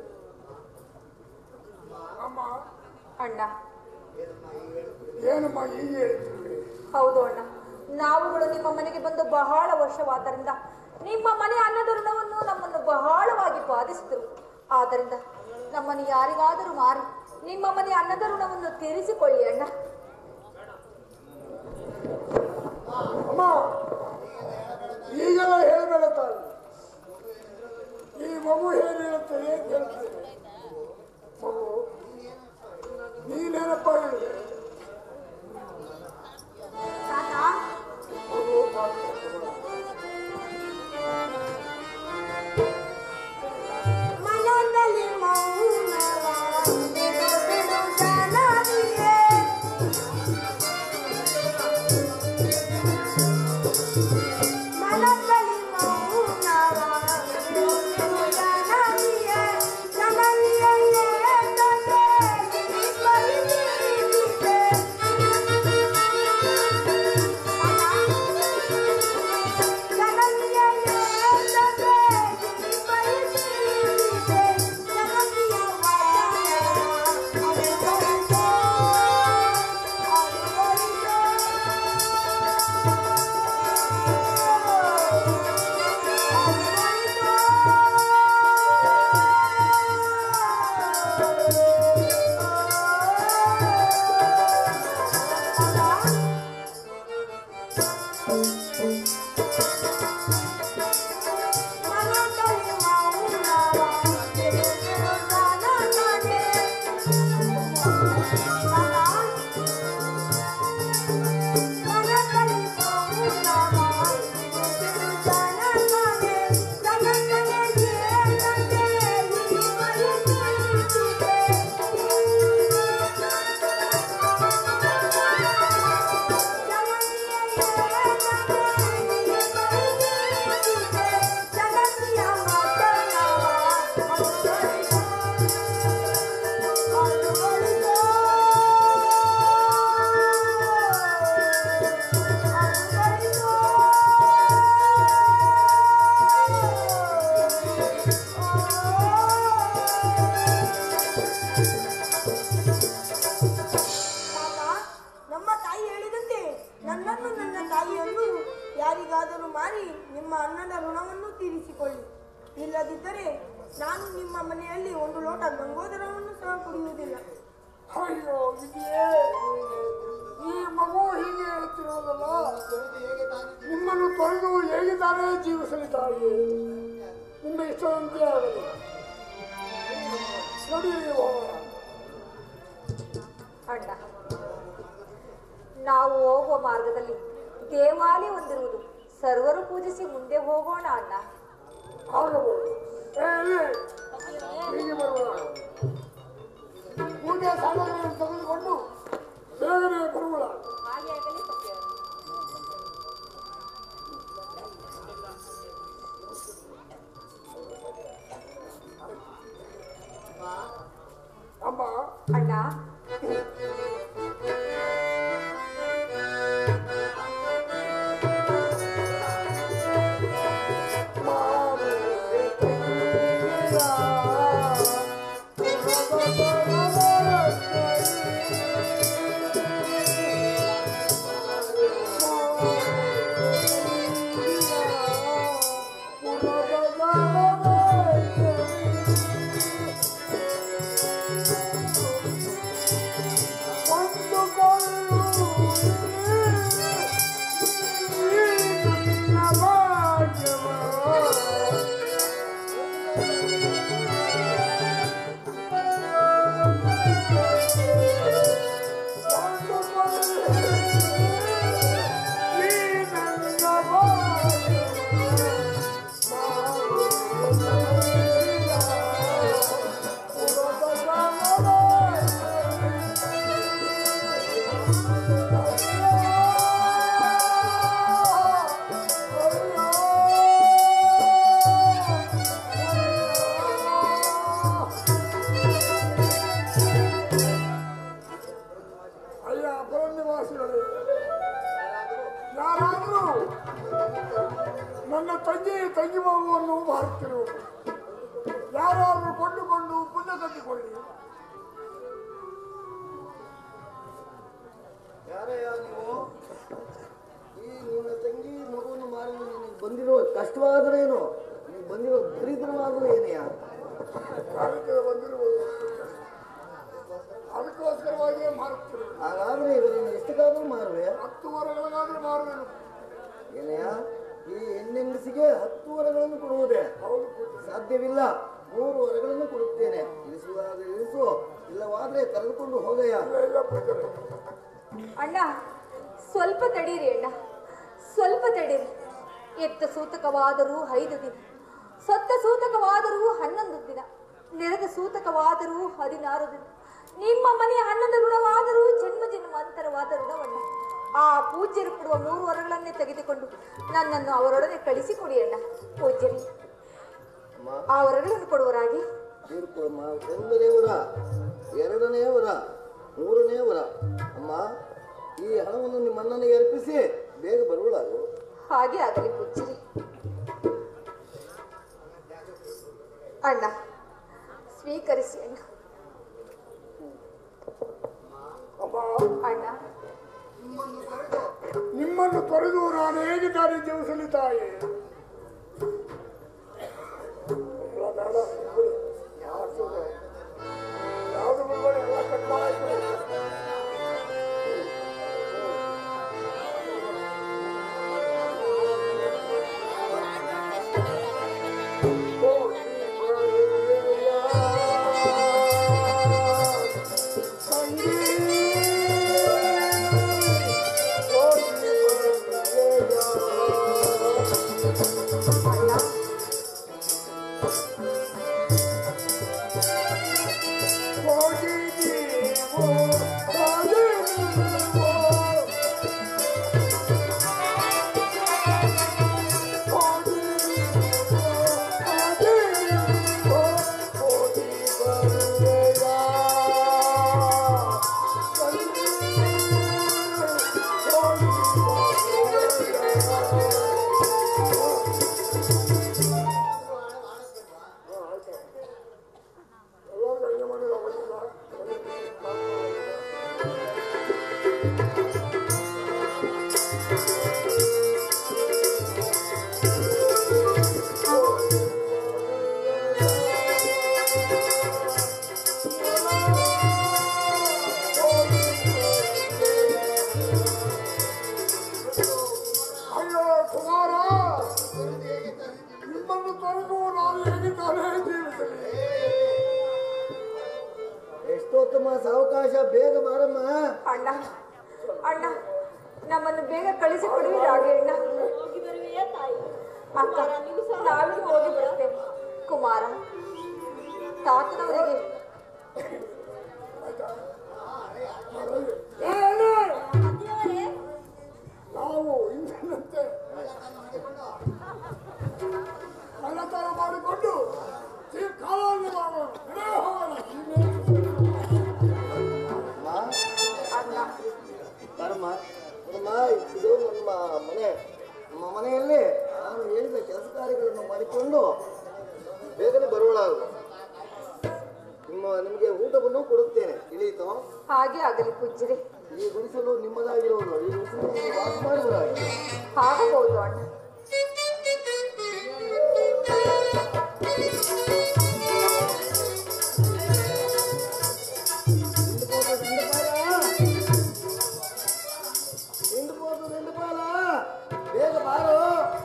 ಅಮ್ಮ ಅಣ್ಣ ಏನಮ್ಮ ಹೀಗೆ ಹೇಳ್ತಿದ್ರಿ ಹೌದು ಅಣ್ಣ ನಾವುಗಳು ನಿಮ್ಮ ಮನೆಗೆ ಬಂದು ಬಹಳ ವರ್ಷವಾದ್ದರಿಂದ ನಿಮ್ಮ ಮನೆ ಅನ್ನದ ಋಣವನ್ನು ನಮ್ಮನ್ನು ಬಹಳವಾಗಿ ಬಾಧಿಸಿದರು ಆದ್ದರಿಂದ ನಮ್ಮನ್ನು ಯಾರಿಗಾದರೂ ಮಾರಿ ನಿಮ್ಮ ಮನೆ ಅನ್ನದ ಋಣವನ್ನು ತೀರಿಸಿಕೊಳ್ಳಿ ಅಣ್ಣ ಅಮ್ಮ ಈಗೆಲ್ಲ ಹೇಳಬೇಡ ತಾಯಿ ಈ ಮಗು ಏನು ಹೇಳುತ್ತೆ ಏನ್ ಕೇಳ್ತದೆ ಮಗು ನೀನೇನಪ್ಪ ಹೇಳಿದೆ ಮಗು ಮನದಲ್ಲಿ ಮೌನವ ಬಿಡು ಜನರಿಗೆ ಮನದಲ್ಲಿ ಮೌನವ ಬಿಡು ಜನರಿಗೆ ಜನರಿಯೇ ತಂದೆ ಬಲಿಸಿದೆ ನಮ್ಮ ತಾಯಿ ಹೇಳಿದಂತೆ ನನ್ನನ್ನು ನನ್ನ ತಾಯಿಯನ್ನು ಯಾರಿಗಾದರೂ ಮಾರಿ ನಿಮ್ಮ ಅಣ್ಣನ ಋಣವನ್ನು ತೀರಿಸಿಕೊಳ್ಳಿ ಇಲ್ಲದಿದ್ದರೆ ನಾನು ನಿಮ್ಮ ಮನೆಯಲ್ಲಿ ಒಂದು ಲೋಟ ಗಂಗೋದರವನ್ನು ಸಹ ಕುಡಿಯುವುದಿಲ್ಲ ಅಯ್ಯೋ ಇದೆಯೇ ಈ ಮಗು ಹೀಗೆ ಹೇಳ್ತಿರೋದಲ್ಲ ನಿಮ್ಮನ್ನು ತೊರೆದು ಹೇಗೆ ತಾನೇ ಜೀವಿಸಲಿ ತಾಯಿ ನಿಮ್ಮ ಇಷ್ಟದಂತೆ ಆಗಲಿ ನಡೀರಿ ಹೋಗೋಣ ಅಣ್ಣ ನಾವು ಹೋಗುವ ಮಾರ್ಗದಲ್ಲಿ ದೇವಾಲಯ ಹೊಂದಿರುವುದು ಸರ್ವರು ಪೂಜಿಸಿ ಮುಂದೆ ಹೋಗೋಣ ಅಣ್ಣ ಆಗಬಹುದು ಏ, ಇಲ್ಲಿ. ಹೀಗೆ ಬರೋಣ ಪೂಜೆ ಸಾಮಗ್ರಿಗಳನ್ನು ತೆಗೆದುಕೊಂಡು ಬೇಗನೆ ಬರುವುಳ ಹಾಗೆ ಆಗಲಿ ಸತ್ಯ ಅಮ್ಮ ಅಣ್ಣ ಅಯ್ಯ ಅಪರನಿವಾಸಿಗಳೇ ಯಾರಾದರೂ ನನ್ನ ತಂಗಿ ತಂಗಿ ಮಗುವನ್ನು ಮಾರುತ್ತಿರುವುದು ಯಾರಾದರೂ ಕೊಂಡುಕೊಂಡು ಪುಣ್ಯ ಕಟ್ಟಿಕೊಳ್ಳಿ ಯಾರಯ್ಯ ನೀವು ಈ ನಿನ್ನ ತಂಗಿ ಮಗುವನ್ನು ಮಾರಲು ನಿನಗೆ ಬಂದಿರೋ ಕಷ್ಟವಾದ್ರೇನು ನಿನಗೆ ಬಂದಿರೋ ದರಿದ್ರವಾದ್ರೂ ಏನಯ್ಯ ಕಾರ್ಯಕ್ಕೆ ಬಂದಿರುವುದು ಅದಕ್ಕೋಸ್ಕರವಾಗಿ ಮಾರುತ್ತಿರು ಹಾಗಾದ್ರೆ ಇವರನ್ನು ಎಷ್ಟಕ್ಕಾದ್ರೂ ಮಾರುವೆ ಹತ್ತು ವಾರಗಳಿಗಾದ್ರೂ ಮಾರುವೆನು ಏನಯ್ಯ ಈ ಹೆಣ್ಣೆಂಗಸಿಗೆ ಹತ್ತು ವರಗಳನ್ನು ಕೊಡುವುದೇ ಹೌದು ಪೂಜ್ಯ ಸಾಧ್ಯವಿಲ್ಲ ಮೂರು ವರಗಳನ್ನು ಕೊಡುತ್ತೇನೆ ಇಳಿಸುವುದಾದ್ರೆ ಇಳಿಸು ಇಲ್ಲವಾದ್ರೆ ಕರೆದುಕೊಂಡು ಹೋಗಯ್ಯ ಇಲ್ಲ ಇಲ್ಲ ಪೂಜ್ಯರೇ ಅಣ್ಣ ಸ್ವಲ್ಪ ತಡೀರಿ ಅಣ್ಣ ಸ್ವಲ್ಪ ತಡೀರಿ ಎತ್ತ ಸೂತಕವಾದರೂ ಐದು ದಿನ ಸತ್ತ ಸೂತಕವಾದರೂ ಹನ್ನೊಂದು ದಿನ ನೆರೆದ ಸೂತಕವಾದರೂ ಹದಿನಾರು ದಿನ ನಿಮ್ಮ ಮನೆಯ ಹನ್ನೊಂದು ಋಣವಾದರೂ ಜನ್ಮ ಜನ್ಮಾಂತರವಾದ ಋಣವಣ್ಣ ಆ ಪೂಜ್ಯರು ಕೊಡುವ ಮೂರು ವರಗಳನ್ನೇ ತೆಗೆದುಕೊಂಡು ನನ್ನನ್ನು ಅವರೊಡನೆ ಕಳಿಸಿಕೊಡಿ ಅಣ್ಣ ಪೂಜ್ಯರಿ ಆ ವರಗಳನ್ನು ಕೊಡುವರಾಗಿ ತೀರ್ಪಮ್ಮ ಒಂದನೇ ವರ ಎರಡನೇ ವರ ಮೂರನೇ ವರ ಅಮ್ಮ ಈ ಹಣವನ್ನು ನಿಮ್ಮ ಅಣ್ಣನಿಗೆ ಅರ್ಪಿಸಿ ಬೇಗ ಬರುವಳಾಗು ಹಾಗೆ ಆಗಲಿ ಪೂಜ್ಯರಿ ಅಣ್ಣ ಸ್ವೀಕರಿಸಿ ಅಣ್ಣ ಅಮ್ಮ ಅಣ್ಣ ನಿಮ್ಮನ್ನು ತೊರೆದು ನಾನು ಹೇಗೆ ದಾರಿ ಜೀವಿಸಲಿ ತಾಯಿ ಎಲ್ಲ ಬೇಡ, ಬಿಡು. ಯಾವ್ದು ಬೇಡ. ಯಾವ್ದು ಬಿಡ್ಬೇಡಿ, ಎಲ್ಲ ಕಟ್ ಮಾಡಾಯ್ತು. ಅಣ್ಣ ಅಯ್ಯೋ ಕುಮಾರ ನಿಮ್ಮನ್ನು ತೊರೆದು ನಾನು ಹೇಗೆ ತಾನೇ ಜೀವಿಸಲಿ ಎಷ್ಟೊತ್ತಮ್ಮ ಸಾವಕಾಶ ಬೇಗ ಬಾರಮ್ಮ ಅಣ್ಣ ಅಣ್ಣ ನಮ್ಮನ್ನು ಬೇಗ ಕಳಿಸಿಕೊಡುವಿರಾಗೆ ಅಣ್ಣ ಹೋಗಿ ಬರುವೆಯಾ ತಾಯಿ ಅಕ್ಕ ನಾವೇ ಹೋಗಿ ಬರ್ತೇವೆ ಕುಮಾರ ತಾತನವರಿಗೆ ಅತ್ತಿಯವರೇ ನಾವು ಇಂದಿನಂತೆ ಕಳ್ಳತನ ಮಾಡಿಕೊಂಡು ಈ ಕಾಲವನ್ನು ಮಾಡೋಣ ನಡೆಯ ಹೋಗೋಣ ಅಮ್ಮ ಅಣ್ಣ ಬಾರಮ್ಮ ಅಮ್ಮ ಇದು ನಮ್ಮ ಮನೆ ನಮ್ಮ ಮನೆಯಲ್ಲಿ ನಾನು ಹೇಳಿದ ಕೆಲಸ ಕಾರ್ಯಗಳನ್ನು ಮಾಡಿಕೊಂಡು ಬೇಗನೆ ಬರುವಳಾಗು ನಿಮ್ಮ ನಿಮಗೆ ಊಟವನ್ನು ಕೊಡುತ್ತೇನೆ ತಿಳಿಯಿತು ಹಾಗೆ ಆಗಲಿ ಪೂಜ್ಯರಿ ಈ ಗುಡಿಸಲು ನಿಮ್ಮದಾಗಿರುವುದು ಈ ಗುಡಿಸಲು ವಾಸ ಮಾಡುವುದಾಗಿ ಆಗಬಹುದು ಅಣ್ಣ ದಂಡಪಾಲ ದಂಡಪಾಲ ಬೇಗ ಬಾರೋ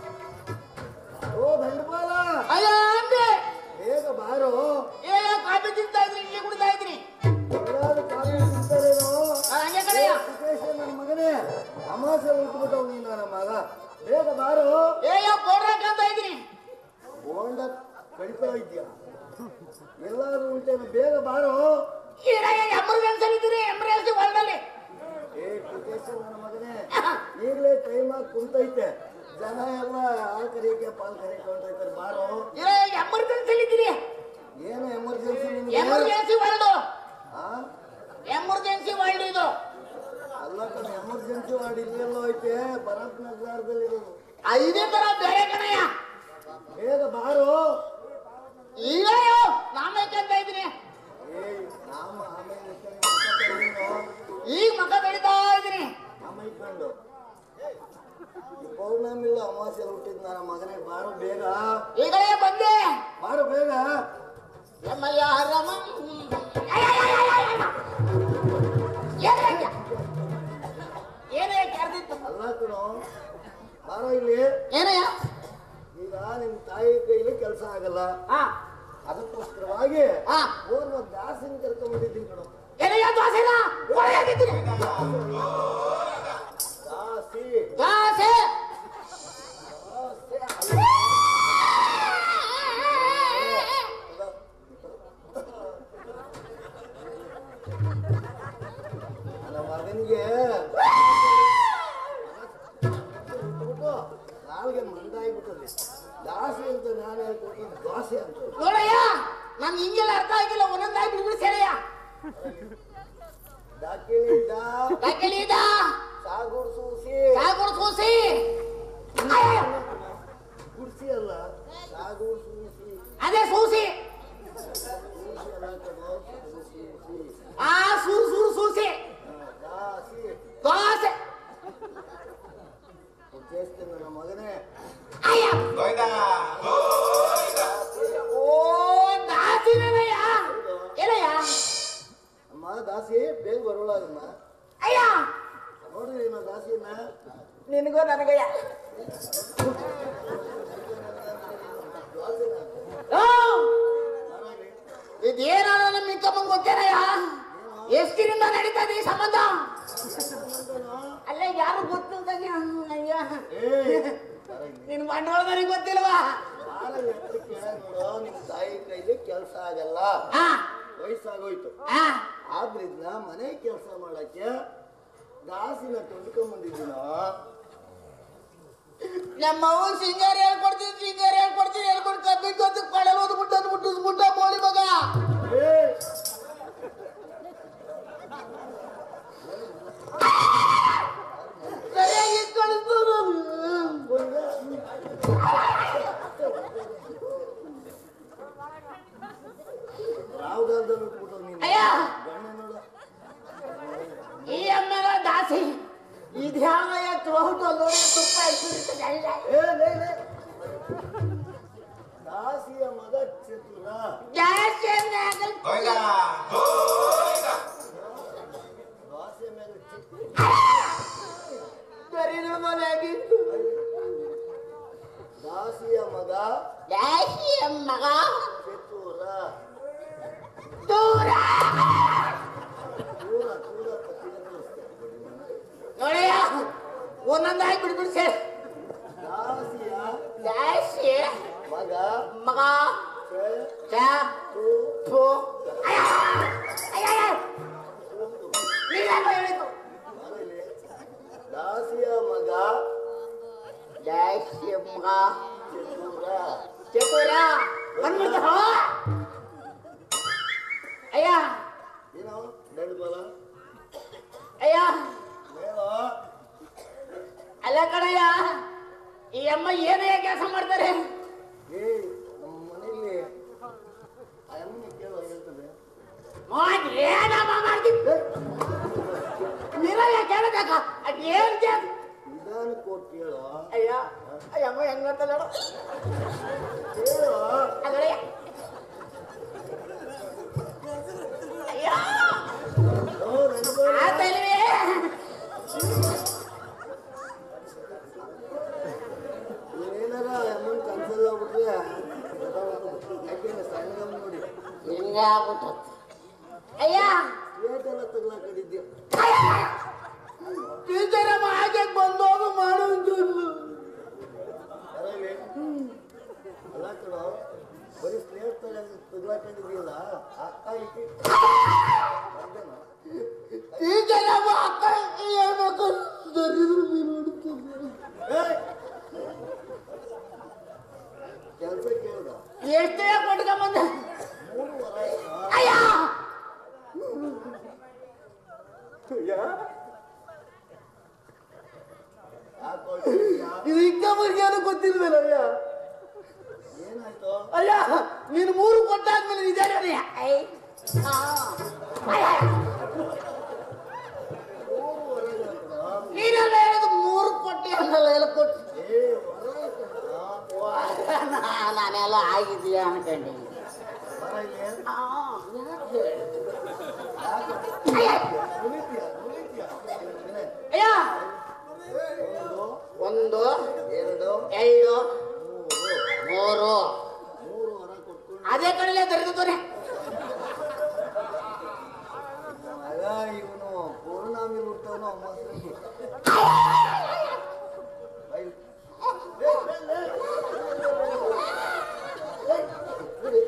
ಓ ದಂಡಪಾಲ ಅಯ್ಯೋ ಅಂದೆ ಬೇಗ ಬಾರೋ ಏ ಕಾಫಿ ತಿಂತಾ ಇದ್ರಿ ಇಲ್ಲಿ ಕುಡಿತಾ ಇದ್ರಿ ಎಲ್ಲಾರು ಕಾಫಿ ತಿಂತಾರೇನೋ ಆ, ಹಂಗೆ ಕಡೆಯ ಸುಖೇಶ ನನ್ನ ಮಗನೇ ಅಮಾಸೆ ಉಳ್ಟ್ಬಿಟ್ಟವ್ ನೀನು ನನ್ನ ಮಗ ಬೇಗ ಬಾರೋ ಏ ಪೌಡ್ರಾಕ್ ಅಂತ ಇದ್ರಿ ಹೋಂಡ ಕಳಿತಾ ಇದ್ಯಾ ಎಲ್ಲಾರು ಉಂಟೇನು ಬೇಗ ಬಾರೋ ಎಮರ್ಜೆನ್ಸಿ ಇದ್ದೀರಿ ಎಮರ್ಜೆನ್ಸಿ ಹೊರಡಲ್ಲಿ ಏ ಸುಖೇಶ ನನ್ನ ಮಗನೇ ಈಗಲೇ ಟೈಮ್ ಆಗಿ ಕುಂತೈತೆ ಜನ ಎಲ್ಲ ಆ ಕರಿಯಕ್ಕೆ ಪಾಲ್ ಕರಿಯಕ್ಕೆ ಹೊಂಟೈತಾರೆ ಬಾರೋ ಏ ಎಮರ್ಜೆನ್ಸಿ ಇದ್ದೀರಿ ಏನು ಎಮರ್ಜೆನ್ಸಿ ನಿನಗೆ ಎಮರ್ಜೆನ್ಸಿ ವರ್ಲ್ಡ್ ಆ? ಎಮರ್ಜೆನ್ಸಿ ವರ್ಲ್ಡ್ ಇದು ಅಲ್ಲ ಕಣ ಎಮರ್ಜೆನ್ಸಿ ವಾರ್ಡ್ ಇಲ್ಲೆಲ್ಲೋ ಐತೆ ಭರತ್ ನಗರದಲ್ಲಿ ಇರೋದು ಐದೇ ತರ ಬೇರೆ ಕಣಯ್ಯ ಬೇಗ ಬಾರೋ ಈಗ ನಾಮೈಕಂತ ಇದ್ದೀನಿ ಏಯ್ ನಾಮ ಆಮೇಲೆ ಇರ್ತಾನೆ, ಮಕ್ಕ ನೀನು. ಈಗ ಮಕ್ಕ ಬೆಳಿತಾ ಇದ್ದೀನಿ ಅಮ್ಮ ಇಟ್ಕೊಂಡು ಈ ಪೌರ್ಣಮಿಲ್ಲ ಅಮಾವಾಸ್ಯೆ ಹುಟ್ಟಿದ್ ನನ್ನ ಮಗನೇ ಬಾರೋ ಬೇಗ ಈಗಲೇ ಬಂದೆ ಬಾರೋ ಬೇಗ ಎಮ್ಮಯ್ಯ ರಮ ಅಲ್ಲ ಕಣೋ ಬಾರೋ ಇಲ್ಲಿ ಏನಯ್ಯ ಈಗ ನಿಮ್ ತಾಯಿ ಕೈಲಿ ಕೆಲಸ ಆಗಲ್ಲ ಹಾ ಅದಕ್ಕೋಸ್ಕರವಾಗಿ ಹಾ ಓರ್ವ ದಾಸನ್ ಕರ್ಕೊಂಡ್ಬಂದಿದ್ದೀನಿ ಕಣೋ ಏನಯ್ಯ ದೋಸೆನ ಒಳಗಾಗಿದ್ದೀನಿ ದಾಸಿ ದಾಸೆ ದಾಸಿ ಅಲ್ಲ. ನನ್ನ ಮಗನಿಗೆ ಬಿಟ್ಟು ನಾಲ್ಗೆ ಮಂದಾಗ್ಬಿಟ್ಟದೆ ದಾಸಿ ಅಂತ ನಾನು ಹೇಳ್ಕೊಟ್ಟು ದೋಸೆ ಅಂತ ನೋಡಯ್ಯ ನಮ್ಗೆ ಹಿಂಗೆಲ್ಲ ಅರ್ಥ ಆಗಿಲ್ಲ ಒಂದೊಂದಾಗಿ ಬಿಡ್ಬಿಡು ಸೇರಯ್ಯ ದಾಕಿಳಿದ ಕೈಕಲಿದ ಸಾಗುಡ್ ಸೂಸಿ ಸಾಗುಡು ಸೂಸಿ ಗುಡ್ಸಿ ಅಲ್ಲ ಸಾಗುಡ್ ಸೂಸಿ ಅದೇ ಸೂಸಿ ಸೂಸಿ ಅಲ್ಲ ಕಣೋ ಸೂಸಿ ಸೂಸಿ ಆ ಸೂರು ಸೂರು ಸೂಸಿ ದಾಸಿ ದೋಸೆ ಉದ್ದೇಶಿಸ್ತೀನಿ ನನ್ನ ಮಗನೇ ಅಯ್ಯ ಓ ದಾಸಿನಯ್ಯ ಏನಯ್ಯ ಅಮ್ಮ ದಾಸಿ ಬೇಗ ಬರೋಳಾಗಮ್ಮ ಅಯ್ಯ ನೋಡ್ರಿ ನಾ ದಾಸಿಯನ್ನ ನಿನಗೋ ನನಗಯ್ಯ ಇದೇನಾದ ನಮ್ಮ ಮಿಕ್ಕಮ್ಮಂಗ್ ಗೊತ್ತೇನಯ್ಯ ಎಷ್ಟಿನಿಂದ ನಡೀತಾ ಇದೆ ಈ ಸಂಬಂಧ ಅಲ್ಲ ಯಾರು ಗೊತ್ತಿಲ್ದಂಗೆ ಅಯ್ಯ ನಿನ್ ಬಂಡವಾಳದವ್ರಿಗೆ ಗೊತ್ತಿಲ್ವಾ ಬಾಳ ಎತ್ತರಕ್ಕೆ ನೋಡು ನಿಮ್ ತಾಯಿ ಕೈಲಿ ಕೆಲಸ ಆಗಲ್ಲ ಆ, ವಯಸ್ಸಾಗೋಯ್ತು ಆ, ಆದ್ರಿಂದ ಮನೆ ಕೆಲಸ ಮಾಡಕ್ಕೆ ದಾಸಿನ ತೊಡ್ಕೊಂಡ್ ಬಂದಿದ್ದೀನೋ ನಮ್ಮ ಅವ್ವ ಸಿಂಗಾರ ಹೇಳ್ಕೊಡ್ತೀನಿ ಸಿಂಗಾರ ಹೇಳ್ಕೊಡ್ತೀನಿ ಹೇಳ್ಕೊಂಡು ಕಬ್ಬಿ ಗೊತ್ತು ಕಡಲೋದು ಮುಟ್ಟದು ಮುಟ್ಟಿಸ್ಬಿಟ್ಟ ಬೋಳಿ ಮಗ ಏ ಸರಿಯಾಗಿ ಕಳಿಸ್ತಾರೆ ರಾವ್ಗಾಲದಲ್ಲಿ ಉಟ್ಬಿಟ್ಟು ನೀನು ಅಯ್ಯ ಗಣ್ಣ ನೋಡು ಈ ಅಮ್ಮಗ ದಾಸಿ ಇದ್ಯಾವಯ್ಯ ಚೋಟು ನೋಡಿ ತುಪ್ಪ ಇಟ್ಟಿರ್ತದೆ ಏ ಲೇ ಲೇ ದಾಸಿಯ ಮಗ ಚತುರ ಜಾಸ್ತಿ ಅಂದ್ರೆ ಆಗಲ್ಲ. ದಾಸಿಯ ಮೇಲೆ ಚಿಕ್ಕ ಗರಿನ ಮನೆಯಾಗಿದ್ದು. ದಾಸಿಯ ಮಗ ಜಾಸ್ತಿ ಮಗ ಚತುರ ದೂರ ದೂರ ದೂರ ಪತ್ತಿಗೆ ಕಳಿಸ್ತಾರೆ ನೋಡಯ್ಯ ಒಂದೊಂದಾಗಿ ಬಿಡ್ಬಿಡು ಸರ್ ದಾಸಿಯ ಜಾಸ್ತಿ ಮಗ ಮಗ ಚ ಚ ಥು. ಅಯ್ಯ! ಅಯ್ಯ, ಅಯ್ಯ. ನೀನಲ್ವಾ ಹೇಳಿದ್ದು ಮನೇಲಿ ದಾಸಿಯ ಮಗ ಜಾಸ್ತಿ ಮಗ ಚತುರ ಚತುರ ಬಂದ್ಬಿಡ್ತ ಅಯ್ಯ ಏನೋ ದೊಡ್ಡ ಬಲ ಅಯ್ಯ ಹೇಳೋ ಅಲ್ಲ ಕಣಯ್ಯ ಈ ಅಮ್ಮ ಏನೇ ಕೆಲಸ ಮಾಡ್ತಾರೆ ಏ ನಮ್ಮ ಮನೆಯಲ್ಲಿ ಆ ಅಮ್ಮನ ಕೇಳೋ ಹೇಳ್ತದೆ ಮಾಡ್ ಏನಮ್ಮ ಮಾಡ್ತೀವಿ ನೀವಲ್ಲ ಕೇಳಬೇಕ ಅದ್ ಏನ್ ಕೇಳ ನಿಧಾನ ಕೊಟ್ಟು ಕೇಳೋ ಅಯ್ಯ ಅಯ್ಯಮ್ಮ ಹೆಂಗ್ ಗೊತ್ತಲ್ಲ ಕೇಳೋ ಅದರಯ್ಯ ಅಯ್ಯ ಓ ನನಗೂ ಆತಲ್ವೇ ಏನಾರ ಅಮ್ಮನ ಕನ್ಸಲ್ಲ ಹೋಗ್ಬಿಟ್ರೆ ಯಾಕೆಂದ್ರೆ ಸಣ್ಣಗಮ್ಮ ನೋಡಿ ಹಿಂಗೆ ಆಗ್ಬಿಟ್ಟು ಅಯ್ಯ ಪ್ಲೇಟೆಲ್ಲ ತಗ್ಲಾಕೊಂಡಿದ್ದೆ ಟೀಚರಮ್ಮ ಹಾಗೆ ಬಂದೋದು ಮಾಡೋದು ಅರಲ್ಲಿ ಅಲ್ಲ ಕಣೋ ಬರೀ ಸ್ಲೇಟ್ ತಗ ತಗ್ಲಾಕೊಂಡಿದ್ಯಲ್ಲ ಅಕ್ಕ ಇಕ್ಕಿ ಟೀಚರಮ್ಮ ಅಕ್ಕ ಹೇಳ್ಬೇಕು ದರಿದ್ರು ನೋಡ್ತಿದ್ದೆ ಕೆಲಸ ಕೇಳ್ದ ಎಷ್ಟೇ ಕೊಟ್ಕೊಂಬಂದ ಮೂರು ವರ ಆಯ್ತಾ? ಅಯ್ಯ ಯಾಕ್ ಹೊರ್ಟಿದ್ಯಾ? ಇದು ಇಕ್ಕಮ್ಮರಿಗೆ ಏನು ಗೊತ್ತಿಲ್ವೇನ ಅಯ್ಯ ಏನಾಯ್ತು ಅಯ್ಯ ನೀನು ಮೂರು ಕೊಟ್ಟಾದ್ಮೇಲೆ ನಿಜ ಅಯ್ಯ ಆ. ಅಯ್ಯ. ಮೂರು ವರ ಕಣೋ. ನೀನೆಲ್ಲ ಹೇಳೋದು ಮೂರು ಕೊಟ್ಟಿ ಅನ್ನಲ್ಲ ಎಲ್ಲ ಕೊಟ್ಟು ಏ ವರ ಕಣೋ. ನಾನೆಲ್ಲ ಆಗಿದೀಯ ಅನ್ಕೊಂಡಿ ವರ ಇಲ್ಲಿ ಆ. ಯಾಕೆ? ಅಯ್ಯ. ನುಲಿತ್ಯಾ? ನುಲಿತ್ಯಾ? ಏನೇ? ಅಯ್ಯ ಒಂದು ಎರಡು ಎರಡು ಮೂರು ಮೂರು ಮೂರು ವರ ಕೊಟ್ಕೊಂಡು ಅದೇ ಕಡೆಯಲ್ಲೇ ದೊರೆತದೋರೆ ಆಗ ಇವನು ಪೌರ್ಣಮಿ ಹುಟ್ಟವನು ಅಮಾವಾಸ್ಯೆಗೆ. ಐ- ಏ, ಏ, ಏ, ಬಿಡಿ.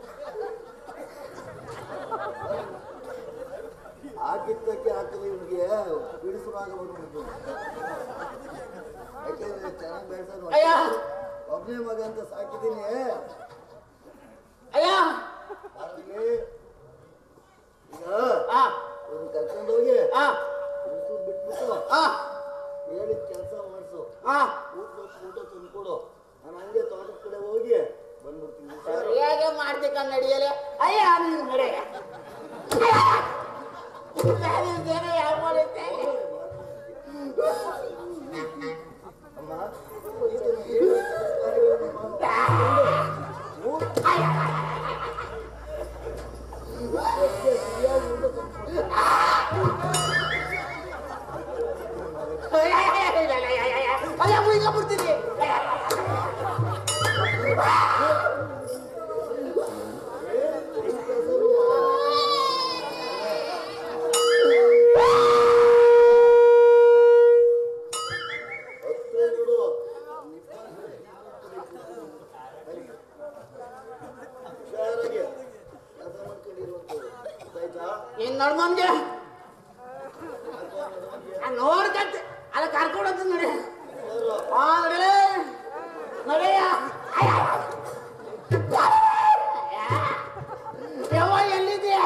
ಹಾಕಿದ್ದಕ್ಕೆ ಹಾಕಿದ್ರೆ ಇವನಿಗೆ ಬಿಡಿಸುವಾಗ ಬಂದ್ಬಿಡ್ತು ಯಾಕೆಂದ್ರೆ ಚೆನ್ನಾಗಿ ಬೆಳೆಸೋದು ಅಯ್ಯ ಒಬ್ಬನೇ ಮಗ ಅಂತ ಸಾಕಿದ್ದೀನಿ ಅಯ್ಯ ಅವ್ನಿಗೆ ಈಗ ಆ ಇವ್ನ ಕರ್ಕೊಂಡು ಹೋಗಿ ಆ ಬಿಡಿಸು ಬಿಟ್ಬಿಟ್ಟು ಆ ಹೇಳಿದ ಕೆಲಸ ಮಾಡಿಸು ಆ ಊಟ ಊಟ ತಂದ್ಕೊಡು ನಾನು ಹಂಗೆ ತೋಟದ ಕಡೆ ಹೋಗಿ ಬಂದ್ಬಿಡ್ತೀನಿ ಹುಷಾರು. ಸರಿಯಾಗಿ ಮಾಡ್ತಿಕ ನಡೆಯಲೆ ಅಯ್ಯ ನೀನು ನಡೆ ನಾನಿದ್ದೇನೆ ಯಾವ ಮಾಡುತ್ತೆ ಅಮ್ಮ ಇದನ್ನು ಹೇಳಿದ ಕಾರ್ಯಗಳನ್ನು ಮಾಡು. ಊಟ ಮತ್ತೆ ಸರಿಯಾಗಿ ಊಟ ತಂದ್ಕೊಡು. ಅಯ್ಯ ಮುಗಿಕ ಬಿಡ್ತೀನಿ ಹತ್ತು ಬಿಡು. ಹುಷಾರಾಗಿ ಕೆಲಸ ಮಾಡ್ಕೊಂಡಿರುವಂಥದ್ದು. ಗೊತ್ತಾಯ್ತಾ? ನೀನ್ ನಡ್ಮನ್ಗೆ ನೋಡ್ಕಂತೆ ಅಲ್ಲ ಕರ್ಕೊಂಡು ಹೋಗ್ತೀನಿ ನೋಡಿ ಆ ನಡೀಲೆ ನಡೆಯ ಯಾವ ಎಲ್ಲಿದೆಯಾ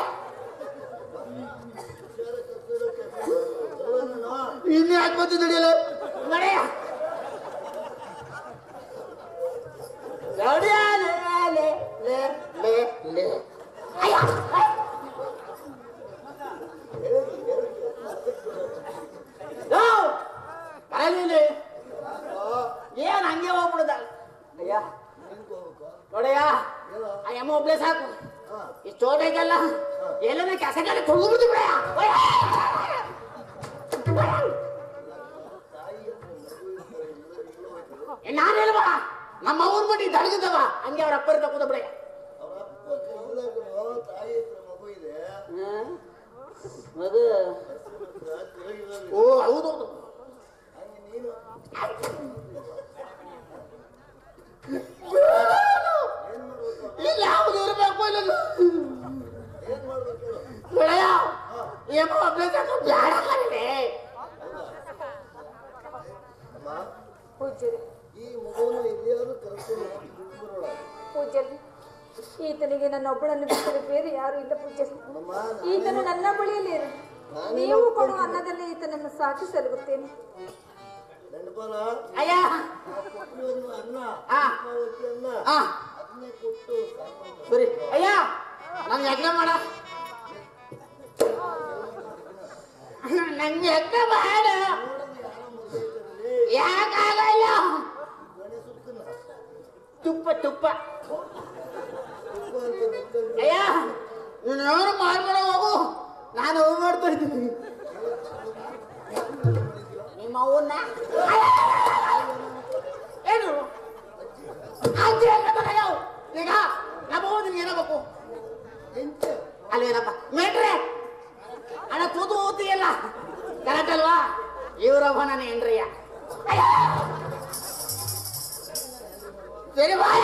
ಇಲ್ಲಿ ಯಾಕೆ ಬಂತು ನಡೆಯಲ್ಲ ನಡೆಯ ನಡೆಯ ಲೇ ಲೇ ಲೇ ಲೇ ಲೇ ಅಯ್ಯ ಯೋ, ಬರಲಿಲ್ಲ ಏನ್ ಹಂಗೆ ಹೋಗ್ಬಿಡುದ ಅಯ್ಯ ನೋಡಯ್ಯ ಆ ಎಮ್ಮ ಒಬ್ಳೆ ಸಾಕು ಈ ಚೋಟೈತಲ್ಲ ಎಲ್ಲನ ಕೆಸ ಕಡೆ ಕೊಡ್ಬಿಡ್ತು ಬಿಡಯ್ಯ ನಾನು ಹೇಳ್ಬಾ ನಮ್ಮ ಅವ್ರ ಮಟ್ಟಿ ದಡಗಿದ್ದವ ಹಂಗೆ ಅವ್ರ ಅಪ್ಪರ ತಕೂದ ಬಿಡಯ್ಯ ಅವ್ರ ಅಪ್ಪ ಕೈಲಾಗಲು ತಾಯಿ ಹತ್ರ ಮಗು ಇದೆ ಮಗು ಹತ್ರ ತಿರುಗಿರೋದು. ಓ ಹೌದೌದು ಹಂಗೆ ನೀನು ಏನ್ ಮಾಡ್ಬೇಕು ಇಲ್ಲಿ ಯಾವ್ದು ಇರ್ಬೇಕು ಇಲ್ಲ ಏನ್ ಮಾಡ್ಬೇಕು ಹೇಳು? ಬಿಡಯ್ಯ ಏಮೋ ಒಬ್ಳೆ ಸಾಕು ಬ್ಯಾಡ ಕಣೆ ಅಮ್ಮ ಪೂಜ್ಯರಿ ಈ ಮಗುವನ್ನು ಎಲ್ಲಿಯಾದ್ರೂ ಕರ್ಕೊಂಡು ಬರೋಣ ಪೂಜ್ಯರಿ ಈತನಿಗೆ ನನ್ನೊಬ್ಬಳನ್ನು ಬಿಟ್ಟರೆ ಬೇರೆ ಯಾರು ಇಲ್ಲ ಪೂಜ್ಯರಿ ನೋಡಮ್ಮ ಈತನು ನನ್ನ ಬಳಿಯಲ್ಲಿ ಇರು ನೀವು ಕೊಡುವ ಅನ್ನದಲ್ಲಿ ಈತನನ್ನು ಸಾಕಿ ಸಲಗುತ್ತೇನೆ ದಂಡಪಾಲ ಅಯ್ಯ ಕೊಟ್ಟಿರೋದು ಅನ್ನ ಆ. ಪದ್ಮಾವತಿ ಅನ್ನ ಆ ಅದನ್ನೇ ಕೊಟ್ಟು ಸಾಕು ಸರಿ ಅಯ್ಯ ನಾನು ಯಜ್ಞ ಮಾಡ ನಂಗೆ ಯಜ್ಞ ಮಾಡ ಯಾಕಾಗಲ್ಲ ಗಣೇಶಕ್ಕನ್ನ ತುಪ್ಪ ತುಪ್ಪ ತುಪ್ಪ ಅಂತ ನಿಂತ್ಕೊಂಡು ಅಯ್ಯ ನೀನು ಏನು ಮಾಡ್ಬೇಡ ಹೋಗು ನಾನು ಹೋಗಿ ಮಾಡ್ತಾ ಇದ್ದೀನಿ ನಿಮ್ಮ ಅವನ್ನ ಏನು ಅಜ್ಜಿ ಹೇಳ್ತಾನೆ ಈಗ ನಮ್ಮ ಅವ್ವನಿಗೆ ಏನಾಗಬೇಕು ಎಂತೆ ಅಲ್ವೇನಪ್ಪ ಮೇಟ್ರೆ ಅಣ್ಣ ತೂತು ಊತಿಯಲ್ಲ ಕರೆಕ್ಟ್ ಅಲ್ವಾ ಇವರೊಬ್ಬ ನನ್ನ ಹೆಂಡ್ರಿಯ ಸರಿ ಬಾಯ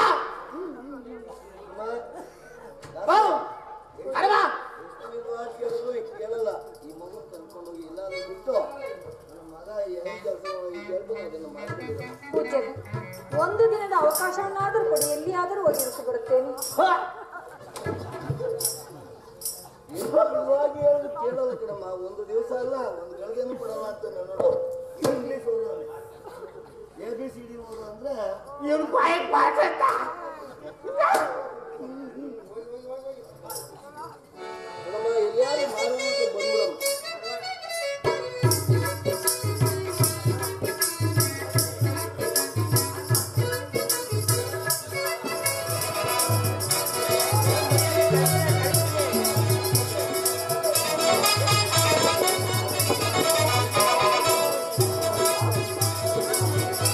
ಬಾ ಅರೆ ಬಾ ನೀವು ಮಾತು ಕೇಳಿದ್ರು ಈಗ ಕೇಳಲ್ಲ ಈ ಮಗು ತಂದ್ಕೊಂಡು ಹೋಗಿ ಎಲ್ಲಾದ್ರೂ ಬಿಟ್ಟು ನನ್ನ ಮಗ ಹೆಂಗ್ ಕೆಲಸ ಹೇಳ್ತಾನೆ ಅದನ್ನು ಮಾಡ್ತೀನಿ ಪೂಜ್ಯರಿ ಒಂದು ದಿನದ ಅವಕಾಶವನ್ನಾದರೂ ಕೊಡಿ ಎಲ್ಲಿಯಾದರೂ ಹೋಗಿರಿಸಿ ಬರುತ್ತೇನೆ ಹೋ. ಇವಾಗ ಹೇಳುದು ಕೇಳಲ್ಲ ಕಣಮ್ಮ ಒಂದು ದಿವಸ ಅಲ್ಲ ಒಂದು ಗಳಿಗೆನೂ ಕೊಡಲ್ಲ ಅಂತ ನಾನು ನೋಡು ಇಂಗ್ಲೀಷ್ ಓದು ಎ ಬಿ ಸಿ ಡಿ ಓದು ಅಂದ್ರೆ ಇವ್ನು ಬಾಯಿಗೆ ಬಾಯ್ಸತ್ತ ನೋಡಮ್ಮ ಎಲ್ಲಿಯಾದ್ರೂ ಮಾರುವಂತ ಬಂದ್ಬಿಡಮ್ಮ ಆ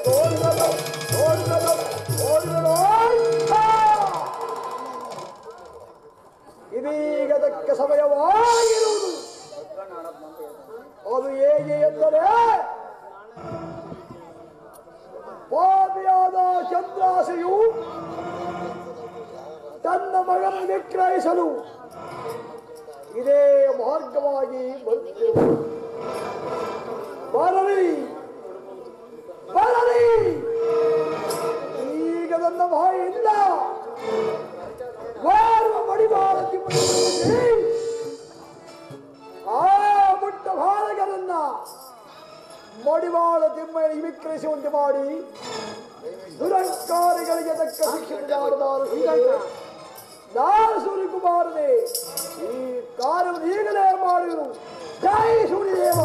ಓಡಿದರು ಓಡಿದರು ಓಡಿದರು ಇದೀಗ ಅದಕ್ಕೆ ಸಮಯವಾಗಿರುವುದು ಅದು ಹೇಗೆ ಎಂದರೆ ಪಾಪಿಯಾದ ಚಂದ್ರಾಸೆಯು ತನ್ನ ಮಗನ ವಿಕ್ರಯಿಸಲು ಇದೇ ಮಾರ್ಗವಾಗಿ ಬರುತ್ತಿರುವುದು ಬರಲಿ ಬರಲಿ ಈಗ ನನ್ನ ಬಾಯಿಯಿಂದ ಓರ್ವ ಮಡಿವಾಳ ತಿಮ್ಮನಿಗೆ ಆ ಮುಟ್ಟ ಬಾಲಕರನ್ನ ಮಡಿವಾಳ ತಿಮ್ಮನಿಗೆ ವಿಕ್ರಯಿಸುವಂತೆ ಮಾಡಿ ದುರಂಕಾರಿಗಳಿಗೆ ತಕ್ಕ ಶಿಕ್ಷೆ ಮಾಡಬಾರದು ನಾನು ಸೂರ್ಯಕುಮಾರನೇ ಈ ಕಾರ್ಯವನ್ನು ಈಗಲೇ ಮಾಡಿರು ಜೈ ಸೂರ್ಯದೇವ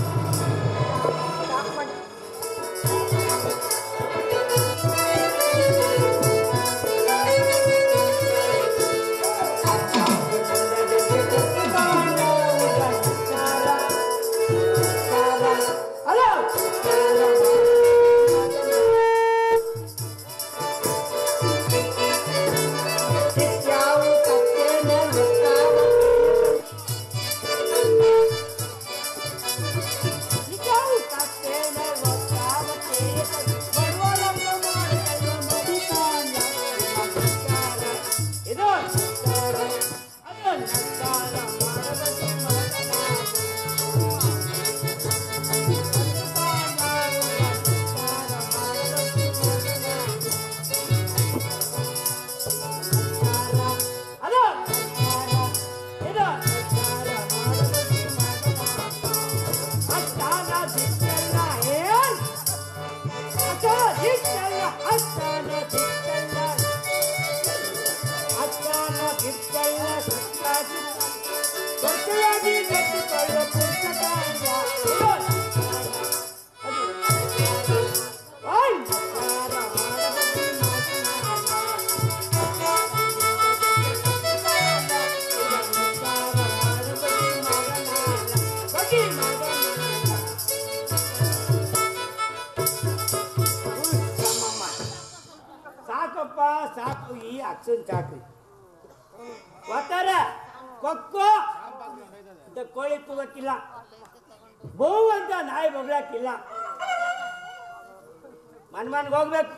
ಸಾಕಪ್ಪ ಸಾಕು ಈ ಅಕ್ಷನ್ ಚಾಕ್ರಿ ಒತ್ತಾರೆ ಕೊಕ್ಕೋ ಅಂತ ಕೋಳಿ ಕೂಗಕ್ಕಿಲ್ಲ ಬಹು ಅಂತ ನಾಯಿ ಬಗ್ಲಾಕಿಲ್ಲ ಮನ್ ಮನ್ಗೆ ಹೋಗ್ಬೇಕು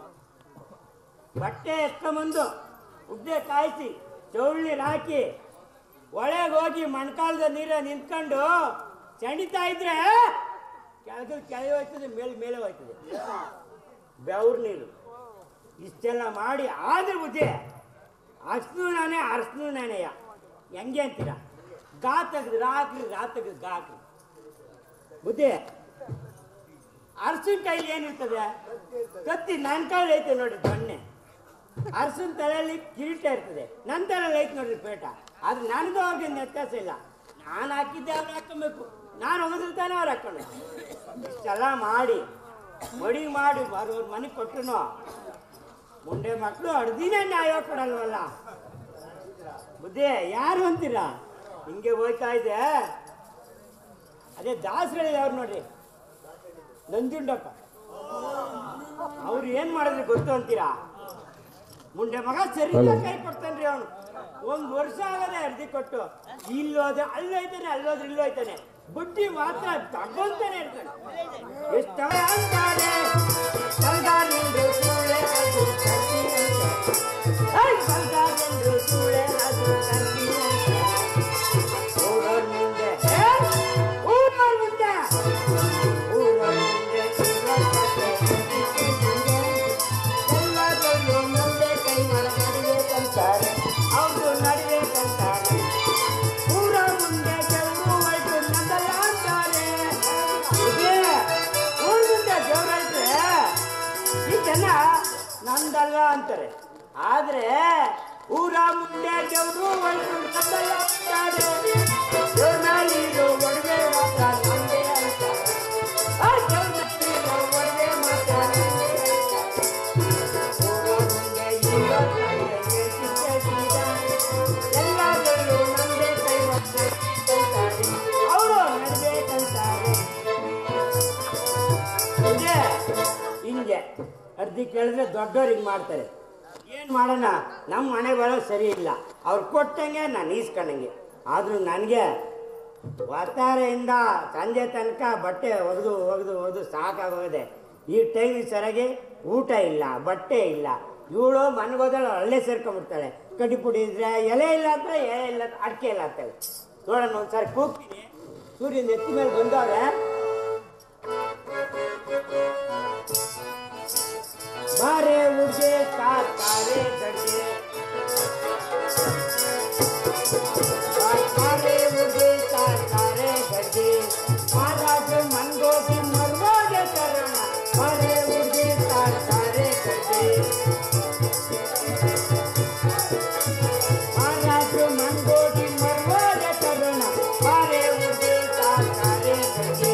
ಬಟ್ಟೆ ಎಸ್ಕೊಂಬಂದು ಉದ್ದೆ ಕಾಯಿಸಿ ಚೌಳ್ನೀರು ಹಾಕಿ ಒಳಗೆ ಹೋಗಿ ಮಣ್ಕಾಲದ ನೀರ ನಿಂತ್ಕೊಂಡು ಚಣಿತಾ ಇದ್ರೆ ಕೆಳಗೆ ಕೆಳಗೆ ಹೋಯ್ತದೆ ಮೇಲೆ ಮೇಲೆ ಹೋಯ್ತದೆ ಬೆವ್ರ ನೀರು ಇಷ್ಟೆಲ್ಲ ಮಾಡಿ ಆದ್ರೆ ಬುದ್ಧಿ ಅರ್ಸ್ನು ನಾನೇ ಅರ್ಸ್ನು ನಾನೇಯ ಹೆಂಗೆ ಅಂತೀರ ಗಾ ತೆಗೆದು ಹಾಕ್ರಿ ಗಾ ತೆಗೆದು ಗಾ ಹಾಕ್ರಿ ಬುದ್ಧಿ ಅರ್ಸಿನ ಕೈಲಿ ಏನಿರ್ತದೆ ಕತ್ತಿ ನನ್ನ ಕೈಲಿ ಐತೆ ನೋಡಿ ದೊಣ್ಣೆ ಅರ್ಸಿನ ತಲೆಯಲ್ಲಿ ಕಿರೀಟ ಇರ್ತದೆ ನನ್ನ ತಲೆಯಲ್ಲಿ ಐತೆ ನೋಡ್ರಿ ಪೇಟ ಆದ್ರೆ ನನಗೂ ಅವ್ರಿಗೆ ವ್ಯತ್ಯಾಸ ಇಲ್ಲ ನಾನು ಹಾಕಿದ್ದೆ ಅವ್ರು ಹಾಕೊಬೇಕು ನಾನು ಹೋಗಿರ್ತಾನೆ ಅವ್ರು ಹಾಕೊಂಡು ಇಷ್ಟೆಲ್ಲ ಮಾಡಿ ಮಡಿ ಮಾಡಿ ಬರೋರ್ ಮನೆಗೆ ಕೊಟ್ಟರು ಮುಂಡೆ ಮಕ್ಕಳು ಅಡ್ದಿನೇ ನ್ಯಾಯ ಕೊಡಲ್ವಲ್ಲ ಬುದ್ಧಿ ಯಾರು ಅಂತೀರಾ ಹಿಂಗೆ ಹೋಯ್ತಾ ಇದೆ ಅದೇ ದಾಸರಲ್ಲಿ ಅವ್ರು ನೋಡ್ರಿ ನಂಜುಂಡಪ್ಪ ಅವ್ರು ಏನ್ ಮಾಡಿದ್ರು ಗೊತ್ತು ಅಂತೀರಾ ಮುಂಡೆ ಮಗ ಸರಿ ಕೈ ಕೊಡ್ತಾನ್ರಿ ಅವನು ಒಂದ್ ವರ್ಷ ಆಗದೆ ಅರ್ಜಿ ಕೊಟ್ಟು ಇಲ್ಲೋದ್ರೆ ಅಲ್ಲೋಯ್ತಾನೆ ಅಲ್ಲೋದ್ರೆ ಇಲ್ಲೋಯ್ತಾನೆ ಬಡ್ಡಿ ಮಾತ್ರ ತಗೊಂತಾನೆ ಇರ್ತಾನೆ ಎಷ್ಟ ಅಂತಾರೆ ಬಲ್ಗಾಲಿಂದು ಸೂಳೆ ಅದು ಕತ್ತಿನಂತೆ. ಐ ಬಲ್ಗಾಲಿಂದು ಸೂಳೆ ಅದು ಕತ್ತಿನಂತೆ. ಊರವ್ರ್ ಮುಂದೆ ಏ, ಊರವ್ರ್ ಮುಂದೆ ಊರವ್ರ್ ಮುಂದೆ ಊರವ್ರ್ ಕತೆ ಕಟ್ಟಿಸಿದೆ. ಎಲ್ಲದರಲ್ಲೂ ನಮ್ದೇ ಕೈ ಮರ ನಡಿಬೇಕಂತಾರೆ ಅವ್ರು ನಡಿಬೇಕಂತಾರೆ ಊರ ಮುಂದೆ ದೇವ್ರು ಹೋಯ್ತು ನಂದಲ್ಲ ಅಂತಾರೆ ಇದೇ ಊರ ಮುಂದೆ ದೇವ್ರೈತೆ ಈ ಜನ ನಂದಲ್ಲ ಅಂತಾರೆ ಆದ್ರೆ ಊರ ಮುಂದೆ ದೇವ್ರು ಹೋಯ್ತು ನಂದಲ್ಲ ಅಂತಾರೆ ದೇವ್ರ ಮೇಲಿರೋ ಒಡವೆ ಮಾತ್ರ ನಂದೇ ಅಂತಾರೆ ಆ ದೇವ್ರ ಮೇಲಿರೋ ಒಡವೆ ಮಾತ್ರ ನಂದೇ ಅಂತಾರೆ ಚಿಕ್ಕನಿಗೆ ಅರ್ಧಿ ಕೇಳಿದ್ರೆ ದೊಡ್ಡವ್ರಿಗೆ ಮಾಡ್ತಾರೆ ಏನು ಮಾಡೋಣ ನಮ್ಮ ಮನೆ ಬರೋದು ಸರಿ ಇಲ್ಲ ಅವ್ರು ಕೊಟ್ಟಂಗೆ ನಾನು ಈಸ್ಕೊಂಡಂಗೆ ಆದರೂ ನನಗೆ ಒತ್ತಾರೆಯಿಂದ ಸಂಜೆ ತನಕ ಬಟ್ಟೆ ಒಗೆದು ಒಗೆದು ಒಗೆದು ಸಾಕಾಗೋಗಿದೆ ಈ ಟೈಮಿಗೆ ಸರಿಯಾಗಿ ಊಟ ಇಲ್ಲ ಬಟ್ಟೆ ಇಲ್ಲ ಇವಳು ಮನೆಗೋದಳು ಅಲ್ಲೇ ಸೇರ್ಕೊಂಡ್ಬಿಡ್ತಾಳೆ ಕಡ್ಡಿ ಪುಡಿ ಇದ್ರೆ ಎಲೆ ಇಲ್ಲ ಅಂತ ಎಲೆ ಇಲ್ಲ ಅಡಿಕೆ ಇಲ್ಲ ಅಂತಾಳೆ ನೋಡೋಣ ಒಂದ್ಸರಿ ಕೂಗ್ತೀನಿ ಸೂರ್ಯನ ಎತ್ತಿ ಮೇಲೆ ಬಂದವ್ರೆ ಬಾರೆ ಉಡ್ಗೆ ಕಾರೆ ಗಡ್ಗೆ ಬಾರೆ ಉಡ್ಗೆ ಕಾರೆ ಗಡ್ಗೆ ಮಹಾರಾಜ ಮನ್ಗೋಗಿ ಮರ್ವಾಗೆ ಕರೋಣ ಬಾರೆ ಉಡ್ಗೆ ಕಾರೆ ಗಡ್ಗೆ ಮಹಾರಾಜ ಮನ್ಗೋಗಿ ಮರ್ವಾಗೆ ಕರೋಣ ಬಾರೆ ಉಡ್ಗೆ ಕಾರೆ ಗಡ್ಗೆ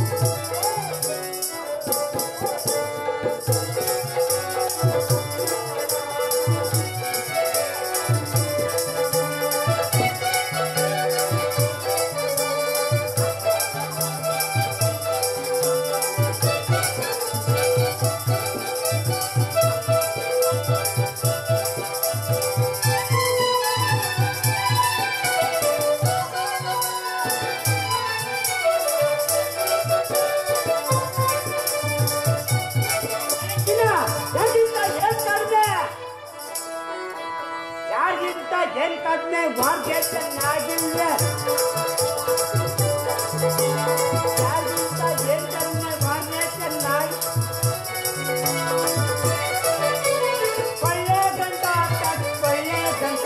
ಇಲ್ಲ, ಯಾಕಿಂತ ಏನ್ ಕಡ್ಮೆ ಯಾರಿಗಿಂತ ಏನ್ ಕಡಿಮೆ ಮಾರ್ಗೆ ಚೆನ್ನಾಗಿಲ್ವೇ ಯಾರಿಗಿಂತ ಏನ್ ಕಡಿಮೆ ಮಾರ್ಗೆ ಚೆನ್ನಾಗಿ ಒಳ್ಳೆ ಗಂಟ ಒಳ್ಳೆ ಗಂಟ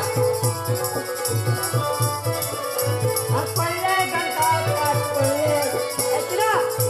ಒಳ್ಳೆ ಗಂಟ ಒಳ್ಳೆ ಎತ್ತಿನ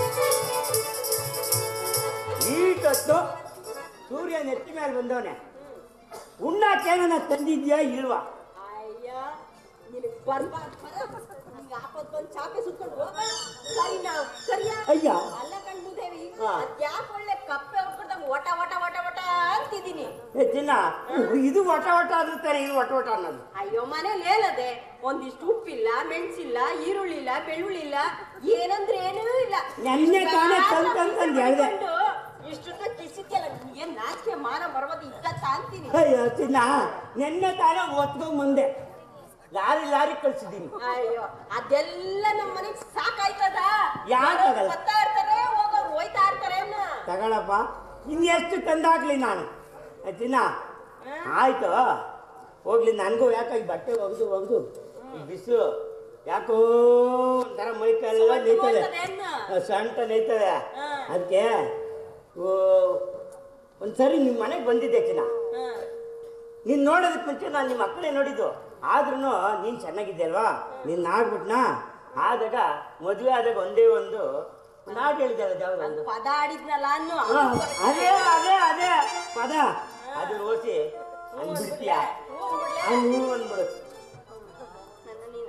ಈಟೊತ್ತು ಸೂರ್ಯ ನೆತ್ತಿ ಮೇಲೆ ಬಂದವನೆ ಉಣ್ಣಾಕೇನ ತಂದಿದ್ಯಾ ಇಲ್ವಾ ಅಯ್ಯ ನಿನಗ್ ಬರ್ಬಾರ್ದು ನಿಂಗೆ ಹಾಕೋದ್ಕೊಂದ್ ಚಾಪೆ ಸುತ್ಕೊಂಡು ಹೋಗ ಸರಿ ನಾವು ಸರಿಯ ಅಯ್ಯ. ಅಲ್ಲ ಕಣ್ಮುದೇವಿ ಹಾ. ಅದ್ಯಾಕ್ ಒಳ್ಳೆ ಕಪ್ಪೆ ಹೊಡ್ಕೊಂಡಂಗ್ ಒಟ ಒಟ ಒಟ ಒಟ ಅಂತಿದ್ದೀನಿ ಏ ಚಿನ್ನ ಇದು ವಟ ವಟ ಅನ್ನುತ್ತಾರೆ ಇದು ವಟ ವಟ ಅನ್ನೋದು ಅಯ್ಯೋ ಮನೇಲಿ ಹೇಳದೆ ಒಂದಿಷ್ಟು ಉಪ್ಪಿಲ್ಲ ಮೆಣಸಿಲ್ಲ ಈರುಳ್ಳಿ ಇಲ್ಲ ಬೆಳ್ಳುಳ್ಳಿ ಇಲ್ಲ ಏನಂದ್ರೆ ಏನೂ ಇಲ್ಲ ನೆನ್ನೆ ತಾನೇ ತಂದ್ ತಂದ್ ತಂದ್ ಹೇಳ್ದೆ. ಇಷ್ಟೊತ್ತ ಕಿಸಿದ್ಯಲ್ಲ ಏನ್ ನಾಚಿಕೆ ಮಾನ ಬರೋದು ಇದ್ದ ಅಂತೀನಿ ಅಯ್ಯೋ ಚಿನ್ನ ನಿನ್ನೆ ತಾನೇ ಒತ್ಕೊಂಡ್ ಬಂದೆ ಲಾರಿ ಲಾರಿ ಕಳ್ಸಿದ್ದೀನಿ ಅಯ್ಯೋ ಅದೆಲ್ಲ ನಮ್ಮ ಮನೆಗ್ ಸಾಕಾಯ್ತದ ಯಾಕಾಗಲ್ಲ? ಬರ್ತಾ ಇರ್ತಾರೆ ಹೋಗೋರು ಹೋಯ್ತಾ ಇರ್ತಾರೆ ಅನ್ನ ತಗೊಳಪ್ಪ ಇನ್ನೆಷ್ಟು ತಂದಾಕ್ಲಿ ನಾನು ಏ ಚಿನ್ನ ಆಯ್ತು ಹೋಗ್ಲಿ ನನಗೂ ಯಾಕೋ ಈ ಬಟ್ಟೆ ಒಗ್ದು ಒಗ್ದು ಈ ಬಿಸಿಲು ಯಾಕೋ ಒಂಥರ ಮೈಕೆಲ್ಲ ನೈತದೆ ಹೋಗ್ತದೆ ಅನ್ನ. ಸೊಂಟ ನೈತದೆ ಹಾ. ಅದಕ್ಕೆ ಒಂದ್ಸರಿ ನಿಮ್ಮ ಮನೆಗೆ ಬಂದಿದ್ದೆ ಚಿನ್ನ ಹ್ಮ್. ನೀನ್ ನೋಡೋದಕ್ಕೆ ಮುಂಚೆ ನಾನು ನಿಮ್ಮ ಮಕ್ಕಳೇ ನೋಡಿದ್ದು ಆದ್ರೂ ನೀನ್ ಚೆನ್ನಾಗಿದ್ದೆ ಅಲ್ವಾ ನೀನ್ ಆಗ್ಬಿಟ್ನಾ ಆದಾಗ ಮದುವೆ ಆದಾಗ ಒಂದೇ ಒಂದು ನಾಡು ಹೇಳಿದ್ದಲ್ಲ ಯಾವ್ದು ಒಂದು ಪದ ಆಡಿದ್ನಲ್ಲ ಅನ್ನು ಹಾ, ಅದೇ ಅದೇ ಅದೇ ಪದ ಅದು ಓಸಿ ಅಂದ್ಬಿಡ್ತೀಯ ಹ್ಞೂ ಅಂದ್ಬಿಡು ನನ್ನ ನೀನ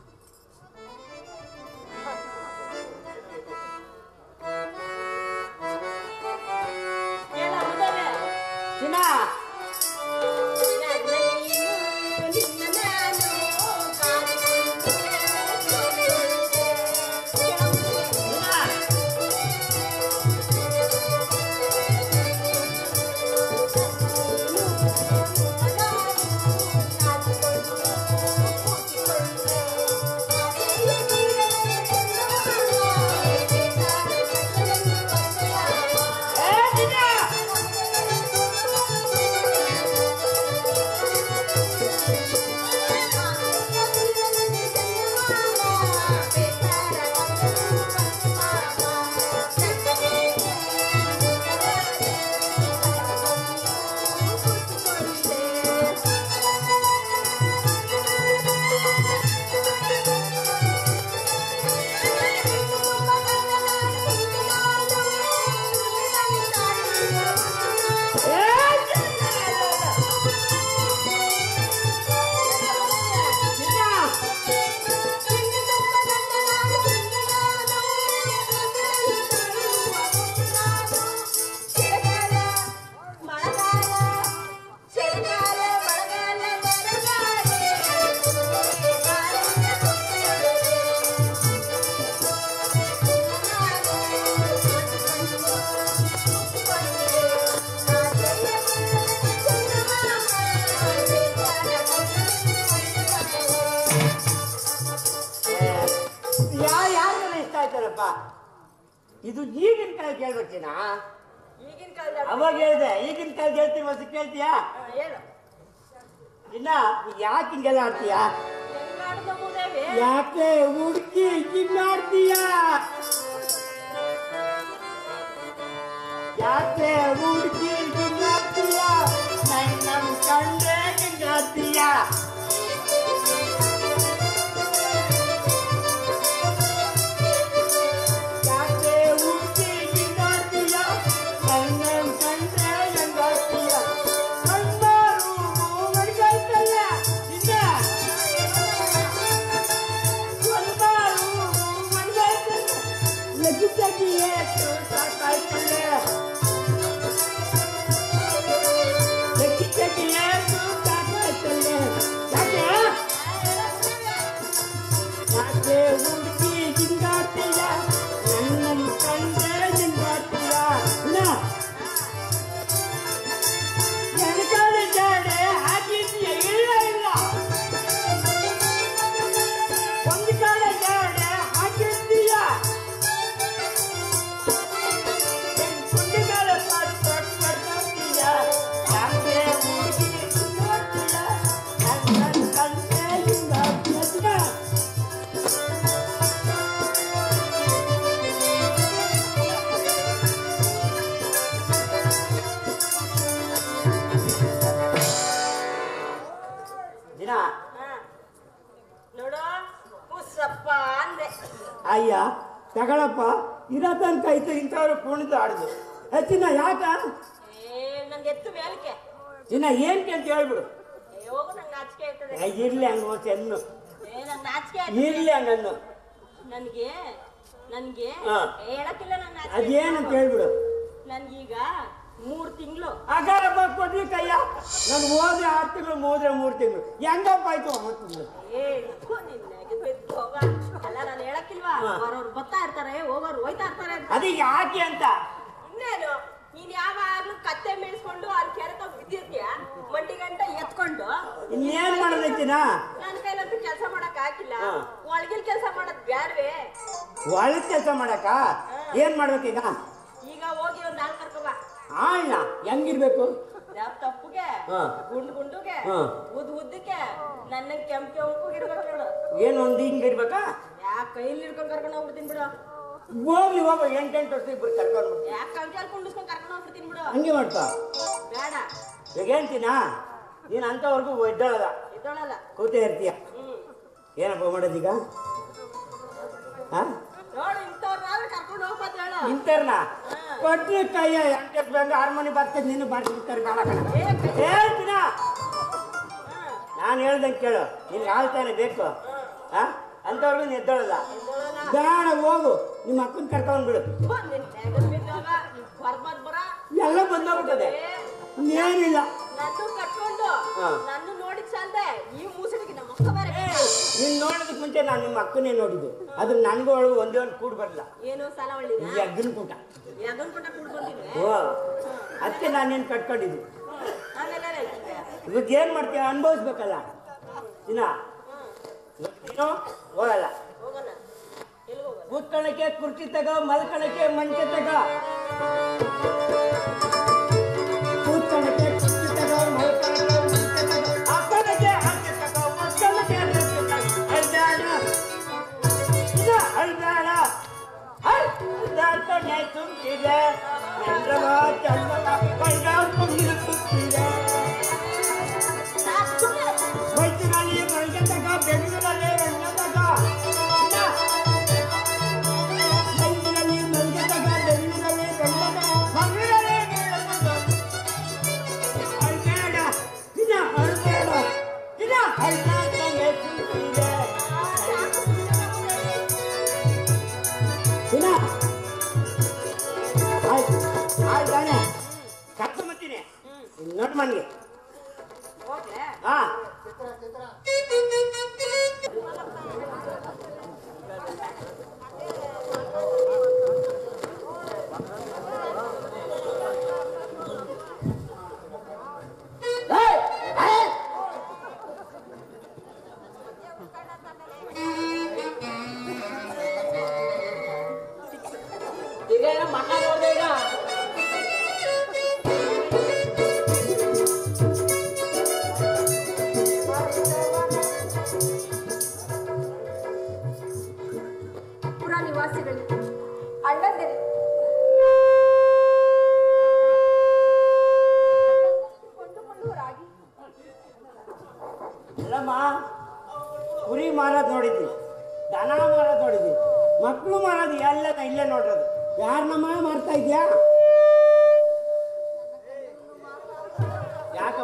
ಹೇಳ ಮುದವೆ. ಚಿನ್ನ ನನ್ನ ನೀನು, ನಿನ್ನ ನಾನು ಕಾದಿಕೊಂಡು ಹೇಳ ಮುದವೆ. ಏ ಚಿನ್ನ ಕೇಳಪ್ಪ ಇದು ಈಗಿನ ಕಾಲ ಕೇಳ್ಬೇಕಿನ ಈಗಿನ ಕಾಲದ ಅವಾಗ ಹೇಳ್ದೆ ಈಗಿನ ಕಾಲ ಹೇಳ್ತೀನಿ ಹೊಸ ಕೇಳ್ತೀಯಾ ಹೇಳು ಇನ್ನ ಯಾಕೆ ಹಿಂಗೆಲ್ಲ ಆಡ್ತೀಯ ಹೆಂಗಾಡ್ದ ಮೂದೇವಿ ಯಾಕೆ ಹುಡುಕಿ ಹಿಂಗಾಡ್ತೀಯ ಯಾಕೆ ಹುಡುಕಿ ಹಿಂಗಾಡ್ತೀಯ ನನ್ನ ಕಂಡ್ರೆ ಹಿಂಗಾಡ್ತೀಯ ಯಾಕೆ ಹುಡುಕಿ ಹಿಂಗಾಡ್ತೀಯ ನನ್ನ ಕಂಡ್ರೆ ಹಿಂಗಾಡ್ತೀಯ ಕಣ್ಣಾರು ಮಡಿಗಾಯ್ತಲ್ಲ ಇನ್ನ ಹಾಕಿದ್ಯಾ ಇಲ್ಲ ಇಲ್ಲ ಒಂದು ಕಾಲ ಜಾಡೆ ಹಾಕಿರ್ತೀಯ ಒಂದು ಕಾಲ ಪಟ್ ಪಟ್ ಪಡ್ತೀಯ ಯಾಕೆ ಹುಡುಗಿ ನೋಡ್ತೀಯ ನನ್ನ ಕಂಡೆ ಹಿಂಗಾಗ್ತೀಯ ದಿನ ನೋಡು ಹುಸ್ಸಪ್ಪ ಅಂದೆ ಅಯ್ಯ ತಗೊಳಪ್ಪ ಇರೋ ತನಕ ಇತ್ತು ಇಂಥವ್ರು ಕುಣಿದು ಆಡುದು ಹೆಚ್ಚಿನ ಯಾಕ ಏ ನಂಗೆ ಎತ್ತು ಮೇಲಕ್ಕೆ ಚಿನ್ನ ಏನ್ ಅಂತ ಹೇಳ್ಬಿಡು ಏ, ಹೋಗು ನಂಗೆ ನಾಚಿಕೆ ಆಯ್ತದೆ ಏ, ಇರ್ಲಿ ಹಂಗ ಚೆನ್ನು ಏ ನಂಗೆ ನಾಚಿಕೆ ಆಯ್ತದೆ ಇರ್ಲಿ ಹಂಗನ್ನು ನನ್ಗೆ ನನ್ಗೆ ಹಾ. ಹೇಳಕ್ಕಿಲ್ಲ ನಂಗೆ ನಾಚಿಕೆ ಅದೇನಂತ ಹೇಳ್ಬಿಡು ನನ್ಗೀಗ ಮೂರ್ ತಿಂಗಳು ಆಕಾರ ಕೊಡ್ಲಿ ಕಯ್ಯ ನಾನು ಹೋದ್ರೆ ಆರು ತಿಂಗಳು ಹೋದ್ರೆ ಮೂರು ತಿಂಗಳು ಹೆಂಗಪ್ಪ ಆಯ್ತು ಒಂಬತ್ತು ತಿಂಗಳು ಏ ಥು, ನಿನ್ನೆಗೆ ಬಿದ್ದು ಹೋಗ. ಅಲ್ಲ ನಾನು ಹೇಳಕ್ಕಿಲ್ವಾ ಹಾ. ಬರೋರು ಬರ್ತಾ ಇರ್ತಾರೆ ಹೋಗೋರು ಹೋಯ್ತಾ ಇರ್ತಾರೆ ಅಂತ ಅದು ಯಾಕೆ ಅಂತ ಇನ್ನೇನು ನೀನ್ ಯಾವಾಗ್ಲೂ ಕತ್ತೆ ಮೇಯಿಸ್ಕೊಂಡು ಅಲ್ಲಿ ಕೆರೆತ ಬಿದ್ದಿರ್ತೀಯ ಮಂಡಿ ಗಂಟ ಎತ್ಕೊಂಡು ಇನ್ನೇನ್ ಮಾಡೋದಕ್ಕಿನ ನನ್ನ ಕೈಲಂತೂ ಕೆಲಸ ಮಾಡಕ್ ಹಾಕಿಲ್ಲ ಹಾ. ಒಳಗಿಲ್ ಕೆಲಸ ಮಾಡಕ್ ಬ್ಯಾಡ್ವೆ ಒಳಗ್ ಕೆಲಸ ಮಾಡಕ ಏನ್ ಮಾಡ್ಬೇಕೀಗ ಈಗ ಹೋಗಿ ಒಂದ್ ನಾಲ್ಕು ಕರ್ಕೊ ಬಾ ಆಯ್ನ ಹೆಂಗಿರ್ಬೇಕು ಯಾವ ತಪ್ಪುಗೆ ಹಾ. ಗುಂಡು ಗುಂಡುಗೆ ಹಾ. ಉದ್ ಉದ್ದಕ್ಕೆ ನನ್ನ ಕೆಂಪ್ ಕೆಂಪು ಇರ್ಬೇಕು ನೋಡು ಏನ್ ಒಂದ್ ಹಿಂಗಿರ್ಬೇಕಾ ಯಾ ಕೈಲಿ ಹಿಡ್ಕೊಂಡ್ ಕರ್ಕೊಂಡು ಹೋಗ್ಬಿಡ್ತೀನಿ ಬಿಡು ಹೋಗ್ಲಿ ಹೋಗ ಎಂಟೆಂಟು ವರ್ಷ ಇಬ್ರು ಕರ್ಕೊಂಡು ಯಾಕೆ ಕಂಚಾಲ್ ಕುಂಡಿಸ್ಕೊಂಡ್ ಕರ್ಕೊಂಡು ಹೋಗ್ಬಿಡ್ತೀನಿ ಬಿಡು ಹಂಗೆ ಮಾಡ್ತಾ ಬೇಡ ಈಗ ಹೇಳ್ತೀನಾ ನೀನ್ ಅಂತವರೆಗೂ ಒಡ್ಡಾಳದ ಇದ್ದೋಳಲ್ಲ ಕೂತೇ ಇರ್ತೀಯ ಹ್ಮ್ ಏನಪ್ಪ ಮಾಡೋದೀಗ ಹಾ ನೋಡು ಇಂಥವ್ರನ್ನಾದ್ರೂ ಕರ್ಕೊಂಡು ಹೋಗ್ಬೋದು ಹೇಳು ಇಂತರ್ನ ಹಾ. ಕೊಟ್ರಿ ಕೈಯ ಎಂಟು ಬಂದು ಹಾರ್ಮೋನಿ ಬರ್ತದೆ ನೀನು ಬಾರಿಸ್ಬಿಡ್ತಾರೆ ಕಾಲ ಕಣ ಏ, ಕೈ- ಹೇಳ್ತೀನ ಹಾ. ನಾನು ಹೇಳ್ದಂಗೆ ಕೇಳು ನಿನ್ಗೆ ಆಳ್ತಾನೆ ಬೇಕು ಹಾ ಅಂತವ್ರಿಗೂ ನಿದ್ದೋಳಲ್ಲ ಬೇಡ ಹೋಗು ನಿಮ್ಮ ಅಕ್ಕನ ಕರ್ಕೊಂಡ್ ಬಿಡು ಬಂದ್ ನಿನ್ ನೆಗದ್ ಬಿದ್ದಾಗ ಬರ್ಬದ್ ಬರ ಎಲ್ಲ ಬಂದೋಗ್ಬಿಟ್ಟದೆ ಏ, ಏನಿಲ್ಲ ನನ್ನೂ ಕಟ್ಕೊಂಡು ಹಾ. ನನ್ನ ನೋಡಿದ್ ಸಾಲ್ದೆ ಈ ಮೂಸಡಿಗೆ ನಮ್ಮ ಅಕ್ಕ ಬೇರೆ ನೀನ್ ನೋಡೋದಕ್ಕೆ ಮುಂಚೆ ನಾನು ನಿಮ್ಮ ಅಕ್ಕನೇ ನೋಡಿದ್ದು ಅದು ನನಗೂ ಅವಳು ಒಂದೇ ಒಂದು ಕೂಡ್ ಬರಲ್ಲ ಏನು ಸಾಲ ಒಳ್ಳಿದ ಈ ಅಗ್ಗನ ಕೂಟ ಯಾವ್ದೊಂದ್ ಪುಟ್ಟ ಕೂಡ್ ಬಂದಿದ್ವೆ ಓ ಅದಕ್ಕೆ ನಾನೇನು ಕಟ್ಕೊಂಡಿದ್ದು ಆಮೇಲೆ ಏನಾಯ್ತದೆ? ಇವಾಗ ಏನ್ ಮಾಡ್ತೀಯ ಅನುಭವಿಸ್ಬೇಕಲ್ಲ ದಿನ ನೀನು ಹೋಗಲ್ಲ ಹೋಗೋಣ ಎಲ್ಲಿ ಹೋಗೋಣ ಕೂತ್ಕೊಳ್ಳಕ್ಕೆ ಕುರ್ಚಿ ತಗೋ ಮಲ್ಕೊಳ್ಳಕ್ಕೆ ಮಂಚ ತಗೋ ಕೂತ್ಕೊಳ್ಳಕ್ಕೆ ಕುರ್ಚಿ ತಗೋ ಮಲ್ಕೊಳ್ಳಕ್ಕೆ ಮಂಚ ತಗೋ ಹಾಕೊಳ್ಳಕ್ಕೆ ಹಾಗೆ ತಗೋ ಒಕ್ಕಲಕ್ಕೆ ಹಾಗೆ ತಗೋ ಅಲ್ದಾಡ ಇದು ಅಲ್ದಾಡ ಅಲ್ದಾಡ್ತಾನೆ ತುಂಬಿದೆ ಚಂದ್ರವ ಚಂದ್ರವ ಕೈಗಾಡ್ಕೊಂಡು ತುಂಬಿದೆ ಮೈಸೂರಲ್ಲಿ ಮಂಚ ತಗೋ ಬೆಂಗಳೂರಲ್ಲಿ ಮಂಚ ತಗೋ ಇನ್ನ ಮೈಸೂರಲ್ಲಿ ಮಂಚ ತಗೋ ಬೆಂಗಳೂರಲ್ಲಿ ಮಂಚ ತಗೋ ಮಂಗಳೂರಲ್ಲಿ ಅಲ್ಬೇಡ ಇನ್ನ ಅಲ್ಬೇಡ ಇನ್ನ ಅಲ್ದಾಡ್ತಾನೆ ತುಂಬಿದೆ ಇನ್ನ ಆಯ್ತು ಆಯ್ತು ತಾನೆ ಕರ್ಕೊಂಬತ್ತೀನಿ ನೋಡ್ ಮನ್ಗೆ ಹೋಗ್ಲೆ ಹಾ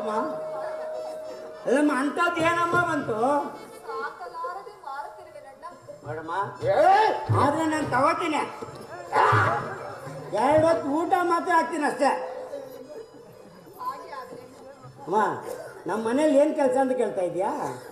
ಯಾಕಮ್ಮ ಅಲ್ಲಮ್ಮ ಅಂಥದ್ದು ಏನಮ್ಮ ಬಂತು ಸಾಕಲಾರದೆ ಮಾರುತ್ತಿರುವೆನಣ್ಣ ನೋಡಮ್ಮ ಆದ್ರೆ ನಾನು ತಗೋತೀನಿ ಎರಡು ಹೊತ್ತು ಊಟ ಮಾತ್ರ ಹಾಕ್ತೀನಿ ಅಷ್ಟೇ ಹಾಗೆ ಆದ್ರೆ ಅಮ್ಮ ನಮ್ಮ ಮನೇಲಿ ಏನು ಕೆಲಸ ಅಂತ ಕೇಳ್ತಾ ಇದೀಯಾ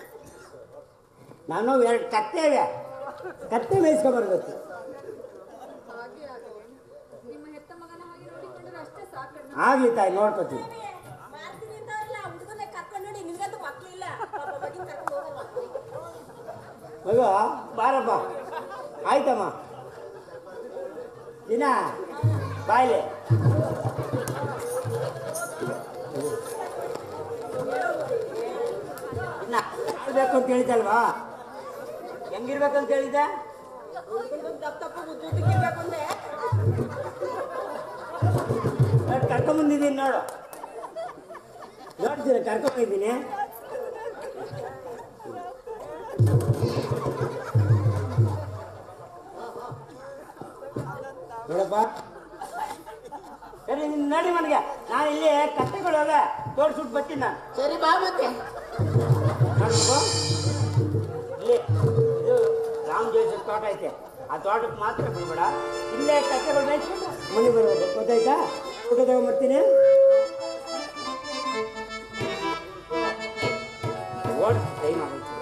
ನಾನು ಎರಡು ಕತ್ತೆ ಇವೆ ಕತ್ತೆ ಮೇಯಿಸ್ಕೊಬರ್ಬೇಕು ಹಾಗೆ ಆಗಲಿ ನಿಮ್ಮ ಹೆತ್ತ ಮಗನ ಹಾಗೆ ನೋಡಿಕೊಂಡ್ರೆ ಅಷ್ಟೇ ಸಾಕಣ್ಣ ಆಗ್ಲಿ ತಾಯಿ ನೋಡ್ಕೊತೀನಿ ಮಾಡ್ತೀನಿ ಅಂತ ಇಲ್ಲ ಹುಡುಗನೇ ಕರ್ಕೊಂಡು ನೋಡಿ ನಿಮ್ಗಂತೂ ಮಕ್ಳಿಲ್ಲ ಪಾಪ ಬಗ್ಗಿ ಕರ್ಕೊಂಡು ಹೋಗಲ್ಲ ಮಗ ಬಾರಪ್ಪ ಆಯ್ತಮ್ಮ ದಿನ ಬಾಯ್ಲೆ ಇನ್ನ ಆಡ್ಬೇಕು ಅಂತ ಹೇಳಿದಲ್ವಾ ಹೆಂಗಿರ್ಬೇಕು ಅಂತ ಹೇಳಿದ್ದೆ ಹುಡುಗನ್ ತಪ್ಪ ತಪ್ಪು ಉದ್ದುದ್ದಕ್ಕಿರ್ಬೇಕು ಅಂದ್ರೆ ನೋಡಿ ಕರ್ಕೊಂಬಂದಿದ್ದೀನಿ ನೋಡು ನೋಡ್ತೀರ ಕರ್ಕೊಂಬಂದಿದ್ದೀನಿ ನೋಡಪ್ಪ ಸರಿ ನೀನು ನೋಡಿ ಮನೆಗೆ ನಾನು ಇಲ್ಲಿ ಕತ್ತೆಗಳು ಅವೆ ತೋಡ್ಸ್ಬಿಟ್ಟು ಬರ್ತೀನಿ ನಾನು ಸರಿ ಬಾ ಮತ್ತೆ ನೋಡ್ಬೇಕು ಇಲ್ಲಿ ಇದು ರಾಮ್ ಜೋಯ್ಸರ್ ತೋಟ ಐತೆ ಆ ತೋಟಕ್ಕೆ ಮಾತ್ರ ಬಿಡ್ಬೇಡ ಇಲ್ಲೇ ಕತ್ತೆಗಳು ಮೇಯ್ಸ್ಕೊಂಡು ಮನೆ ಬರ್ಬೇಕು ಗೊತ್ತಾಯ್ತಾ ಊಟ ತಗೊಂಡ್ಬರ್ತೀನಿ ಓಡ್ ಟೈಮ್ ಆಗುತ್ತೆ